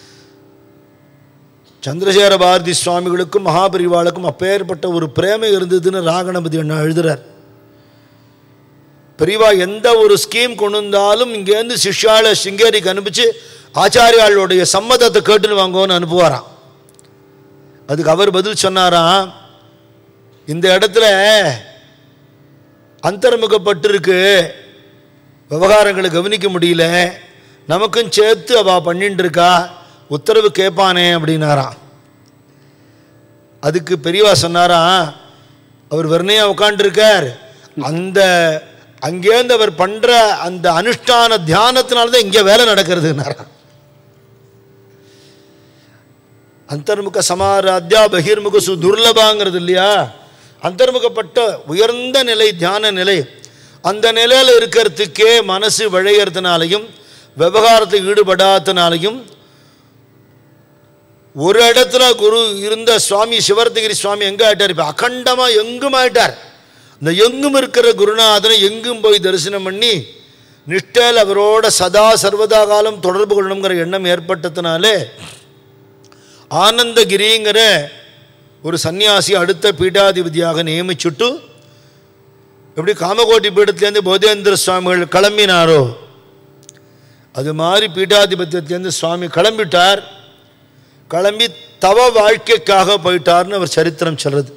சந்திரசேகர பாரதி சுவாமிகளுக்கும் மகாபரிவாளுக்கும் அப்பேற்பட்ட ஒரு பிரேமை இருந்ததுன்னு ராகணபதி அண்ணா எழுதுறார் பெரியவா எந்த ஒரு ஸ்கீம் கொண்டு வந்தாலும் இங்கேருந்து சிஷ்யால சிங்கேரிக்கு அனுப்பிச்சு ஆச்சாரியாளுடைய சம்மதத்தை கேட்டுன்னு வாங்கோன்னு அனுப்புவாராம் அதுக்கு அவர் பதில் சொன்னாராம் இந்த இடத்துல அந்தர்முகப்பட்டிருக்கு விவகாரங்களை கவனிக்க முடியல நமக்கும் சேர்த்து அவ பண்ணிட்டு இருக்கா உத்தரவு கேட்பானே அப்படின்னாராம் அதுக்கு பெரியவா சொன்னாராம் அவர் வெறுமையா உட்காண்டிருக்கார் அந்த அங்கேருந்து அவர் பண்ற அந்த அனுஷ்டான தியானத்தினால தான் இங்கே வேலை நடக்கிறதுனாராம் அந்தர்முக சமாராத்யா பகிர்முக சு துர்லபாங்கிறது இல்லையா அந்தர்முகப்பட்ட உயர்ந்த நிலை தியான நிலை அந்த நிலையில் இருக்கிறதுக்கே மனசு விழையறதுனாலையும் விவகாரத்தில் ஈடுபடாதனாலையும் ஒரு இடத்துல குரு இருந்த சுவாமி சிவர்த்தகிரி சுவாமி எங்கே ஆயிட்டார் இப்போ அகண்டமாக எங்கும் ஆயிட்டார் இந்த எங்கும் இருக்கிற குருநாதனை எங்கும் போய் தரிசனம் பண்ணி நிஷ்டையில் அவரோட சதா சர்வதா காலம் தொடர்பு கொள்ளணுங்கிற எண்ணம் ஏற்பட்டதுனாலே ஆனந்தகிரிங்கிற ஒரு சன்னியாசி அடுத்த பீட்டாதிபதியாக நியமிச்சுட்டு எப்படி காமகோட்டி பீடத்துலேருந்து போதேந்திர சுவாமிகள் கிளம்பினாரோ அது மாதிரி பீட்டாதிபத்தியத்திலேருந்து சுவாமி கிளம்பிட்டார் கிளம்பி தவ வாழ்க்கைக்காக போயிட்டார்னு அவர் சரித்திரம் சொல்றது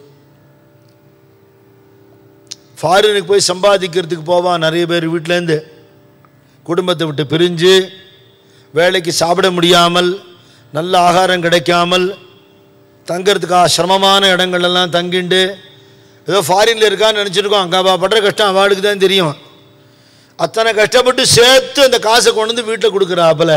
ஃபாரினுக்கு போய் சம்பாதிக்கிறதுக்கு போவான் நிறைய பேர் வீட்டிலேருந்து குடும்பத்தை விட்டு பிரிஞ்சு வேலைக்கு சாப்பிட முடியாமல் நல்ல ஆகாரம் கிடைக்காமல் தங்கிறதுக்காக சிரமமான இடங்கள்லாம் தங்கிண்டு ஏதோ ஃபாரினில் இருக்கான்னு நினச்சிருக்கோம் அங்கே அவள் படுற கஷ்டம் அவளுக்கு தான் தெரியும் அத்தனை கஷ்டப்பட்டு சேர்த்து அந்த காசை கொண்டு வந்து வீட்டில் கொடுக்குறாப்புல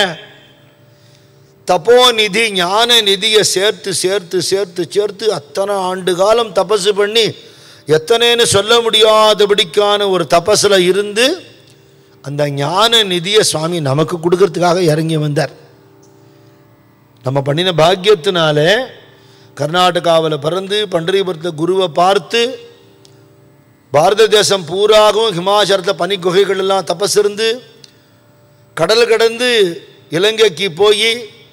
தப்போ நிதி ஞான நிதியை சேர்த்து சேர்த்து சேர்த்து சேர்த்து அத்தனை ஆண்டு காலம் தபசு பண்ணி எத்தனைன்னு சொல்ல முடியாதபடிக்கான ஒரு தபஸில் இருந்து அந்த ஞான நிதியை சுவாமி நமக்கு கொடுக்கறதுக்காக இறங்கி வந்தார் நம்ம பண்ணின பாக்கியத்தினால கர்நாடகாவில் பிறந்து பண்டரிபுரத்தில் குருவை பார்த்து பாரத தேசம் பூராகவும் ஹிமாச்சலத்தில் பனி குகைகள் எல்லாம் தபஸ் இருந்து கடல் கடந்து இலங்கைக்கு போய்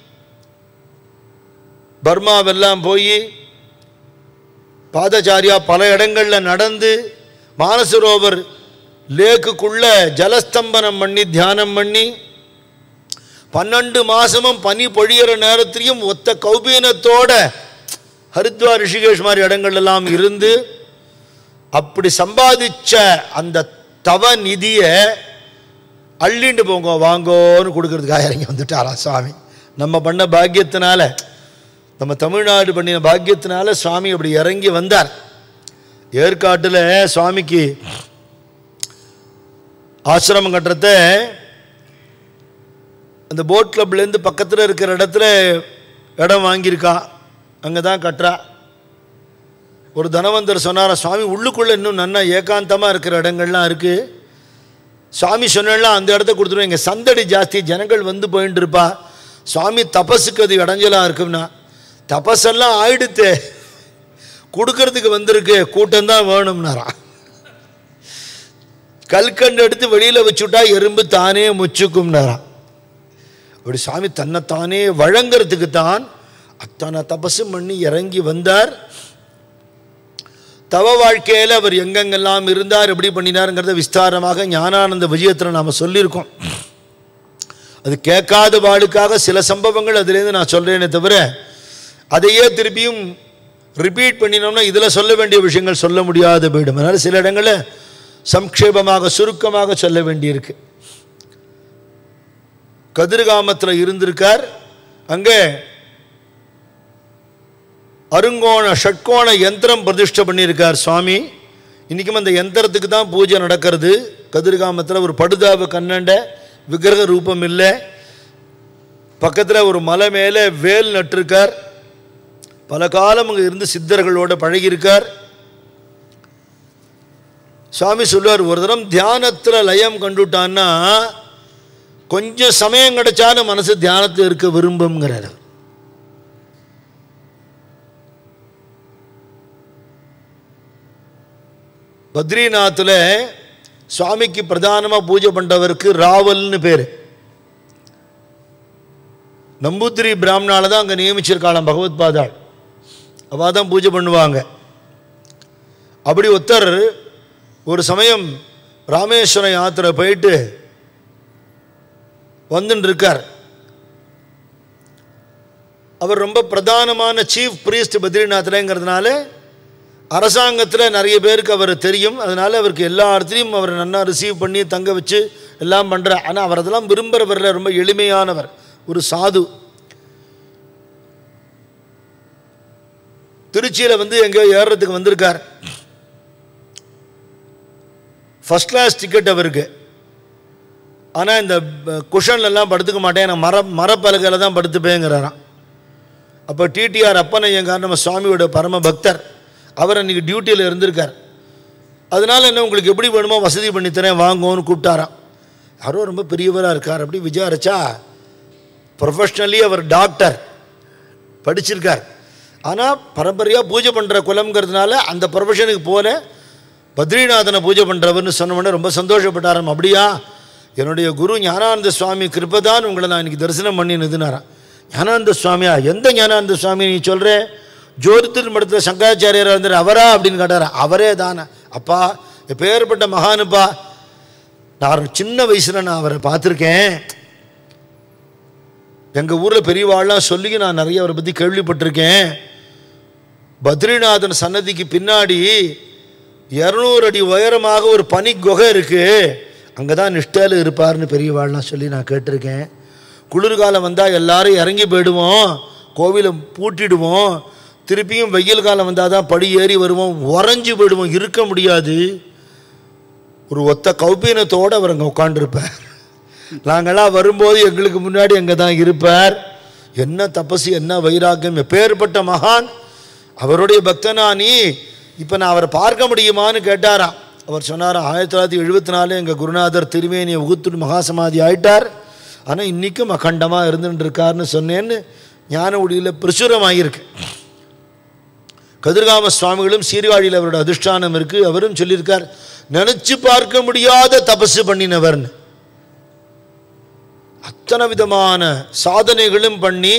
பர்மாவெல்லாம் போய் பாதச்சாரியா பல இடங்களில் நடந்து மானசரோவர் லேக்குக்குள்ள ஜலஸ்தம்பனம் பண்ணி தியானம் பண்ணி பன்னெண்டு மாசமும் பனி பொழியிற நேரத்திலையும் ஒத்த கௌபீனத்தோட ஹரித்வார் ரிஷிகேஷ் மாதிரி இடங்கள்லாம் இருந்து அப்படி சம்பாதிச்ச அந்த தவ நிதியை அள்ளிண்டு போங்க வாங்கோன்னு கொடுக்கறதுக்காக இறங்கி வந்துட்டாரா சுவாமி நம்ம பண்ண பாக்கியத்தினால நம்ம தமிழ்நாடு பண்ணின பாக்கியத்தினால சுவாமி அப்படி இறங்கி வந்தார் ஏற்காட்டில் சுவாமிக்கு ஆசிரமம் கட்டுறத அந்த போட் கிளப்லேருந்து பக்கத்தில் இருக்கிற இடத்துல இடம் வாங்கியிருக்கா அங்கே தான் கட்டுறா ஒரு தனவந்தர் சொன்னாரா சுவாமி உள்ளுக்குள்ளே இன்னும் நன்னா ஏகாந்தமாக இருக்கிற இடங்கள்லாம் இருக்குது சுவாமி சொன்னெல்லாம் அந்த இடத்த கொடுத்துருவோம் இங்கே சந்தடி ஜாஸ்தி ஜனங்கள் வந்து போயிட்டு இருப்பா சுவாமி தபஸுக்கு அது இடைஞ்சலாக இருக்கும்னா தபஸெல்லாம் ஆயிடுத்து கொடுக்கறதுக்கு வந்திருக்கு கூட்டம் தான் வேணும்னாராம் கல்கண்டு எடுத்து வெளியில் வச்சுட்டா எறும்பு தானே முச்சுக்கும்னாராம் அப்படி சாமி தன்னைத்தானே வழங்கிறதுக்கு தான் அத்தனை தபசும் பண்ணி இறங்கி வந்தார் தவ வாழ்க்கையில் அவர் எங்கெங்கெல்லாம் இருந்தார் எப்படி பண்ணினாருங்கிறத விஸ்தாரமாக ஞானானந்த விஜயத்தில் நாம் சொல்லியிருக்கோம் அது கேட்காத வாளுக்காக சில சம்பவங்கள் அதுலேருந்து நான் சொல்கிறேனே தவிர அதையே திருப்பியும் ரிப்பீட் பண்ணினோம்னா இதில் சொல்ல வேண்டிய விஷயங்கள் சொல்ல முடியாத போயிடும் அதனால் சில இடங்களில் சம்க்ஷேபமாக சுருக்கமாக சொல்ல வேண்டியிருக்கு கதிர்காமத்தில் இருந்திருக்கார் அங்கே அருங்கோண ஷட்கோண யந்திரம் பிரதிஷ்டை பண்ணியிருக்கார் சுவாமி இன்றைக்கும் அந்த யந்திரத்துக்கு தான் பூஜை நடக்கிறது கதிர்காமத்தில் ஒரு படுதாப கண்ணண்ட விக்கிரக ரூபம் இல்லை பக்கத்தில் ஒரு மலை மேலே வேல் நட்டிருக்கார் பல காலம் அங்கே இருந்து சித்தர்களோட பழகியிருக்கார் சுவாமி சொல்லுவார் ஒரு தரம் தியானத்தில் லயம் கண்டுட்டான்னா கொஞ்சம் சமயம் கிடைச்சாலும் மனசு தியானத்தில் இருக்க விரும்புங்கிறார் அவர். பத்ரிநாத்தில் சுவாமிக்கு பிரதானமாக பூஜை பண்ணுறவருக்கு ராவல்னு பேர் நம்பூத்திரி பிராமணால தான் அங்கே நியமிச்சிருக்காளாம் பகவத் பாதாள் அவள் தான் பூஜை பண்ணுவாங்க அப்படி ஒருத்தர் ஒரு சமயம் ராமேஸ்வரம் யாத்திரை போயிட்டு வந்துன்னு இருக்கார் அவர் ரொம்ப பிரதானமான சீஃப் பிரீஸ்ட் பத்ரிநாத்லங்கிறதுனால அரசாங்கத்தில் நிறைய பேருக்கு அவர் தெரியும் அதனால் அவருக்கு எல்லா இடத்துலையும் அவர் நல்லா ரிசீவ் பண்ணி தங்க வச்சு எல்லாம் பண்ணுறார் ஆனால் அவர் அதெல்லாம் விரும்புகிறவரில் ரொம்ப எளிமையானவர் ஒரு சாது திருச்சியில் வந்து எங்கேயோ ஏறுறதுக்கு வந்திருக்கார் ஃபஸ்ட் கிளாஸ் டிக்கெட் அவருக்கு ஆனால் இந்த குஷன்லலாம் படுத்துக்க மாட்டேன் நான் மர மரப்பலகையில் தான் படுத்துப்பேங்கிறாராம் அப்போ டிடிஆர் அப்பனையங்கார் நம்ம சுவாமியோட பரம பக்தர் அவர் அன்றைக்கி டியூட்டியில் இருந்திருக்கார் அதனால் என்ன உங்களுக்கு எப்படி வேணுமோ வசதி பண்ணித்தரேன் வாங்கோன்னு கூப்பிட்டாராம் யாரோ ரொம்ப பெரியவராக இருக்கார் அப்படி விசாரிச்சா ப்ரொஃபஷ்னலி அவர் டாக்டர் படிச்சிருக்கார் ஆனால் பரம்பரையாக பூஜை பண்ணுற குலம்ங்கிறதுனால அந்த ப்ரொஃபஷனுக்கு போல பத்ரிநாதனை பூஜை பண்ணுறவர்னு சொன்னோடனே ரொம்ப சந்தோஷப்பட்டாராம் அப்படியா என்னுடைய குரு ஞானானந்த சுவாமி கிருப்பதான் உங்களை நான் இன்னைக்கு தரிசனம் பண்ணினதுனாராம் ஞானானந்த சுவாமியா எந்த ஞானானந்த சுவாமி நீ சொல்கிற ஜோதிர் மடத்தில் சங்கராச்சாரியராக இருந்தார் அவரா அப்படின்னு கேட்டாரா அவரே தானே அப்பா எப்பேற்பட்ட மகானுப்பா நான் சின்ன வயசில் நான் அவரை பார்த்துருக்கேன் எங்கள் ஊரில் பெரியவாள்லாம் சொல்லி நான் நிறைய அவரை பற்றி கேள்விப்பட்டிருக்கேன் பத்ரிநாதன் சன்னதிக்கு பின்னாடி இரநூறு அடி உயரமாக ஒரு பனி குகை இருக்குது அங்கே தான் நிஷ்டையில் இருப்பார்னு பெரியவாள்லாம் சொல்லி நான் கேட்டிருக்கேன் குளிர்காலம் வந்தால் எல்லாரும் இறங்கி போயிடுவோம் கோவிலை பூட்டிடுவோம் திருப்பியும் வெயில் காலம் வந்தால் தான் படி ஏறி வருவோம் உறைஞ்சி போயிடுவோம் இருக்க முடியாது ஒரு ஒத்த கௌபீனத்தோடு அவர் அங்கே உட்காண்டிருப்பார் நாங்களாம் வரும்போது எங்களுக்கு முன்னாடி அங்கே தான் இருப்பார் என்ன தபசு என்ன வைராக்கியம் எப்பேற்பட்ட மகான் அவருடைய பக்தனா நீ இப்போ நான் அவரை பார்க்க முடியுமான்னு கேட்டாராம் அவர் சொன்னாராம் ஆயிரத்தி தொள்ளாயிரத்தி எழுபத்தி நாலு எங்கள் குருநாதர் திருமேனியை உகுத்துட்டு மகாசமாதி ஆயிட்டார் ஆனால் இன்றைக்கும் அகண்டமாக இருந்துட்டு இருக்காருன்னு சொன்னேன்னு ஞான ஒளியில் பிரசுரமாகியிருக்கு கதிர்காம சுவாமிகளும் சீர்காழியில் அவரோட அதிஷ்டானம் இருக்குது அவரும் சொல்லியிருக்கார் நினச்சி பார்க்க முடியாத தபசு பண்ணினவர்னு அத்தனை விதமான சாதனைகளும் பண்ணி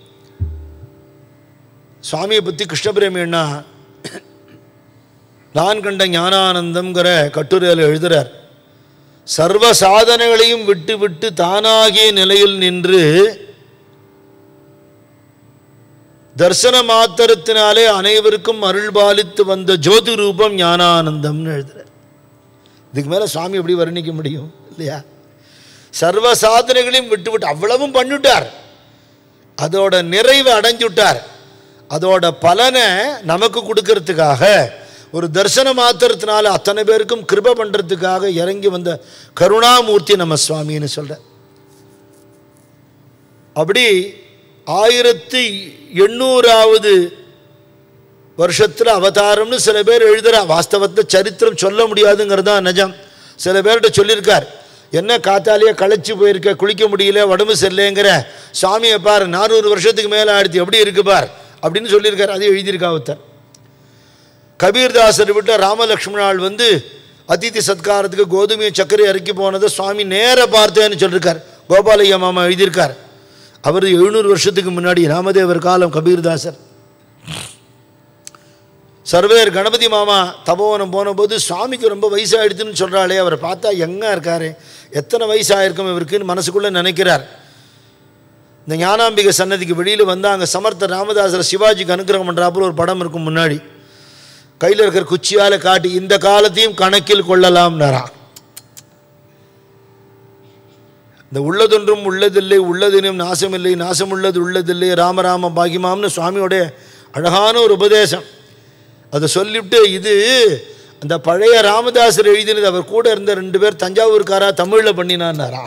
சுவாமியை பற்றி கிருஷ்ணபிரேமி அண்ணா நான் கண்ட ஞானானந்தம்ங்கிற கட்டுரையில் எழுதுறார் சர்வ சாதனைகளையும் விட்டு விட்டு தானாகிய நிலையில் நின்று தர்சன மாத்திரத்தினாலே அனைவருக்கும் அருள் பாலித்து வந்த ஜோதி ரூபம் ஞானானந்தம்னு எழுதுறார் இதுக்கு மேலே சுவாமி எப்படி வர்ணிக்க முடியும் இல்லையா சர்வ சாதனைகளையும் விட்டு விட்டு அவ்வளவும் பண்ணிவிட்டார் அதோட நிறைவை அடைஞ்சுட்டார் அதோட பலனை நமக்கு கொடுக்கறதுக்காக ஒரு தரிசன மாத்திரத்தினால அத்தனை பேருக்கும் கிருப பண்ணுறதுக்காக இறங்கி வந்த கருணாமூர்த்தி நம்ம சுவாமின்னு சொல்ற அப்படி ஆயிரத்தி எண்ணூறாவது வருஷத்தில் அவதாரம்னு சில பேர் எழுதுறா வாஸ்தவத்தில் சரித்திரம் சொல்ல முடியாதுங்கிறது தான் நிஜம் சில பேர்கிட்ட சொல்லியிருக்கார் என்ன காத்தாலேயே களைச்சு போயிருக்க குளிக்க முடியல உடம்பு சரியில்லைங்கிற சுவாமியை பார் நானூறு வருஷத்துக்கு மேலே ஆடுத்து எப்படி இருக்கு பார் அப்படின்னு சொல்லியிருக்கார் அது எழுதியிருக்கா ஒருத்தர் கபீர்தாசர் விட்ட ராமலக்ஷ்மணாள் வந்து அதிதி சத்காரத்துக்கு கோதுமையை சர்க்கரை இறக்கி போனதை சுவாமி நேர பார்த்தேன்னு சொல்லியிருக்கார் கோபாலையா மாமா எழுதியிருக்கார் அவர் எழுநூறு வருஷத்துக்கு முன்னாடி ராமதேவர் காலம் கபீர்தாசர் சர்வேர் கணபதி மாமா தபோவனம் போனபோது சுவாமிக்கு ரொம்ப வயசாகிடுதுன்னு சொல்கிறாளே அவரை பார்த்தா எங்கே இருக்காரு எத்தனை வயசாயிருக்கும் இவருக்குன்னு மனசுக்குள்ளே நினைக்கிறார் இந்த ஞானாம்பிகை சன்னதிக்கு வெளியில் வந்து அங்கே சமர்த்த ராமதாசர் சிவாஜிக்கு அனுகிரகம் பண்ணுறாப்புல ஒரு படம் இருக்கும் முன்னாடி கையில் இருக்கிற குச்சியால் காட்டி இந்த காலத்தையும் கணக்கில் கொள்ளலாம்னாராம் இந்த உள்ளதொன்றும் உள்ளதில்லை உள்ளதினும் நாசமில்லை நாசமுள்ளது உள்ளதில்லை ராமராம பாகிமாம்னு சுவாமியோடைய அழகான ஒரு உபதேசம் அதை சொல்லிவிட்டு இது அந்த பழைய ராமதாசர் எழுதினது அவர் கூட இருந்த ரெண்டு பேர் தஞ்சாவூர்காரா தமிழில் பண்ணினான்னாரா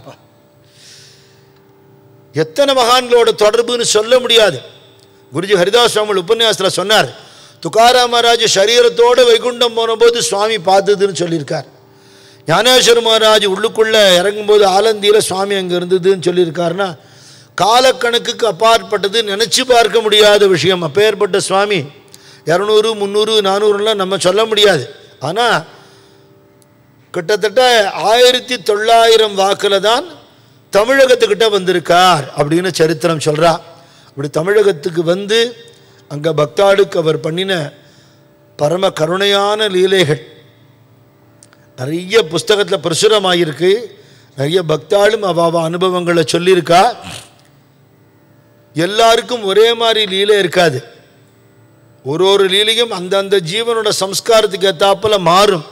எத்தனை மகான்களோட தொடர்புன்னு சொல்ல முடியாது குருஜி ஹரிதாஸ் சுவாமி உபன்யாசத்தில் சொன்னார் துக்காரா மகாராஜ் சரீரத்தோடு வைகுண்டம் போனபோது சுவாமி பார்த்ததுன்னு சொல்லியிருக்கார் ஞானேஸ்வர மகாராஜ் உள்ளுக்குள்ளே இறங்கும்போது ஆலந்தியில் சுவாமி அங்கே இருந்ததுன்னு சொல்லியிருக்காருன்னா காலக்கணக்குக்கு அப்பாற்பட்டது நினச்சி பார்க்க முடியாத விஷயம் அப்பேற்பட்ட சுவாமி இரநூறு முந்நூறு நானூறுலாம் நம்ம சொல்ல முடியாது ஆனால் கிட்டத்தட்ட ஆயிரத்தி தொள்ளாயிரம் வாக்கில் தான் தமிழகத்துக்கிட்ட வந்திருக்கார் அப்படின்னு சரித்திரம் சொல்கிறா அப்படி தமிழகத்துக்கு வந்து அங்கே பக்தாளுக்கு அவர் பண்ணின பரம கருணையான லீலைகள் நிறைய புஸ்தகத்தில் பிரசுரமாகிருக்கு நிறைய பக்தாளும் அவ அவ அனுபவங்களை சொல்லியிருக்கா எல்லாருக்கும் ஒரே மாதிரி லீலை இருக்காது ஒரு ஒரு லீலையும் அந்தந்த ஜீவனோட சம்ஸ்காரத்துக்கு ஏத்தாப்புல மாறும்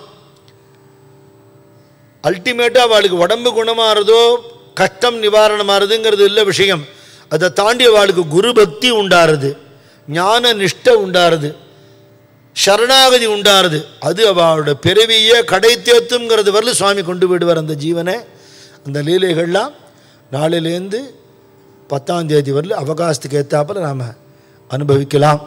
அல்டிமேட்டாக அவளுக்கு உடம்பு குணமாகிறதோ கஷ்டம் நிவாரணமாகிறதுங்கிறது இல்லை விஷயம் அதை தாண்டி அவளுக்கு குரு பக்தி உண்டாருது ஞான நிஷ்டை உண்டாருது சரணாகதி உண்டாருது அது அவளோட பிறவியை கடை தேத்துங்கிறது வரலும் சுவாமி கொண்டு போயிடுவார் அந்த ஜீவனை அந்த லீலைகள்லாம் நாளிலேருந்து பத்தாம் தேதி வரலும் அவகாசத்துக்கு ஏற்றாப்புல நாம் அனுபவிக்கலாம்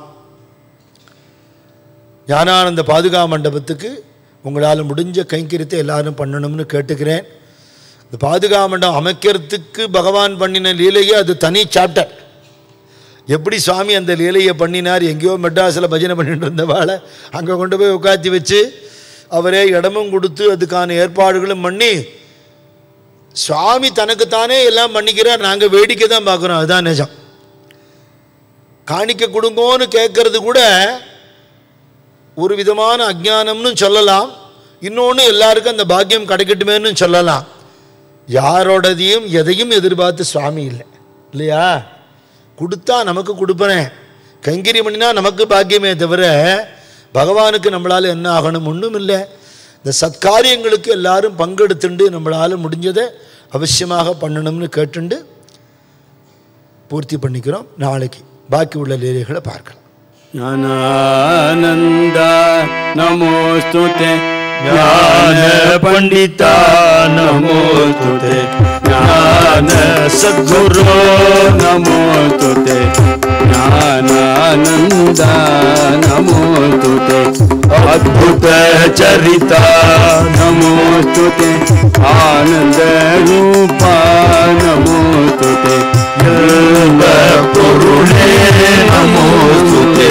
ஞானானந்த பாதுகா மண்டபத்துக்கு உங்களால் முடிஞ்ச கைங்கரியத்தை எல்லாரும் பண்ணணும்னு கேட்டுக்கிறேன் இந்த பாதுகா மண்டபம் அமைக்கிறதுக்கு பகவான் பண்ணின லீலையே அது தனி சாப்டர் எப்படி சுவாமி அந்த லீலையை பண்ணினார் எங்கேயோ மெட்ராஸில் பஜனை பண்ணிட்டு இருந்தவாளை அங்கே கொண்டு போய் உட்காத்தி வச்சு அவரே இடமும் கொடுத்து அதுக்கான ஏற்பாடுகளும் பண்ணி சுவாமி தனக்குத்தானே எல்லாம் பண்ணிக்கிறார் நாங்கள் வேடிக்கை தான் பார்க்குறோம் அதுதான் நிஜம் காணிக்க கொடுங்கோன்னு கேட்கறது கூட ஒரு விதமான அஜ்ஞானம்னு சொல்லலாம் இன்னொன்று எல்லாருக்கும் அந்த பாக்கியம் கிடைக்கட்டுமேன்னு சொல்லலாம் யாரோடதையும் எதையும் எதிர்பார்த்து சுவாமி இல்லை இல்லையா கொடுத்தா நமக்கு கொடுப்பனே கைங்கரி பண்ணினா நமக்கு பாக்கியமே தவிர பகவானுக்கு நம்மளால் என்ன ஆகணும் ஒன்றும் இல்லை இந்த சத்காரியங்களுக்கு எல்லாரும் பங்கெடுத்துண்டு நம்மளால் முடிஞ்சதை அவசியமாக பண்ணணும்னு கேட்டுண்டு பூர்த்தி பண்ணிக்கிறோம் நாளைக்கு பாக்கி உள்ள லீலைகளை பார்க்கலாம் ज्ञानानन्द नमोऽस्तु ते ज्ञान पंडिता नमो तुते ज्ञान सद्गुरो नमो तुते ज्ञानानंद नमो तुते अद्भुत चरिता नमो तुते आनंद रूपा नमो तुते योग पुरुषे नमो तुते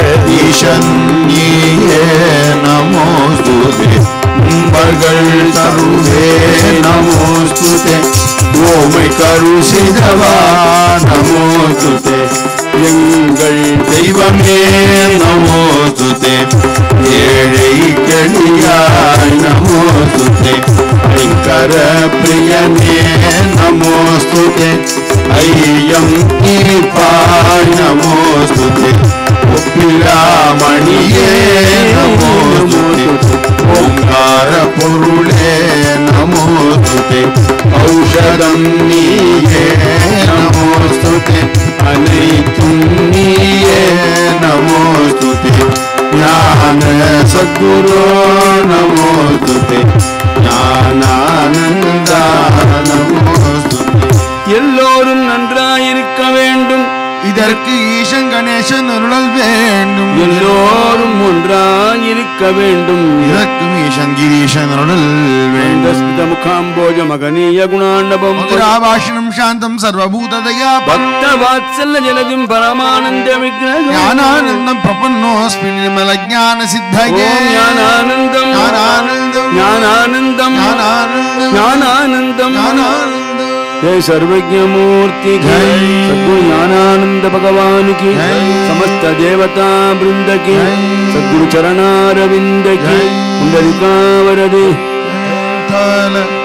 ஈசன்யே நமோஸ்துதே உம்பர்கள் தருவே நமோஸ்துதே ஓமை கருசிதவா நமோஸ்துதே எங்கள் தெய்வமே நமோஸ்துதே ஏழை கெளியாய் நமோஸ்துதே ஐங்கர பிரியனே நமோஸ்துதே ஐயம் தீர்ப்பாய் நமோஸ்துதே ஒப்பிலாமணியே நமோஸ்துதே ஓங்கார பொருளே நமோஸ்துதே ஔஷதம் நீயே நமோஸ்துதே அனைத்தும் நீயே நமோஸ்துதே ஞான சத்குரு நமோஸ்துதே ஞானானந்தா நமோஸ்துதே எல்லோரும் நன்றாயிருக்க வேண்டும் இதற்கு ஈசன் கணேசன் அருளல் வேண்டும் எல்லோரும் ஒன்றாயிருக்க வேண்டும் இதற்கும் ஈசன் கிரீஷன் அருளல் வேண்டும் முகாம்போஜ மகனீய குணாண்டபம் மதுராபாஷணம் சாந்தம் சர்வபூததயா பக்த வாத்சல்ய ஜலதிம் பரமானந்த விக்ரகம் ஞானானந்தம் பிரபன்னோஸ்மி நிர்மல ஞான சித்தயே ஓம் ஞானானந்தம் ஞானானந்தம் ஞானானந்தம் ஞானானந்தம் ஞானானந்தம் ஞானானந்தம் जय सर्वज्ञमूर्ति की जय। सद्गुरु ज्ञानानंद भगवान की जय। समस्त देवता वृंद की जय। सद्गुरु चरणारविंद की जय। कुंडलिकावरदे தல